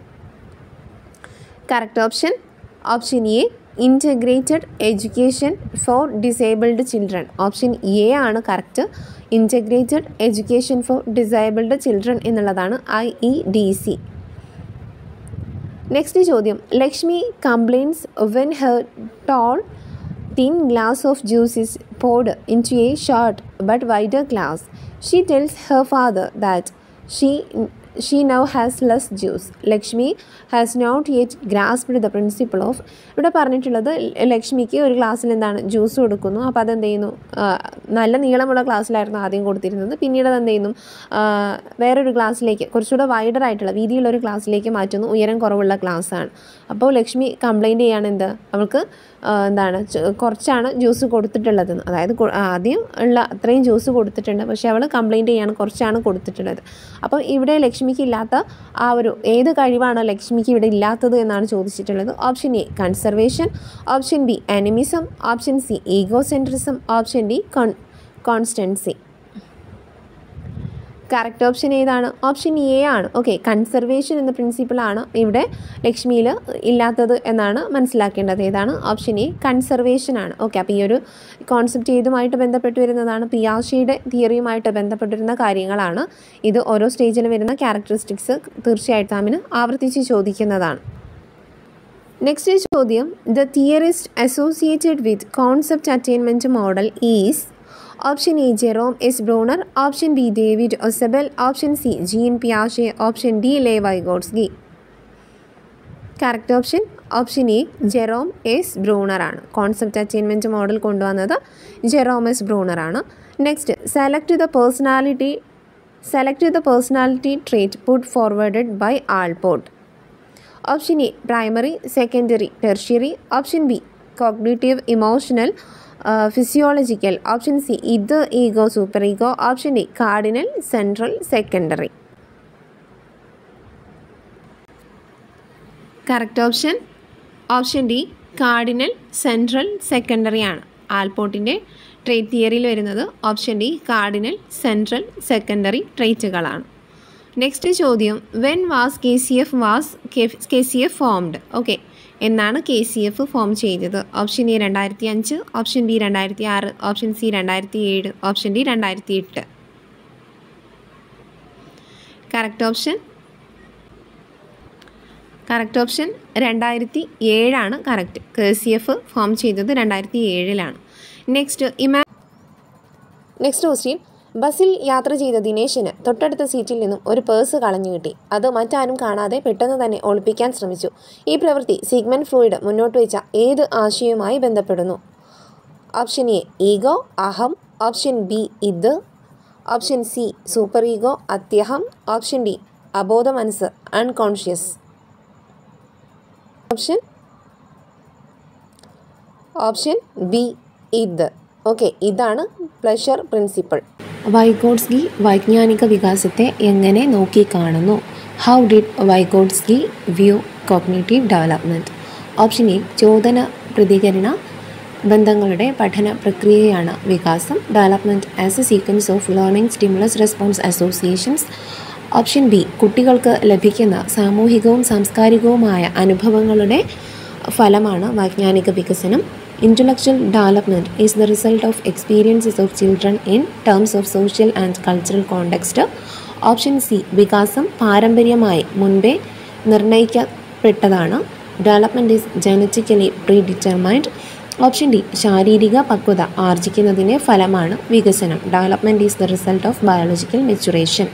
correct option option A integrated education for disabled children option A ആണ് correct integrated education for disabled children എന്നുള്ളതാണ് I E D C next ചോദ്യം Lakshmi complains when her tall thin glass of juice is poured into a short but wider glass. She tells her father that she she now has less juice. Lakshmi has not yet grasped the principle of ഇവിടെ പറഞ്ഞിട്ടുള്ളത് ലക്ഷ്മിക്ക് ഒരു ഗ്ലാസ്സിൽ എന്താണ് ജ്യൂസ് കൊടുക്കുന്നു അപ്പോൾ അതെന്ത് ചെയ്യുന്നു ആ, നല്ല നീളമുള്ള ഗ്ലാസ്സിലായിരുന്നു ആദ്യം കൊടുത്തിരുന്നത് പിന്നീട് അത് എന്ത് ചെയ്യുന്നു ആ, വേറൊരു ഗ്ലാസ്സിലേക്ക് കുറച്ചുകൂടെ വൈഡർ ആയിട്ടുള്ള വീതിയുള്ള ഒരു ഗ്ലാസ്സിലേക്ക് മാറ്റുന്നു ഉയരം കുറവുള്ള ഗ്ലാസ്സാണ് അപ്പോൾ ലക്ഷ്മി കംപ്ലൈൻറ്റ് ചെയ്യാണ് എന്ത് അവൾക്ക് ആ, എന്താണ് ച- കുറച്ചാണ് ജ്യൂസ് കൊടുത്തിട്ടുള്ളതെന്ന് അതായത് കൊ- ആദ്യം ഉള്ള അത്രയും ജ്യൂസ് കൊടുത്തിട്ടുണ്ട് പക്ഷേ അവൾ കംപ്ലൈൻറ്റ് ചെയ്യാണ് കുറച്ചാണ് കൊടുത്തിട്ടുള്ളത് അപ്പോൾ ഇവിടെ ലക്ഷ്മിക്ക് ഇല്ലാത്ത ആ ഒരു ഏത് കഴിവാണ് ലക്ഷ്മിക്ക് ഇവിടെ ഇല്ലാത്തത് എന്നാണ് ചോദിച്ചിട്ടുള്ളത് option A conservation option B animism option C egocentrism option D con constancy correct option ഏതാണ് ഓപ്ഷൻ എ ആണ് ഓക്കെ കൺസർവേഷൻ എന്ന പ്രിൻസിപ്പിളാണ് ഇവിടെ ലക്ഷ്മിയിൽ ഇല്ലാത്തത് എന്നാണ് മനസ്സിലാക്കേണ്ടത് ഏതാണ് ഓപ്ഷൻ എ കൺസർവേഷൻ ആണ് ഓക്കെ അപ്പോൾ ഈ ഒരു കോൺസെപ്റ്റ് ഏതുമായിട്ട് ബന്ധപ്പെട്ട് വരുന്നതാണ് പിയാഷിയുടെ തിയറിയുമായിട്ട് ബന്ധപ്പെട്ടിരുന്ന കാര്യങ്ങളാണ് ഇത് ഓരോ സ്റ്റേജിലും വരുന്ന ക്യാരക്ടറിസ്റ്റിക്സ് തീർച്ചയായിട്ടും അമിന് ആവർത്തിച്ച് ചോദിക്കുന്നതാണ് നെക്സ്റ്റ് ചോദ്യം the theorist associated with concept attainment model is option A Jerome S Bruner option B David Ausubel option C Jean പിയാഷെ option D Lev Vygotsky correct option option A Jerome S Bruner ആണ് കോൺസെപ്റ്റ് അറ്റൈൻമെൻറ്റ് മോഡൽ കൊണ്ടുവന്നത് ജെറോം എസ് ബ്രൂണർ ആണ് next select the personality select the personality trait put forwarded by Allport option A primary secondary tertiary option B cognitive emotional physiological option C ഇത് ego superego option D cardinal central secondary correct option option D cardinal central secondary ആണ് ആൽപോർട്ടിൻ്റെ ട്രേറ്റ് തിയറിയിൽ വരുന്നത് option D cardinal central secondary ട്രേറ്റുകളാണ് നെക്സ്റ്റ് ചോദ്യം when was K C F was K C F formed okay എന്നാണ് കെ സി എഫ് ഫോം ചെയ്തത് ഓപ്ഷൻ എ രണ്ടായിരത്തി അഞ്ച് ഓപ്ഷൻ ബി രണ്ടായിരത്തി ആറ് ഓപ്ഷൻ സി രണ്ടായിരത്തി ഏഴ് ഓപ്ഷൻ ഡി രണ്ടായിരത്തി എട്ട് കറക്റ്റ് ഓപ്ഷൻ കറക്റ്റ് ഓപ്ഷൻ രണ്ടായിരത്തി ഏഴാണ് correct K C F form ചെയ്തത് രണ്ടായിരത്തി ഏഴിലാണ് നെക്സ്റ്റ് ഇമാ നെക്സ്റ്റ് ക്വസ്റ്റ്യൻ ബസ്സിൽ യാത്ര ചെയ്ത ദിനേശിന് തൊട്ടടുത്ത സീറ്റിൽ നിന്നും ഒരു പേഴ്സ് കളഞ്ഞു കിട്ടി അത് മറ്റാരും കാണാതെ പെട്ടെന്ന് തന്നെ ഒളിപ്പിക്കാൻ ശ്രമിച്ചു ഈ പ്രവൃത്തി സിഗ്മൻ ഫ്രൂയിഡ് മുന്നോട്ട് വെച്ച ഏത് ആശയവുമായി ബന്ധപ്പെടുന്നു ഓപ്ഷൻ എ ഈഗോ അഹം option B id option C superego അത്യഹം ഓപ്ഷൻ ഡി അബോധ മനസ്സ് unconscious option option B id okay ഇതാണ് പ്ലഷർ പ്രിൻസിപ്പിൾ വൈഗോഡ്സ്കി വൈജ്ഞാനിക വികാസത്തെ എങ്ങനെ നോക്കിക്കാണുന്നു how did Vygotsky view cognitive development option A ചോദന പ്രതികരണ ബന്ധങ്ങളുടെ പഠന പ്രക്രിയയാണ് വികാസം development as a sequence of learning stimulus response associations option B കുട്ടികൾക്ക് ലഭിക്കുന്ന സാമൂഹികവും സാംസ്കാരികവുമായ അനുഭവങ്ങളുടെ ഫലമാണ് വൈജ്ഞാനിക വികസനം intellectual development is the result of experiences of children in terms of social and cultural context option C വികാസം പാരമ്പര്യമായി മുൻപേ നിർണ്ണയിക്കപ്പെട്ടതാണ് development is genetically predetermined option D ശാരീരിക പക്വത ആർജിക്കുന്നതിൻ്റെ ഫലമാണ് വികസനം development is the result of biological maturation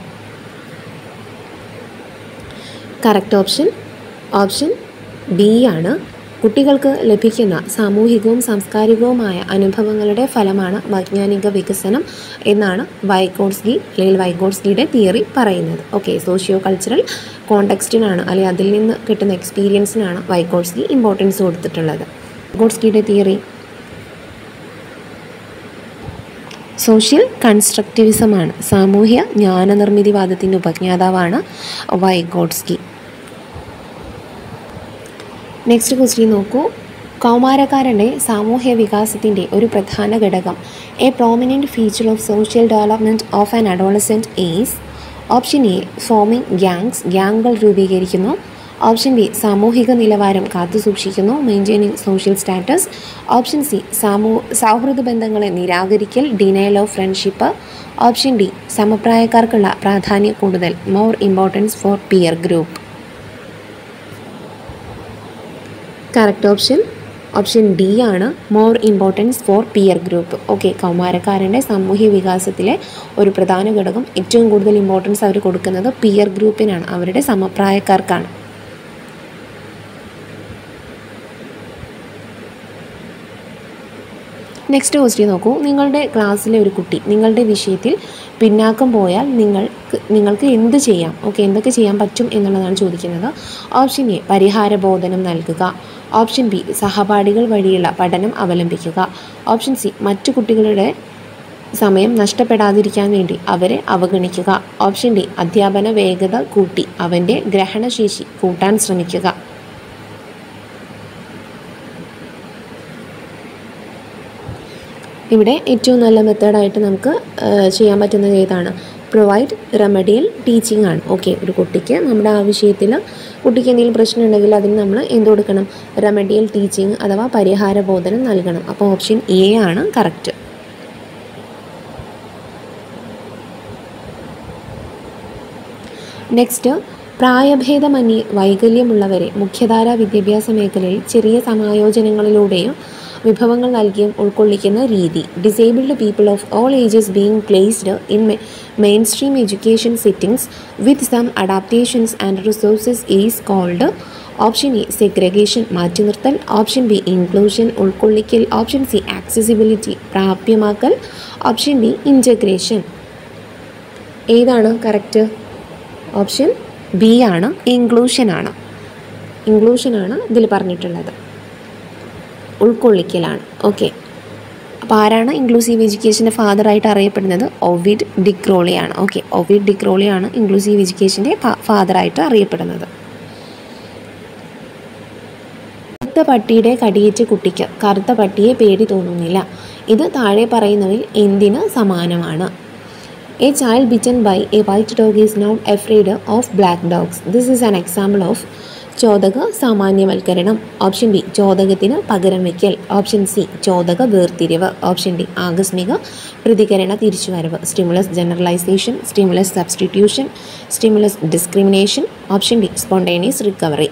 correct option option B ആണ് കുട്ടികൾക്ക് ലഭിക്കുന്ന സാമൂഹികവും സാംസ്കാരികവുമായ അനുഭവങ്ങളുടെ ഫലമാണ് വൈജ്ഞാനിക വികസനം എന്നാണ് വൈഗോട്സ്കി അല്ലെങ്കിൽ വൈഗോട്സ്കിയുടെ തിയറി പറയുന്നത് ഓക്കെ സോഷ്യോ കൾച്ചറൽ കോണ്ടെക്സ്റ്റിനാണ് അല്ലെങ്കിൽ അതിൽ നിന്ന് കിട്ടുന്ന എക്സ്പീരിയൻസിനാണ് വൈഗോട്സ്കി ഇമ്പോർട്ടൻസ് കൊടുത്തിട്ടുള്ളത് വൈഗോട്സ്കിയുടെ തിയറി സോഷ്യൽ കൺസ്ട്രക്റ്റിവിസമാണ് സാമൂഹ്യ ജ്ഞാനനിർമ്മിതിവാദത്തിൻ്റെ ഉപജ്ഞാതാവാണ് വൈഗോട്സ്കി നെക്സ്റ്റ് ക്വസ്റ്റ്യൻ നോക്കൂ കൗമാരക്കാരൻ്റെ സാമൂഹ്യ വികാസത്തിൻ്റെ ഒരു പ്രധാന ഘടകം a prominent feature of social development of an adolescent is option A forming gangs ഗ്യാങ്ങുകൾ രൂപീകരിക്കുന്നു ഓപ്ഷൻ ബി സാമൂഹിക നിലവാരം കാത്തുസൂക്ഷിക്കുന്നു maintaining social status option C സാമൂ സൗഹൃദ ബന്ധങ്ങളെ നിരാകരിക്കൽ denial of friendship option D സമപ്രായക്കാർക്കുള്ള പ്രാധാന്യം കൂടുതൽ more importance for peer group correct option option D ആണ് more importance for peer group okay കൗമാരക്കാരൻ്റെ സാമൂഹ്യ വികാസത്തിലെ ഒരു പ്രധാന ഘടകം ഏറ്റവും കൂടുതൽ ഇമ്പോർട്ടൻസ് അവർ കൊടുക്കുന്നത് പിയർ ഗ്രൂപ്പിനാണ് അവരുടെ സമപ്രായക്കാർക്കാണ് നെക്സ്റ്റ് ക്വസ്റ്റ്യൻ നോക്കൂ നിങ്ങളുടെ ക്ലാസ്സിലെ ഒരു കുട്ടി നിങ്ങളുടെ വിഷയത്തിൽ പിന്നാക്കം പോയാൽ നിങ്ങൾക്ക് നിങ്ങൾക്ക് എന്ത് ചെയ്യാം ഓക്കെ എന്തൊക്കെ ചെയ്യാൻ പറ്റും എന്നുള്ളതാണ് ചോദിക്കുന്നത് ഓപ്ഷൻ എ പരിഹാരബോധനം നൽകുക ഓപ്ഷൻ ബി സഹപാഠികൾ വഴിയുള്ള പഠനം അവലംബിക്കുക ഓപ്ഷൻ സി മറ്റു കുട്ടികളുടെ സമയം നഷ്ടപ്പെടാതിരിക്കാൻ വേണ്ടി അവരെ അവഗണിക്കുക ഓപ്ഷൻ ഡി അധ്യാപന വേഗത കൂട്ടി അവൻ്റെ ഗ്രഹണശേഷി കൂട്ടാൻ ശ്രമിക്കുക ഇവിടെ ഏറ്റവും നല്ല മെത്തേഡായിട്ട് നമുക്ക് ചെയ്യാൻ പറ്റുന്നത് ഏതാണ് പ്രൊവൈഡ് റെമഡിയൽ ടീച്ചിങ് ആണ് ഓക്കെ ഒരു കുട്ടിക്ക് നമ്മുടെ ആ വിഷയത്തിൽ കുട്ടിക്ക് എന്തെങ്കിലും പ്രശ്നം ഉണ്ടെങ്കിൽ അതിന് നമ്മൾ എന്ത് കൊടുക്കണം റെമഡിയൽ ടീച്ചിങ് അഥവാ പരിഹാര ബോധനം നൽകണം അപ്പോൾ ഓപ്ഷൻ എ ആണ് കറക്റ്റ് നെക്സ്റ്റ് പ്രായഭേദമന്യേ വൈകല്യമുള്ളവരെ മുഖ്യധാരാ വിദ്യാഭ്യാസ മേഖലയിൽ ചെറിയ സമായോജനങ്ങളിലൂടെയും വിഭവങ്ങൾ നൽകിയും ഉൾക്കൊള്ളിക്കുന്ന രീതി disabled people of all ages being placed in mainstream education settings with some adaptations and resources is called option A segregation മാറ്റി നിർത്തൽ ഓപ്ഷൻ ബി ഇൻക്ലൂഷൻ ഉൾക്കൊള്ളിക്കൽ ഓപ്ഷൻ സി ആക്സസിബിലിറ്റി പ്രാപ്യമാക്കൽ ഓപ്ഷൻ ഡി ഇൻറ്റഗ്രേഷൻ ഏതാണ് കറക്റ്റ് ഓപ്ഷൻ ബി ആണ് ഇൻക്ലൂഷനാണ് ഇൻക്ലൂഷനാണ് ഇതിൽ പറഞ്ഞിട്ടുള്ളത് ഉൾക്കൊള്ളിക്കലാണ് ഓക്കെ അപ്പോൾ ആരാണ് ഇൻക്ലൂസീവ് എഡ്യൂക്കേഷൻ്റെ ഫാദറായിട്ട് അറിയപ്പെടുന്നത് ഒവിഡ് ഡിക്രോളിയാണ് ഓക്കെ ഒവിഡ് ഡിക്രോളിയാണ് ഇൻക്ലൂസീവ് എഡ്യൂക്കേഷൻ്റെ ഫാദറായിട്ട് അറിയപ്പെടുന്നത് കറുത്ത പട്ടിയുടെ കടിയേറ്റ കുട്ടിക്ക് കറുത്ത പട്ടിയെ പേടി തോന്നുന്നില്ല ഇത് താഴെ പറയുന്നവയിൽ എന്തിന് സമാനമാണ് a child bitten by a white dog is not afraid of black dogs this is an example of ചോദക സാമാന്യവൽക്കരണം ഓപ്ഷൻ ബി ചോദകത്തിന് പകരം വയ്ക്കൽ ഓപ്ഷൻ സി ചോദക വേർതിരിവ് ഓപ്ഷൻ ഡി ആകസ്മിക പ്രതികരണ തിരിച്ചുവരവ് stimulus generalization stimulus substitution stimulus discrimination option D spontaneous recovery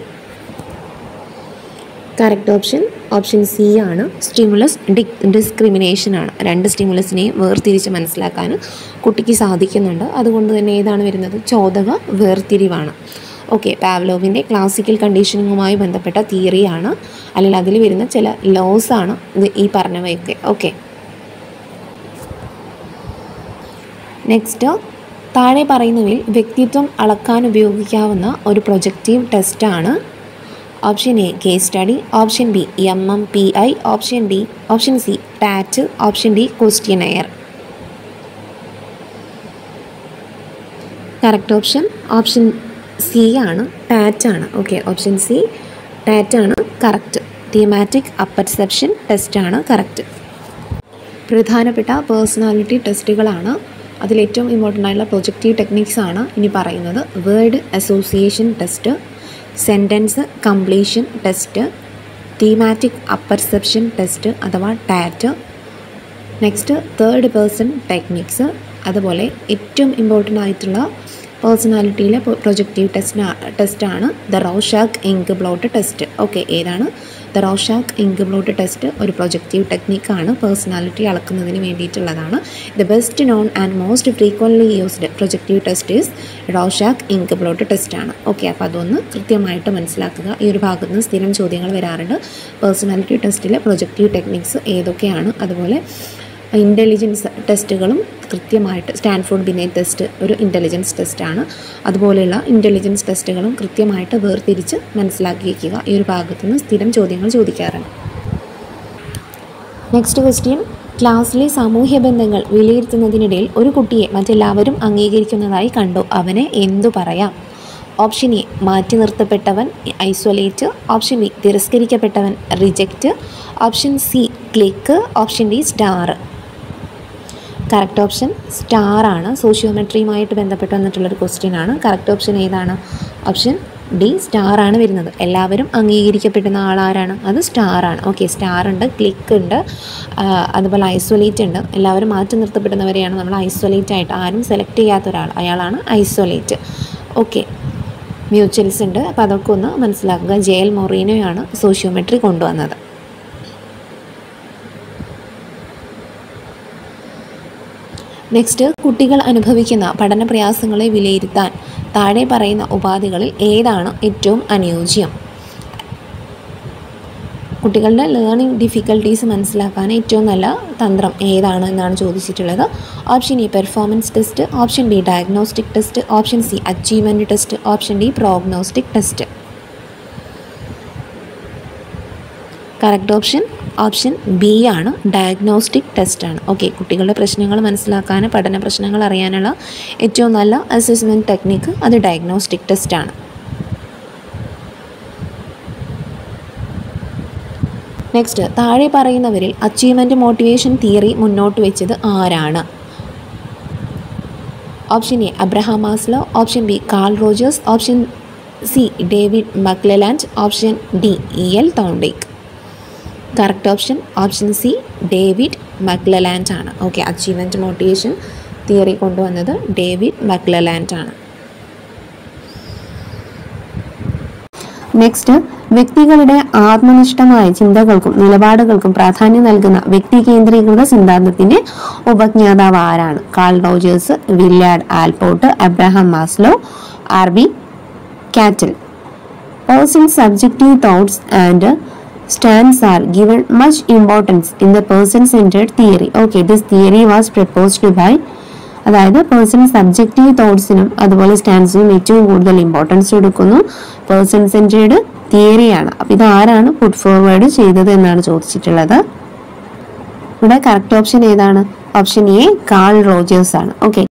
correct option option C ആണ് സ്റ്റിമുലസ് ഡി ഡിസ്ക്രിമിനേഷൻ ആണ് രണ്ട് സ്റ്റിമുലസിനെയും വേർതിരിച്ച് മനസ്സിലാക്കാൻ കുട്ടിക്ക് സാധിക്കുന്നുണ്ട് അതുകൊണ്ട് തന്നെ ഏതാണ് വരുന്നത് ചോദക വേർതിരിവാണ് ഓക്കെ പാവ്ലോവിൻ്റെ ക്ലാസിക്കൽ കണ്ടീഷനിങ്ങുമായി ബന്ധപ്പെട്ട തിയറിയാണ് അല്ലെങ്കിൽ അതിൽ വരുന്ന ചില ലോസ് ആണ് ഇത് ഈ പറഞ്ഞവയൊക്കെ ഓക്കെ നെക്സ്റ്റ് താഴെ പറയുന്നവയിൽ വ്യക്തിത്വം അളക്കാൻ ഉപയോഗിക്കാവുന്ന ഒരു പ്രൊജക്റ്റീവ് ടെസ്റ്റാണ് option A case study option B M M P I option D option C TAT option D questionnaire correct option option C ആണ് ടാറ്റ് ആണ് ഓക്കെ ഓപ്ഷൻ സി ടാറ്റ് ആണ് കറക്റ്റ് തീമാറ്റിക് അപ്പർസെപ്ഷൻ ടെസ്റ്റ് ആണ് കറക്റ്റ് പ്രധാനപ്പെട്ട പേഴ്സണാലിറ്റി ടെസ്റ്റുകളാണ് അതിലേറ്റവും ഇമ്പോർട്ടൻ്റ് ആയിട്ടുള്ള പ്രൊജക്റ്റീവ് ടെക്നിക്സ് ആണ് ഇനി പറയുന്നത് word association test sentence completion test thematic apperception test അഥവാ TAT next third person techniques അതുപോലെ ഏറ്റവും ഇമ്പോർട്ടൻ്റ് ആയിട്ടുള്ള പേഴ്സണാലിറ്റിയിലെ പ്രൊജക്റ്റീവ് ടെസ്റ്റ് ടെസ്റ്റാണ് the Rorschach ink bloat test okay ഏതാണ് the Rorschach ink bloat test ഒരു പ്രൊജക്റ്റീവ് ടെക്നിക്കാണ് പേഴ്സണാലിറ്റി അളക്കുന്നതിന് വേണ്ടിയിട്ടുള്ളതാണ് the best known and most frequently used projective test is Rorschach ink inkblot ടെസ്റ്റാണ് ഓക്കെ അപ്പോൾ അതൊന്ന് കൃത്യമായിട്ട് മനസ്സിലാക്കുക ഈ ഒരു ഭാഗത്ത് നിന്ന് സ്ഥിരം ചോദ്യങ്ങൾ വരാറുണ്ട് പേഴ്സണാലിറ്റി ടെസ്റ്റിലെ പ്രൊജക്റ്റീവ് ടെക്നിക്സ് ഏതൊക്കെയാണ് അതുപോലെ ഇൻ്റലിജൻസ് ടെസ്റ്റുകളും കൃത്യമായിട്ട് സ്റ്റാൻഫോർഡ് ബിനേറ്റ് ടെസ്റ്റ് ഒരു ഇൻ്റലിജൻസ് ടെസ്റ്റാണ് അതുപോലെയുള്ള ഇൻ്റലിജൻസ് ടെസ്റ്റുകളും കൃത്യമായിട്ട് വേർതിരിച്ച് മനസ്സിലാക്കി വയ്ക്കുക ഈ ഒരു ഭാഗത്തു നിന്ന് സ്ഥിരം ചോദ്യങ്ങൾ ചോദിക്കാറുണ്ട് നെക്സ്റ്റ് ക്വസ്റ്റ്യൻ ക്ലാസ്സിലെ സാമൂഹ്യ ബന്ധങ്ങൾ വിലയിരുത്തുന്നതിനിടയിൽ ഒരു കുട്ടിയെ മറ്റെല്ലാവരും അംഗീകരിക്കുന്നതായി കണ്ടു അവനെ എന്തു പറയാം ഓപ്ഷൻ എ മാറ്റി നിർത്തപ്പെട്ടവൻ ഐസൊലേറ്റ് ഓപ്ഷൻ ബി തിരസ്കരിക്കപ്പെട്ടവൻ reject option C clique option D star correct option star ആണ് സോഷ്യോമെട്രിയുമായിട്ട് ബന്ധപ്പെട്ട് വന്നിട്ടുള്ളൊരു ക്വസ്റ്റ്യൻ ആണ് കറക്റ്റ് ഓപ്ഷൻ ഏതാണ് ഓപ്ഷൻ ഡി സ്റ്റാർ ആണ് വരുന്നത് എല്ലാവരും അംഗീകരിക്കപ്പെടുന്ന ആളാരാണ് അത് സ്റ്റാർ ആണ് ഓക്കെ സ്റ്റാർ ഉണ്ട് ക്ലിക്ക് ഉണ്ട് ആ, അതുപോലെ ഐസൊലേറ്റ് ഉണ്ട് എല്ലാവരും മാറ്റി നിർത്തപ്പെടുന്നവരെയാണ് നമ്മൾ ഐസൊലേറ്റ് ആയിട്ട് ആരും സെലക്ട് ചെയ്യാത്ത ഒരാൾ അയാളാണ് ഐസൊലേറ്റ് ഓക്കെ മ്യൂച്വൽസ് ഉണ്ട് അപ്പോൾ അതൊക്കെ ഒന്ന് മനസ്സിലാക്കുക ജെയൽ മൊറീനോയാണ് സോഷ്യോമെട്രി കൊണ്ടുവന്നത് നെക്സ്റ്റ് കുട്ടികൾ അനുഭവിക്കുന്ന പഠന പ്രയാസങ്ങളെ വിലയിരുത്താൻ താഴെ പറയുന്ന ഉപാധികളിൽ ഏതാണ് ഏറ്റവും അനുയോജ്യം കുട്ടികളുടെ ലേണിംഗ് ഡിഫിക്കൽട്ടീസ് മനസ്സിലാക്കാൻ ഏറ്റവും നല്ല തന്ത്രം ഏതാണ് എന്നാണ് ചോദിച്ചിട്ടുള്ളത് option A performance test option B diagnostic test option C achievement test option D prognostic test correct option option B ആണ് ഡയഗ്നോസ്റ്റിക് ടെസ്റ്റ് ആണ് ഓക്കെ കുട്ടികളുടെ പ്രശ്നങ്ങൾ മനസ്സിലാക്കാൻ പഠന പ്രശ്നങ്ങൾ അറിയാനുള്ള ഏറ്റവും നല്ല അസസ്മെൻറ്റ് ടെക്നിക്ക് അത് ഡയഗ്നോസ്റ്റിക് ടെസ്റ്റ് ആണ് നെക്സ്റ്റ് താഴെ പറയുന്നവരിൽ അച്ചീവ്മെൻറ്റ് മോട്ടിവേഷൻ തിയറി മുന്നോട്ട് വെച്ചത് ആരാണ് option A Abraham Maslow option B Carl Rogers option C David McClelland option D E L Thorndike correct option option C David McClelland ആണ് ഓക്കെ അച്ചീവ്മെൻറ്റ് മോട്ടിവേഷൻ തിയറി കൊണ്ടുവന്നത് ഡേവിഡ് മക്ലലാൻഡ് ആണ് നെക്സ്റ്റ് വ്യക്തികളുടെ ആത്മനിഷ്ഠമായ ചിന്തകൾക്കും നിലപാടുകൾക്കും പ്രാധാന്യം നൽകുന്ന വ്യക്തി കേന്ദ്രീകൃത സിദ്ധാന്തത്തിന്റെ ഉപജ്ഞാതാവ് ആരാണ് Carl Rogers Willard Allport Abraham Maslow R B Cattell Person's subjective thoughts and stands are given much importance in the person-centered theory. Okay, this theory was proposed by അതായത് പേഴ്സൺ സബ്ജക്റ്റീവ് തോട്ട്സിനും അതുപോലെ സ്റ്റാൻസിനും ഏറ്റവും കൂടുതൽ ഇമ്പോർട്ടൻസ് കൊടുക്കുന്നു പേഴ്സൺ സെൻറ്റേഡ് തിയറിയാണ് അപ്പം ഇത് ആരാണ് പുട്ട് ഫോർവേഡ് ചെയ്തത് എന്നാണ് ചോദിച്ചിട്ടുള്ളത് ഇവിടെ കറക്റ്റ് ഓപ്ഷൻ ഏതാണ് ഓപ്ഷൻ എ കാൾ റോജേഴ്സ് ആണ് ഓക്കെ